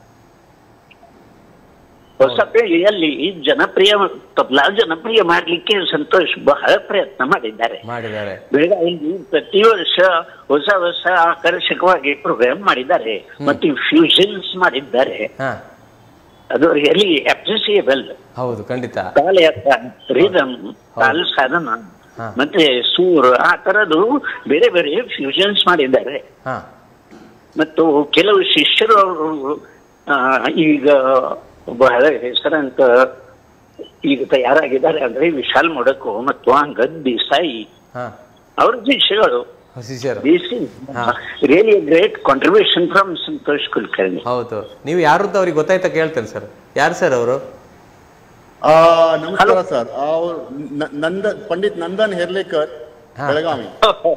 ಹೊಸ ಪೀಳಿಗೆಯಲ್ಲಿ ಜನಪ್ರಿಯ ತಬ್ಲಾ ಜನಪ್ರಿಯ ಮಾಡಲಿಕ್ಕೆ ಸಂತೋಷ್ ಬಹಳ ಪ್ರಯತ್ನ ಮಾಡಿದ್ದಾರೆ ಮಾಡಿದ್ದಾರೆ ಬೆಳಗಾವಿಯಲ್ಲಿ ಪ್ರತಿ ವರ್ಷ ಹೊಸ ಹೊಸ ಆಕರ್ಷಕವಾಗಿ ಪ್ರೋಗ್ರಾಮ್ ಮಾಡಿದ್ದಾರೆ ಮತ್ತು ಫ್ಯೂಷನ್ಸ್ ಮಾಡಿದ್ದಾರೆ ಹಾ ಅದು ರಿಯಲಿ ಅಪ್ರಿಸಿಯಬಲ್ ಹೌದು ಖಂಡಿತ ತಾಲಯಾತ್ರ ರಿದಮ್ ತಾಲ್ ಸಾಧನ ಹಾ. ಮತ್ತೆ ಸೂರ್ ಆ ತರದ್ದು ಬೇರೆ ಬೇರೆ ಫ್ಯೂಷನ್ಸ್ ಮಾಡಿದ್ದಾರೆ ಹಾ ಮತ್ತು ಕೆಲವು ಶಿಷ್ಯರು ಅವರು ಆ, ಈಗ ಬಹಳ ಹೆಸರಂತ ಈಗ ತಯಾರಾಗಿದ್ದಾರೆ ಅಂದ್ರೆ ವಿಶಾಲ್ ಮೊಡಕು ಮತ್ತು ಅಂಗದ್ ದೇಸಾಯಿ ಹಾ ಅವ್ರ ಶಿಷ್ಯಗಳು ಶಿಷ್ಯರು this really great contribution from Santosh Kulkarni ಹೌದು ನೀವು ಯಾರು ಅಂತ ಅವ್ರಿಗೆ ಗೊತ್ತಾಯ್ತಾ ಕೇಳ್ತೇನೆ ಸರ್ ಯಾರು ಸರ್ ಅವರು ಆ, ನಮಸ್ಕಾರ ಸರ್ ಅವ್ರು ನ- ನಂದ ಪಂಡಿತ್ ನಂದನ್ ಹೆರ್ಲೇಕರ್ ಹಾ. ಬೆಳಗಾವಿ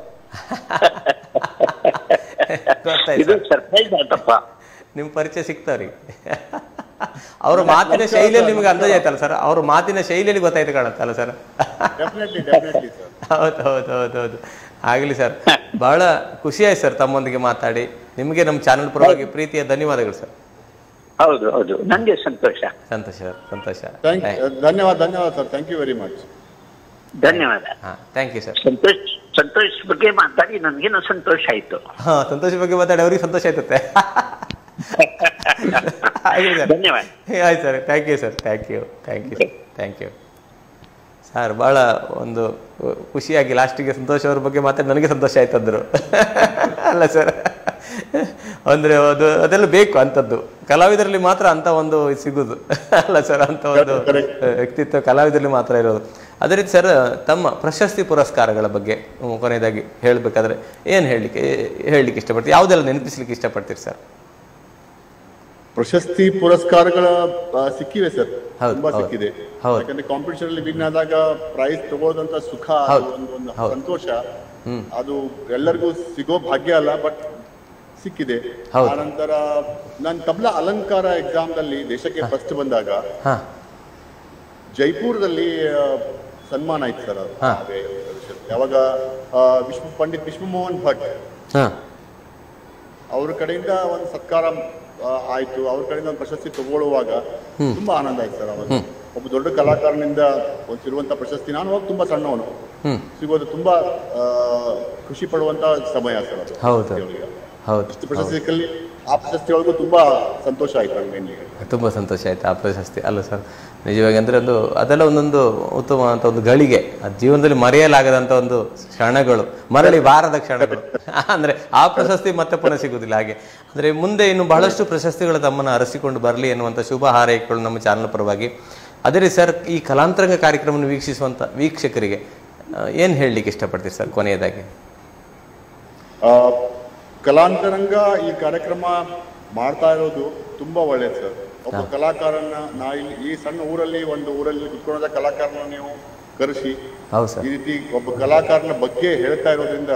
ಗೊತ್ತಾಯ್ತು ಇದು ಸರ್ ಸರ್ಪ್ರೈಸ್ ಆಯ್ತಪ್ಪ ನಿಮ್ ಪರಿಚಯ ಸಿಗ್ತಾವ್ರಿಗೆ ಅವ್ರ ಮಾತಿನ ಶೈಲಿಯಲ್ಲಿ ನಿಮ್ಗೆ ಅಂದಾಜ್ ಆಯ್ತಲ್ಲ ಸರ್ ಅವ್ರ ಮಾತಿನ ಶೈಲಿಯಲ್ಲಿ ಗೊತ್ತಾಯ್ತು ಕಾಣುತ್ತಲ್ಲ ಸರ್ ಡೆಫಿನೆಟ್ಲಿ ಡೆಫಿನೆಟ್ಲಿ ಸರ್ ಹೌದು ಹೌದು ಹೌದು ಹೌದು ಆಗಲಿ ಸರ್ ಬಹಳ ಖುಷಿ ಆಯ್ತು ಸರ್ ತಮ್ಮೊಂದಿಗೆ ಮಾತಾಡಿ ನಿಮಗೆ ನಮ್ಮ ಚಾನಲ್ ಪರವಾಗಿ ಪ್ರೀತಿಯ ಧನ್ಯವಾದಗಳು ಸರ್ ಹೌದು ಹೌದು ನಂಗೆ ಸಂತೋಷ ಸಂತೋಷ ಸರ್ ಸಂತೋಷ ಥ್ಯಾಂಕ್ ಧನ್ಯವಾದ ಧನ್ಯವಾದ sir thank you very much ಧನ್ಯವಾದ ಹಾಂ thank you sir Santosh Santosh ಬಗ್ಗೆ ಮಾತಾಡಿ ನನ್ಗೇನೋ ಸಂತೋಷ ಆಯ್ತು ಹಾ ಸಂತೋಷ ಬಗ್ಗೆ ಮಾತಾಡಿ ಅವ್ರಿಗೆ ಸಂತೋಷ ಆಯ್ತತ್ತೆ ಹಾಗೆ ಸರ್ ಧನ್ಯವಾದ ಆಯ್ತು sir thank you sir thank you thank you sir thank you sir ಭಾಳ ಒಂದು ಖುಷಿಯಾಗಿ ಲಾಸ್ಟಿಗೆ ಸಂತೋಷ್ ಅವ್ರ ಬಗ್ಗೆ ಮಾತಾಡಿ ನನಗೆ ಸಂತೋಷ ಆಯ್ತು ಅಂದರು ಅಲ್ಲ ಸರ್ ಅಂದರೆ ಅದು ಅದೆಲ್ಲ ಬೇಕು ಅಂಥದ್ದು ಕಲಾವಿದರಲ್ಲಿ ಮಾತ್ರ ಅಂಥ ಒಂದು ಇದು ಸಿಗೋದು ಅಲ್ಲ ಸರ್ ಅಂಥ ಒಂದು ವ್ಯಕ್ತಿತ್ವ ಕಲಾವಿದರಲ್ಲಿ ಮಾತ್ರ ಇರೋದು ಅದೇ ರೀತಿ ಸರ್ ತಮ್ಮ ಪ್ರಶಸ್ತಿ ಪುರಸ್ಕಾರಗಳ ಬಗ್ಗೆ ಹ್ಮ್, ಕೊನೆಯದಾಗಿ ಹೇಳಬೇಕಾದ್ರೆ ಏನು ಹೇಳಲಿಕ್ಕೆ ಹೇಳಲಿಕ್ಕೆ ಇಷ್ಟಪಡ್ತೀವಿ ಯಾವುದೆಲ್ಲ ನೆನಪಿಸ್ಲಿಕ್ಕೆ ಇಷ್ಟಪಡ್ತೀರಿ ಸರ್ ಪ್ರಶಸ್ತಿ ಪುರಸ್ಕಾರಗಳ ಆ, ಸಿಕ್ಕಿವೆ ಸರ್ ಹೌದು, ತುಂಬಾ ಹೌದು. ಸಿಕ್ಕಿದೆ ಹೌದು. ಯಾಕಂದ್ರೆ ಕಾಂಪಿಟಿಷನ್ ಅಲ್ಲಿ ವಿನ್ ಆದಾಗ ಪ್ರೈಸ್ ತಗೊಳ್ಳೋದಂತ ಸುಖ ಅದು ಒಂದು ಒಂದು ಸಂತೋಷ ಅದು ಎಲ್ಲರಿಗೂ ಸಿಗೋ ಭಾಗ್ಯ ಅಲ್ಲ ಬಟ್ ಸಿಕ್ಕಿದೆ ಹೌದು. ಆನಂತರ ನಾನು ತಬ್ಲಾ ಅಲಂಕಾರ ಎಕ್ಸಾಮ್ ನಲ್ಲಿ ದೇಶಕ್ಕೆ ಫಸ್ಟ್ ಬಂದಾಗ ಹಾಂ ಜೈಪುರದಲ್ಲಿ ಆ, ಸನ್ಮಾನ ಆಯ್ತು ಸರ್ ಅದು. ಹಾ. ಅದೇ ಯಾವಾಗ ಆ, ವಿಶ್ವ ಪಂಡಿತ್ ವಿಶ್ವಮೋಹನ್ ಭಟ್ ಹಾಂ ಅವ್ರ ಕಡೆಯಿಂದ ಒಂದು ಸತ್ಕಾರ ಆ, ಆಯ್ತು ಅವ್ರ ಕಡೆಯಿಂದ ಒಂದು ಪ್ರಶಸ್ತಿ ತಗೊಳ್ಳುವಾಗ ತುಂಬಾ ಆನಂದ ಆಯ್ತು ಸರ್ ಅವಾಗ ಒಬ್ಬ ದೊಡ್ಡ ಕಲಾಕಾರನಿಂದ ಒಂದು ಸಿರುವಂತ ಪ್ರಶಸ್ತಿ ನಾನು ಹೋಗಿ ತುಂಬಾ ಸಣ್ಣವನು ಹ್ಮ್. ಸಿಗೋದು ತುಂಬಾ ಆ, ಖುಷಿ ಪಡುವಂತ ಸಮಯ ಸರ್ ಅದು ಹೌದು. ಪ್ರಶಸ್ತಿಗಳಿಗೆ. ಹೌದು ಇಷ್ಟು ಪ್ರಶಸ್ತಿ ಸಿಕ್ಕಲ್ಲಿ ಆ ಪ್ರಶಸ್ತಿ ಒಳಗೂ ತುಂಬಾ ಸಂತೋಷ ಆಯ್ತು ನನಗೆ ತುಂಬ ಸಂತೋಷ ಆಯ್ತು ಆ ಪ್ರಶಸ್ತಿ ಅಲ್ಲ ಸರ್ ನಿಜವಾಗಿ ಅಂದರೆ ಒಂದು ಅದೆಲ್ಲ ಒಂದೊಂದು ಉತ್ತಮವಾದಂಥ ಒಂದು ಗಳಿಗೆ ಅದು ಜೀವನದಲ್ಲಿ ಮರೆಯಲಾಗದಂಥ ಒಂದು ಕ್ಷಣಗಳು ಮರಳಿ ಬಾರದ ಕ್ಷಣಗಳು ಅಂದರೆ ಆ ಪ್ರಶಸ್ತಿ ಮತ್ತೆ ಪುನಃ ಸಿಗುವುದಿಲ್ಲ ಹಾಗೆ ಅಂದರೆ ಮುಂದೆ ಇನ್ನು ಬಹಳಷ್ಟು ಪ್ರಶಸ್ತಿಗಳು ತಮ್ಮನ್ನು ಅರಸಿಕೊಂಡು ಬರಲಿ ಎನ್ನುವಂಥ ಶುಭ ಹಾರೈಕೆಗಳು ನಮ್ಮ ಚಾನಲ್ ಪರವಾಗಿ ಅದೇ ರೀತಿ ಸರ್ ಈ ಕಲಾಂತರಂಗ ಕಾರ್ಯಕ್ರಮವನ್ನು ವೀಕ್ಷಿಸುವಂಥ ವೀಕ್ಷಕರಿಗೆ ಏನು ಹೇಳಲಿಕ್ಕೆ ಇಷ್ಟಪಡ್ತೀರಿ ಸರ್ ಕೊನೆಯದಾಗಿ ಆ, ಕಲಾಂತರಂಗ ಈ ಕಾರ್ಯಕ್ರಮ ಮಾಡ್ತಾ ಇರೋದು ತುಂಬಾ ಒಳ್ಳೇದು ಸರ್ ಒಬ್ಬ ಕಲಾಕಾರನ ನಾ ಇಲ್ಲಿ ಈ ಸಣ್ಣ ಊರಲ್ಲಿ ಒಂದು ಊರಲ್ಲಿ ಕುತ್ಕೊಳ್ಳೋದ ಕಲಾಕಾರನ ನೀವು ಕರೆಸಿ ಹೌದು ಸರ್ ಈ ರೀತಿ ಒಬ್ಬ ಕಲಾಕಾರನ ಬಗ್ಗೆ ಹೇಳ್ತಾ ಇರೋದ್ರಿಂದ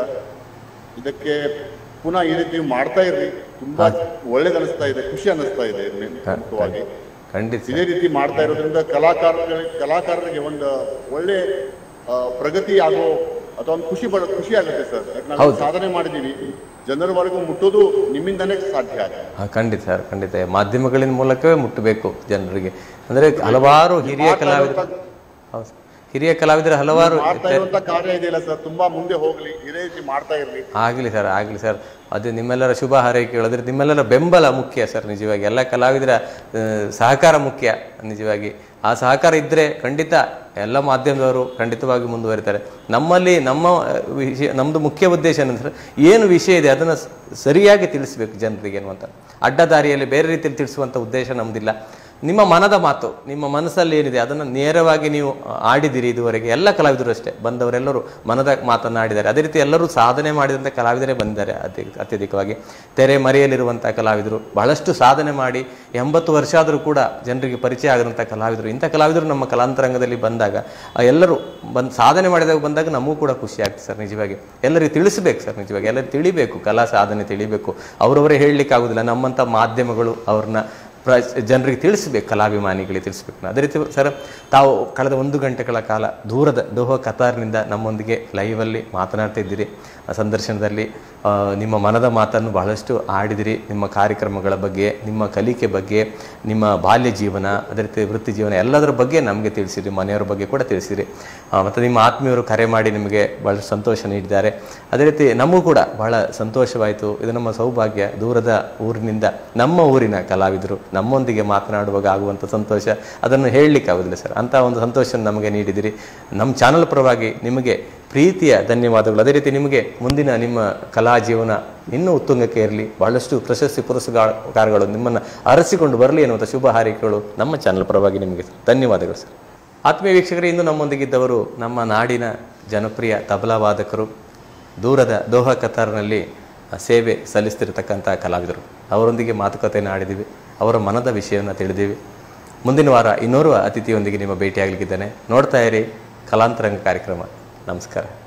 ಇದಕ್ಕೆ ಪುನಃ ಈ ರೀತಿ ನೀವು ಮಾಡ್ತಾ ಇರ್ರಿ ತುಂಬಾ ಒಳ್ಳೇದು ಅನಿಸ್ತಾ ಇದೆ ಖುಷಿ ಅನಿಸ್ತಾ ಇದೆ ಮುಖ್ಯವಾಗಿ ಖಂಡಿತ ಸರ್ ಇದೇ ರೀತಿ ಮಾಡ್ತಾ ಇರೋದ್ರಿಂದ ಕಲಾಕಾರಗಳಿಗೆ ಕಲಾಕಾರರಿಗೆ ಒಂದು ಒಳ್ಳೆ ಆ, ಪ್ರಗತಿ ಆಗೋ ಅಥವಾ ಒಂದು ಖುಷಿ ಪಡೋ ಖುಷಿ ಆಗುತ್ತೆ ಸರ್ ಯಾಕೆ ನಾವು ಹೌದು. ಸಾಧನೆ ಮಾಡಿದೀವಿ ಜನರವರೆಗೂ ಮುಟ್ಟೋದು ನಿಮ್ಮಿಂದನೇ ಸಾಧ್ಯ ಆಗುತ್ತೆ ಹಾ, ಖಂಡಿತ ಸರ್ ಖಂಡಿತ ಮಾಧ್ಯಮಗಳಿನ ಮೂಲಕವೇ ಮುಟ್ಟಬೇಕು ಜನರಿಗೆ ಅಂದರೆ ಹಲವಾರು ಹಿರಿಯ ಕಲಾವಿದರು ಹೌದು ಸರ್. ಹಿರಿಯ ಕಲಾವಿದರು ಹಲವಾರು ಮಾಡ್ತಾ ಇರುವಂತ ಕಾರ್ಯ ಇದೆಯಲ್ಲ ಸರ್ ತುಂಬಾ ಮುಂದೆ ಹೋಗ್ಲಿ ಇದೇ ರೀತಿ ಮಾಡ್ತಾ ಇರ್ಲಿ ಆಗಲಿ ಸರ್ ಆಗಲಿ ಸರ್ ಅದು ನಿಮ್ಮೆಲ್ಲರ ಶುಭ ಹಾರೈಕೆಗಳು ಅದ್ರ ನಿಮ್ಮೆಲ್ಲರ ಬೆಂಬಲ ಮುಖ್ಯ ಸರ್ ನಿಜವಾಗಿ ಎಲ್ಲ ಕಲಾವಿದರ ಆ, ಸಹಕಾರ ಮುಖ್ಯ ನಿಜವಾಗಿ ಆ ಸಹಕಾರ ಇದ್ದರೆ ಖಂಡಿತ ಎಲ್ಲ ಮಾಧ್ಯಮದವರು ಖಂಡಿತವಾಗಿ ಮುಂದುವರಿತಾರೆ ನಮ್ಮಲ್ಲಿ ನಮ್ಮ ಆ, ವಿಷಯ ನಮ್ಮದು ಮುಖ್ಯ ಉದ್ದೇಶ ಏನಂದ್ರೆ ಏನು ವಿಷಯ ಇದೆ ಅದನ್ನು ಸ- ಸರಿಯಾಗಿ ತಿಳಿಸ್ಬೇಕು ಜನರಿಗೆ ಅನ್ನುವಂಥ ಅಡ್ಡದಾರಿಯಲ್ಲಿ ಬೇರೆ ರೀತಿಯಲ್ಲಿ ತಿಳಿಸುವಂಥ ಉದ್ದೇಶ ನಮ್ಮದಿಲ್ಲ ನಿಮ್ಮ ಮನದ ಮಾತು ನಿಮ್ಮ ಮನಸ್ಸಲ್ಲಿ ಏನಿದೆ ಅದನ್ನು ನೇರವಾಗಿ ನೀವು ಆಡಿದಿರಿ ಇದುವರೆಗೆ ಎಲ್ಲ ಕಲಾವಿದರು ಅಷ್ಟೇ ಬಂದವರೆಲ್ಲರೂ ಮನದ ಮಾತನ್ನು ಆಡಿದ್ದಾರೆ ಅದೇ ರೀತಿ ಎಲ್ಲರೂ ಸಾಧನೆ ಮಾಡಿದಂಥ ಕಲಾವಿದರೇ ಬಂದಿದ್ದಾರೆ ಅತಿ ಅತ್ಯಧಿಕವಾಗಿ ತೆರೆ ಮರೆಯಲಿರುವಂಥ ಕಲಾವಿದರು ಬಹಳಷ್ಟು ಸಾಧನೆ ಮಾಡಿ ಎಂಬತ್ತು ವರ್ಷ ಆದರೂ ಕೂಡ ಜನರಿಗೆ ಪರಿಚಯ ಆಗದಂಥ ಕಲಾವಿದರು ಇಂಥ ಕಲಾವಿದರು ನಮ್ಮ ಕಲಾಂತರಂಗದಲ್ಲಿ ಬಂದಾಗ ಆ ಎಲ್ಲರೂ ಬಂದು ಸಾಧನೆ ಮಾಡಿದಾಗ ಬಂದಾಗ ನಮಗೂ ಕೂಡ ಖುಷಿ ಆಗ್ತದೆ ಸರ್ ನಿಜವಾಗಿ ಎಲ್ಲರಿಗೂ ತಿಳಿಸ್ಬೇಕು ಸರ್ ನಿಜವಾಗಿ ಎಲ್ಲರಿಗೂ ತಿಳಿಬೇಕು ಕಲಾ ಸಾಧನೆ ತಿಳಿಬೇಕು ಅವರವರೇ ಹೇಳಲಿಕ್ಕೆ ಆಗೋದಿಲ್ಲ ನಮ್ಮಂಥ ಮಾಧ್ಯಮಗಳು ಅವ್ರನ್ನ ಪ್ರ ಜನರಿಗೆ ತಿಳಿಸ್ಬೇಕು ಕಲಾಭಿಮಾನಿಗಳಿಗೆ ತಿಳಿಸ್ಬೇಕು ಅದೇ ರೀತಿ ಸರ್ ತಾವು ಕಳೆದ ಒಂದು ಗಂಟೆಗಳ ಕಾಲ ದೂರದ ದೋಹ ಕತಾರ್ನಿಂದ ನಮ್ಮೊಂದಿಗೆ ಲೈವಲ್ಲಿ ಮಾತನಾಡ್ತಾ ಇದ್ದೀರಿ ಆ ಸಂದರ್ಶನದಲ್ಲಿ ಆ, ನಿಮ್ಮ ಮನದ ಮಾತನ್ನು ಬಹಳಷ್ಟು ಆಡಿದಿರಿ ನಿಮ್ಮ ಕಾರ್ಯಕ್ರಮಗಳ ಬಗ್ಗೆ ನಿಮ್ಮ ಕಲಿಕೆ ಬಗ್ಗೆ ನಿಮ್ಮ ಬಾಲ್ಯ ಜೀವನ ಅದೇ ರೀತಿ ವೃತ್ತಿ ಜೀವನ ಎಲ್ಲದರ ಬಗ್ಗೆ ನಮಗೆ ತಿಳಿಸಿರಿ ಮನೆಯವರ ಬಗ್ಗೆ ಕೂಡ ತಿಳಿಸಿರಿ ಆ, ಮತ್ತು ನಿಮ್ಮ ಆತ್ಮೀಯರು ಕರೆ ಮಾಡಿ ನಿಮಗೆ ಬಹಳ ಸಂತೋಷ ನೀಡಿದ್ದಾರೆ ಅದೇ ರೀತಿ ನಮಗೂ ಕೂಡ ಬಹಳ ಸಂತೋಷವಾಯಿತು ಇದು ನಮ್ಮ ಸೌಭಾಗ್ಯ ದೂರದ ಊರಿನಿಂದ ನಮ್ಮ ಊರಿನ ಕಲಾವಿದರು ನಮ್ಮೊಂದಿಗೆ ಮಾತನಾಡುವಾಗ ಆಗುವಂಥ ಸಂತೋಷ ಅದನ್ನು ಹೇಳಲಿಕ್ಕೆ ಆಗೋದಿಲ್ಲ ಸರ್ ಅಂಥ ಒಂದು ಸಂತೋಷ ನಮಗೆ ನೀಡಿದಿರಿ ನಮ್ಮ ಚಾನಲ್ ಪರವಾಗಿ ನಿಮಗೆ ಪ್ರೀತಿಯ ಧನ್ಯವಾದಗಳು ಅದೇ ರೀತಿ ನಿಮಗೆ ಮುಂದಿನ ನಿಮ್ಮ ಕಲಾ ಜೀವನ ಇನ್ನೂ ಉತ್ತುಂಗಕ್ಕೆ ಇರಲಿ ಬಹಳಷ್ಟು ಪ್ರಶಸ್ತಿ ಪುರಸ್ಕಾರಗಳು ನಿಮ್ಮನ್ನು ಅರಸಿಕೊಂಡು ಬರಲಿ ಎನ್ನುವಂಥ ಶುಭ ಹಾರೈಕೆಗಳು ನಮ್ಮ ಚಾನಲ್ ಪರವಾಗಿ ನಿಮಗೆ ಧನ್ಯವಾದಗಳು ಸರ್ ಆತ್ಮೀಯ ವೀಕ್ಷಕರೇ ಇಂದು ನಮ್ಮೊಂದಿಗಿದ್ದವರು ನಮ್ಮ ನಾಡಿನ ಜನಪ್ರಿಯ ತಬಲಾ ವಾದಕರು ದೂರದ ದೋಹ ಕತಾರ್ನಲ್ಲಿ ಸೇವೆ ಸಲ್ಲಿಸ್ತಿರತಕ್ಕಂಥ ಕಲಾವಿದರು ಅವರೊಂದಿಗೆ ಮಾತುಕತೆಯನ್ನು ಆಡಿದ್ದೀವಿ ಅವರ ಮನದ ವಿಷಯವನ್ನು ತಿಳಿದೀವಿ ಮುಂದಿನ ವಾರ ಇನ್ನೋರ್ವ ಅತಿಥಿಯೊಂದಿಗೆ ನಿಮ್ಮ ಭೇಟಿಯಾಗಲಿಕ್ಕಿದ್ದೇನೆ ನೋಡ್ತಾ ಇರಿ ಕಲಾಂತರಂಗ ಕಾರ್ಯಕ್ರಮ ನಮಸ್ಕಾರ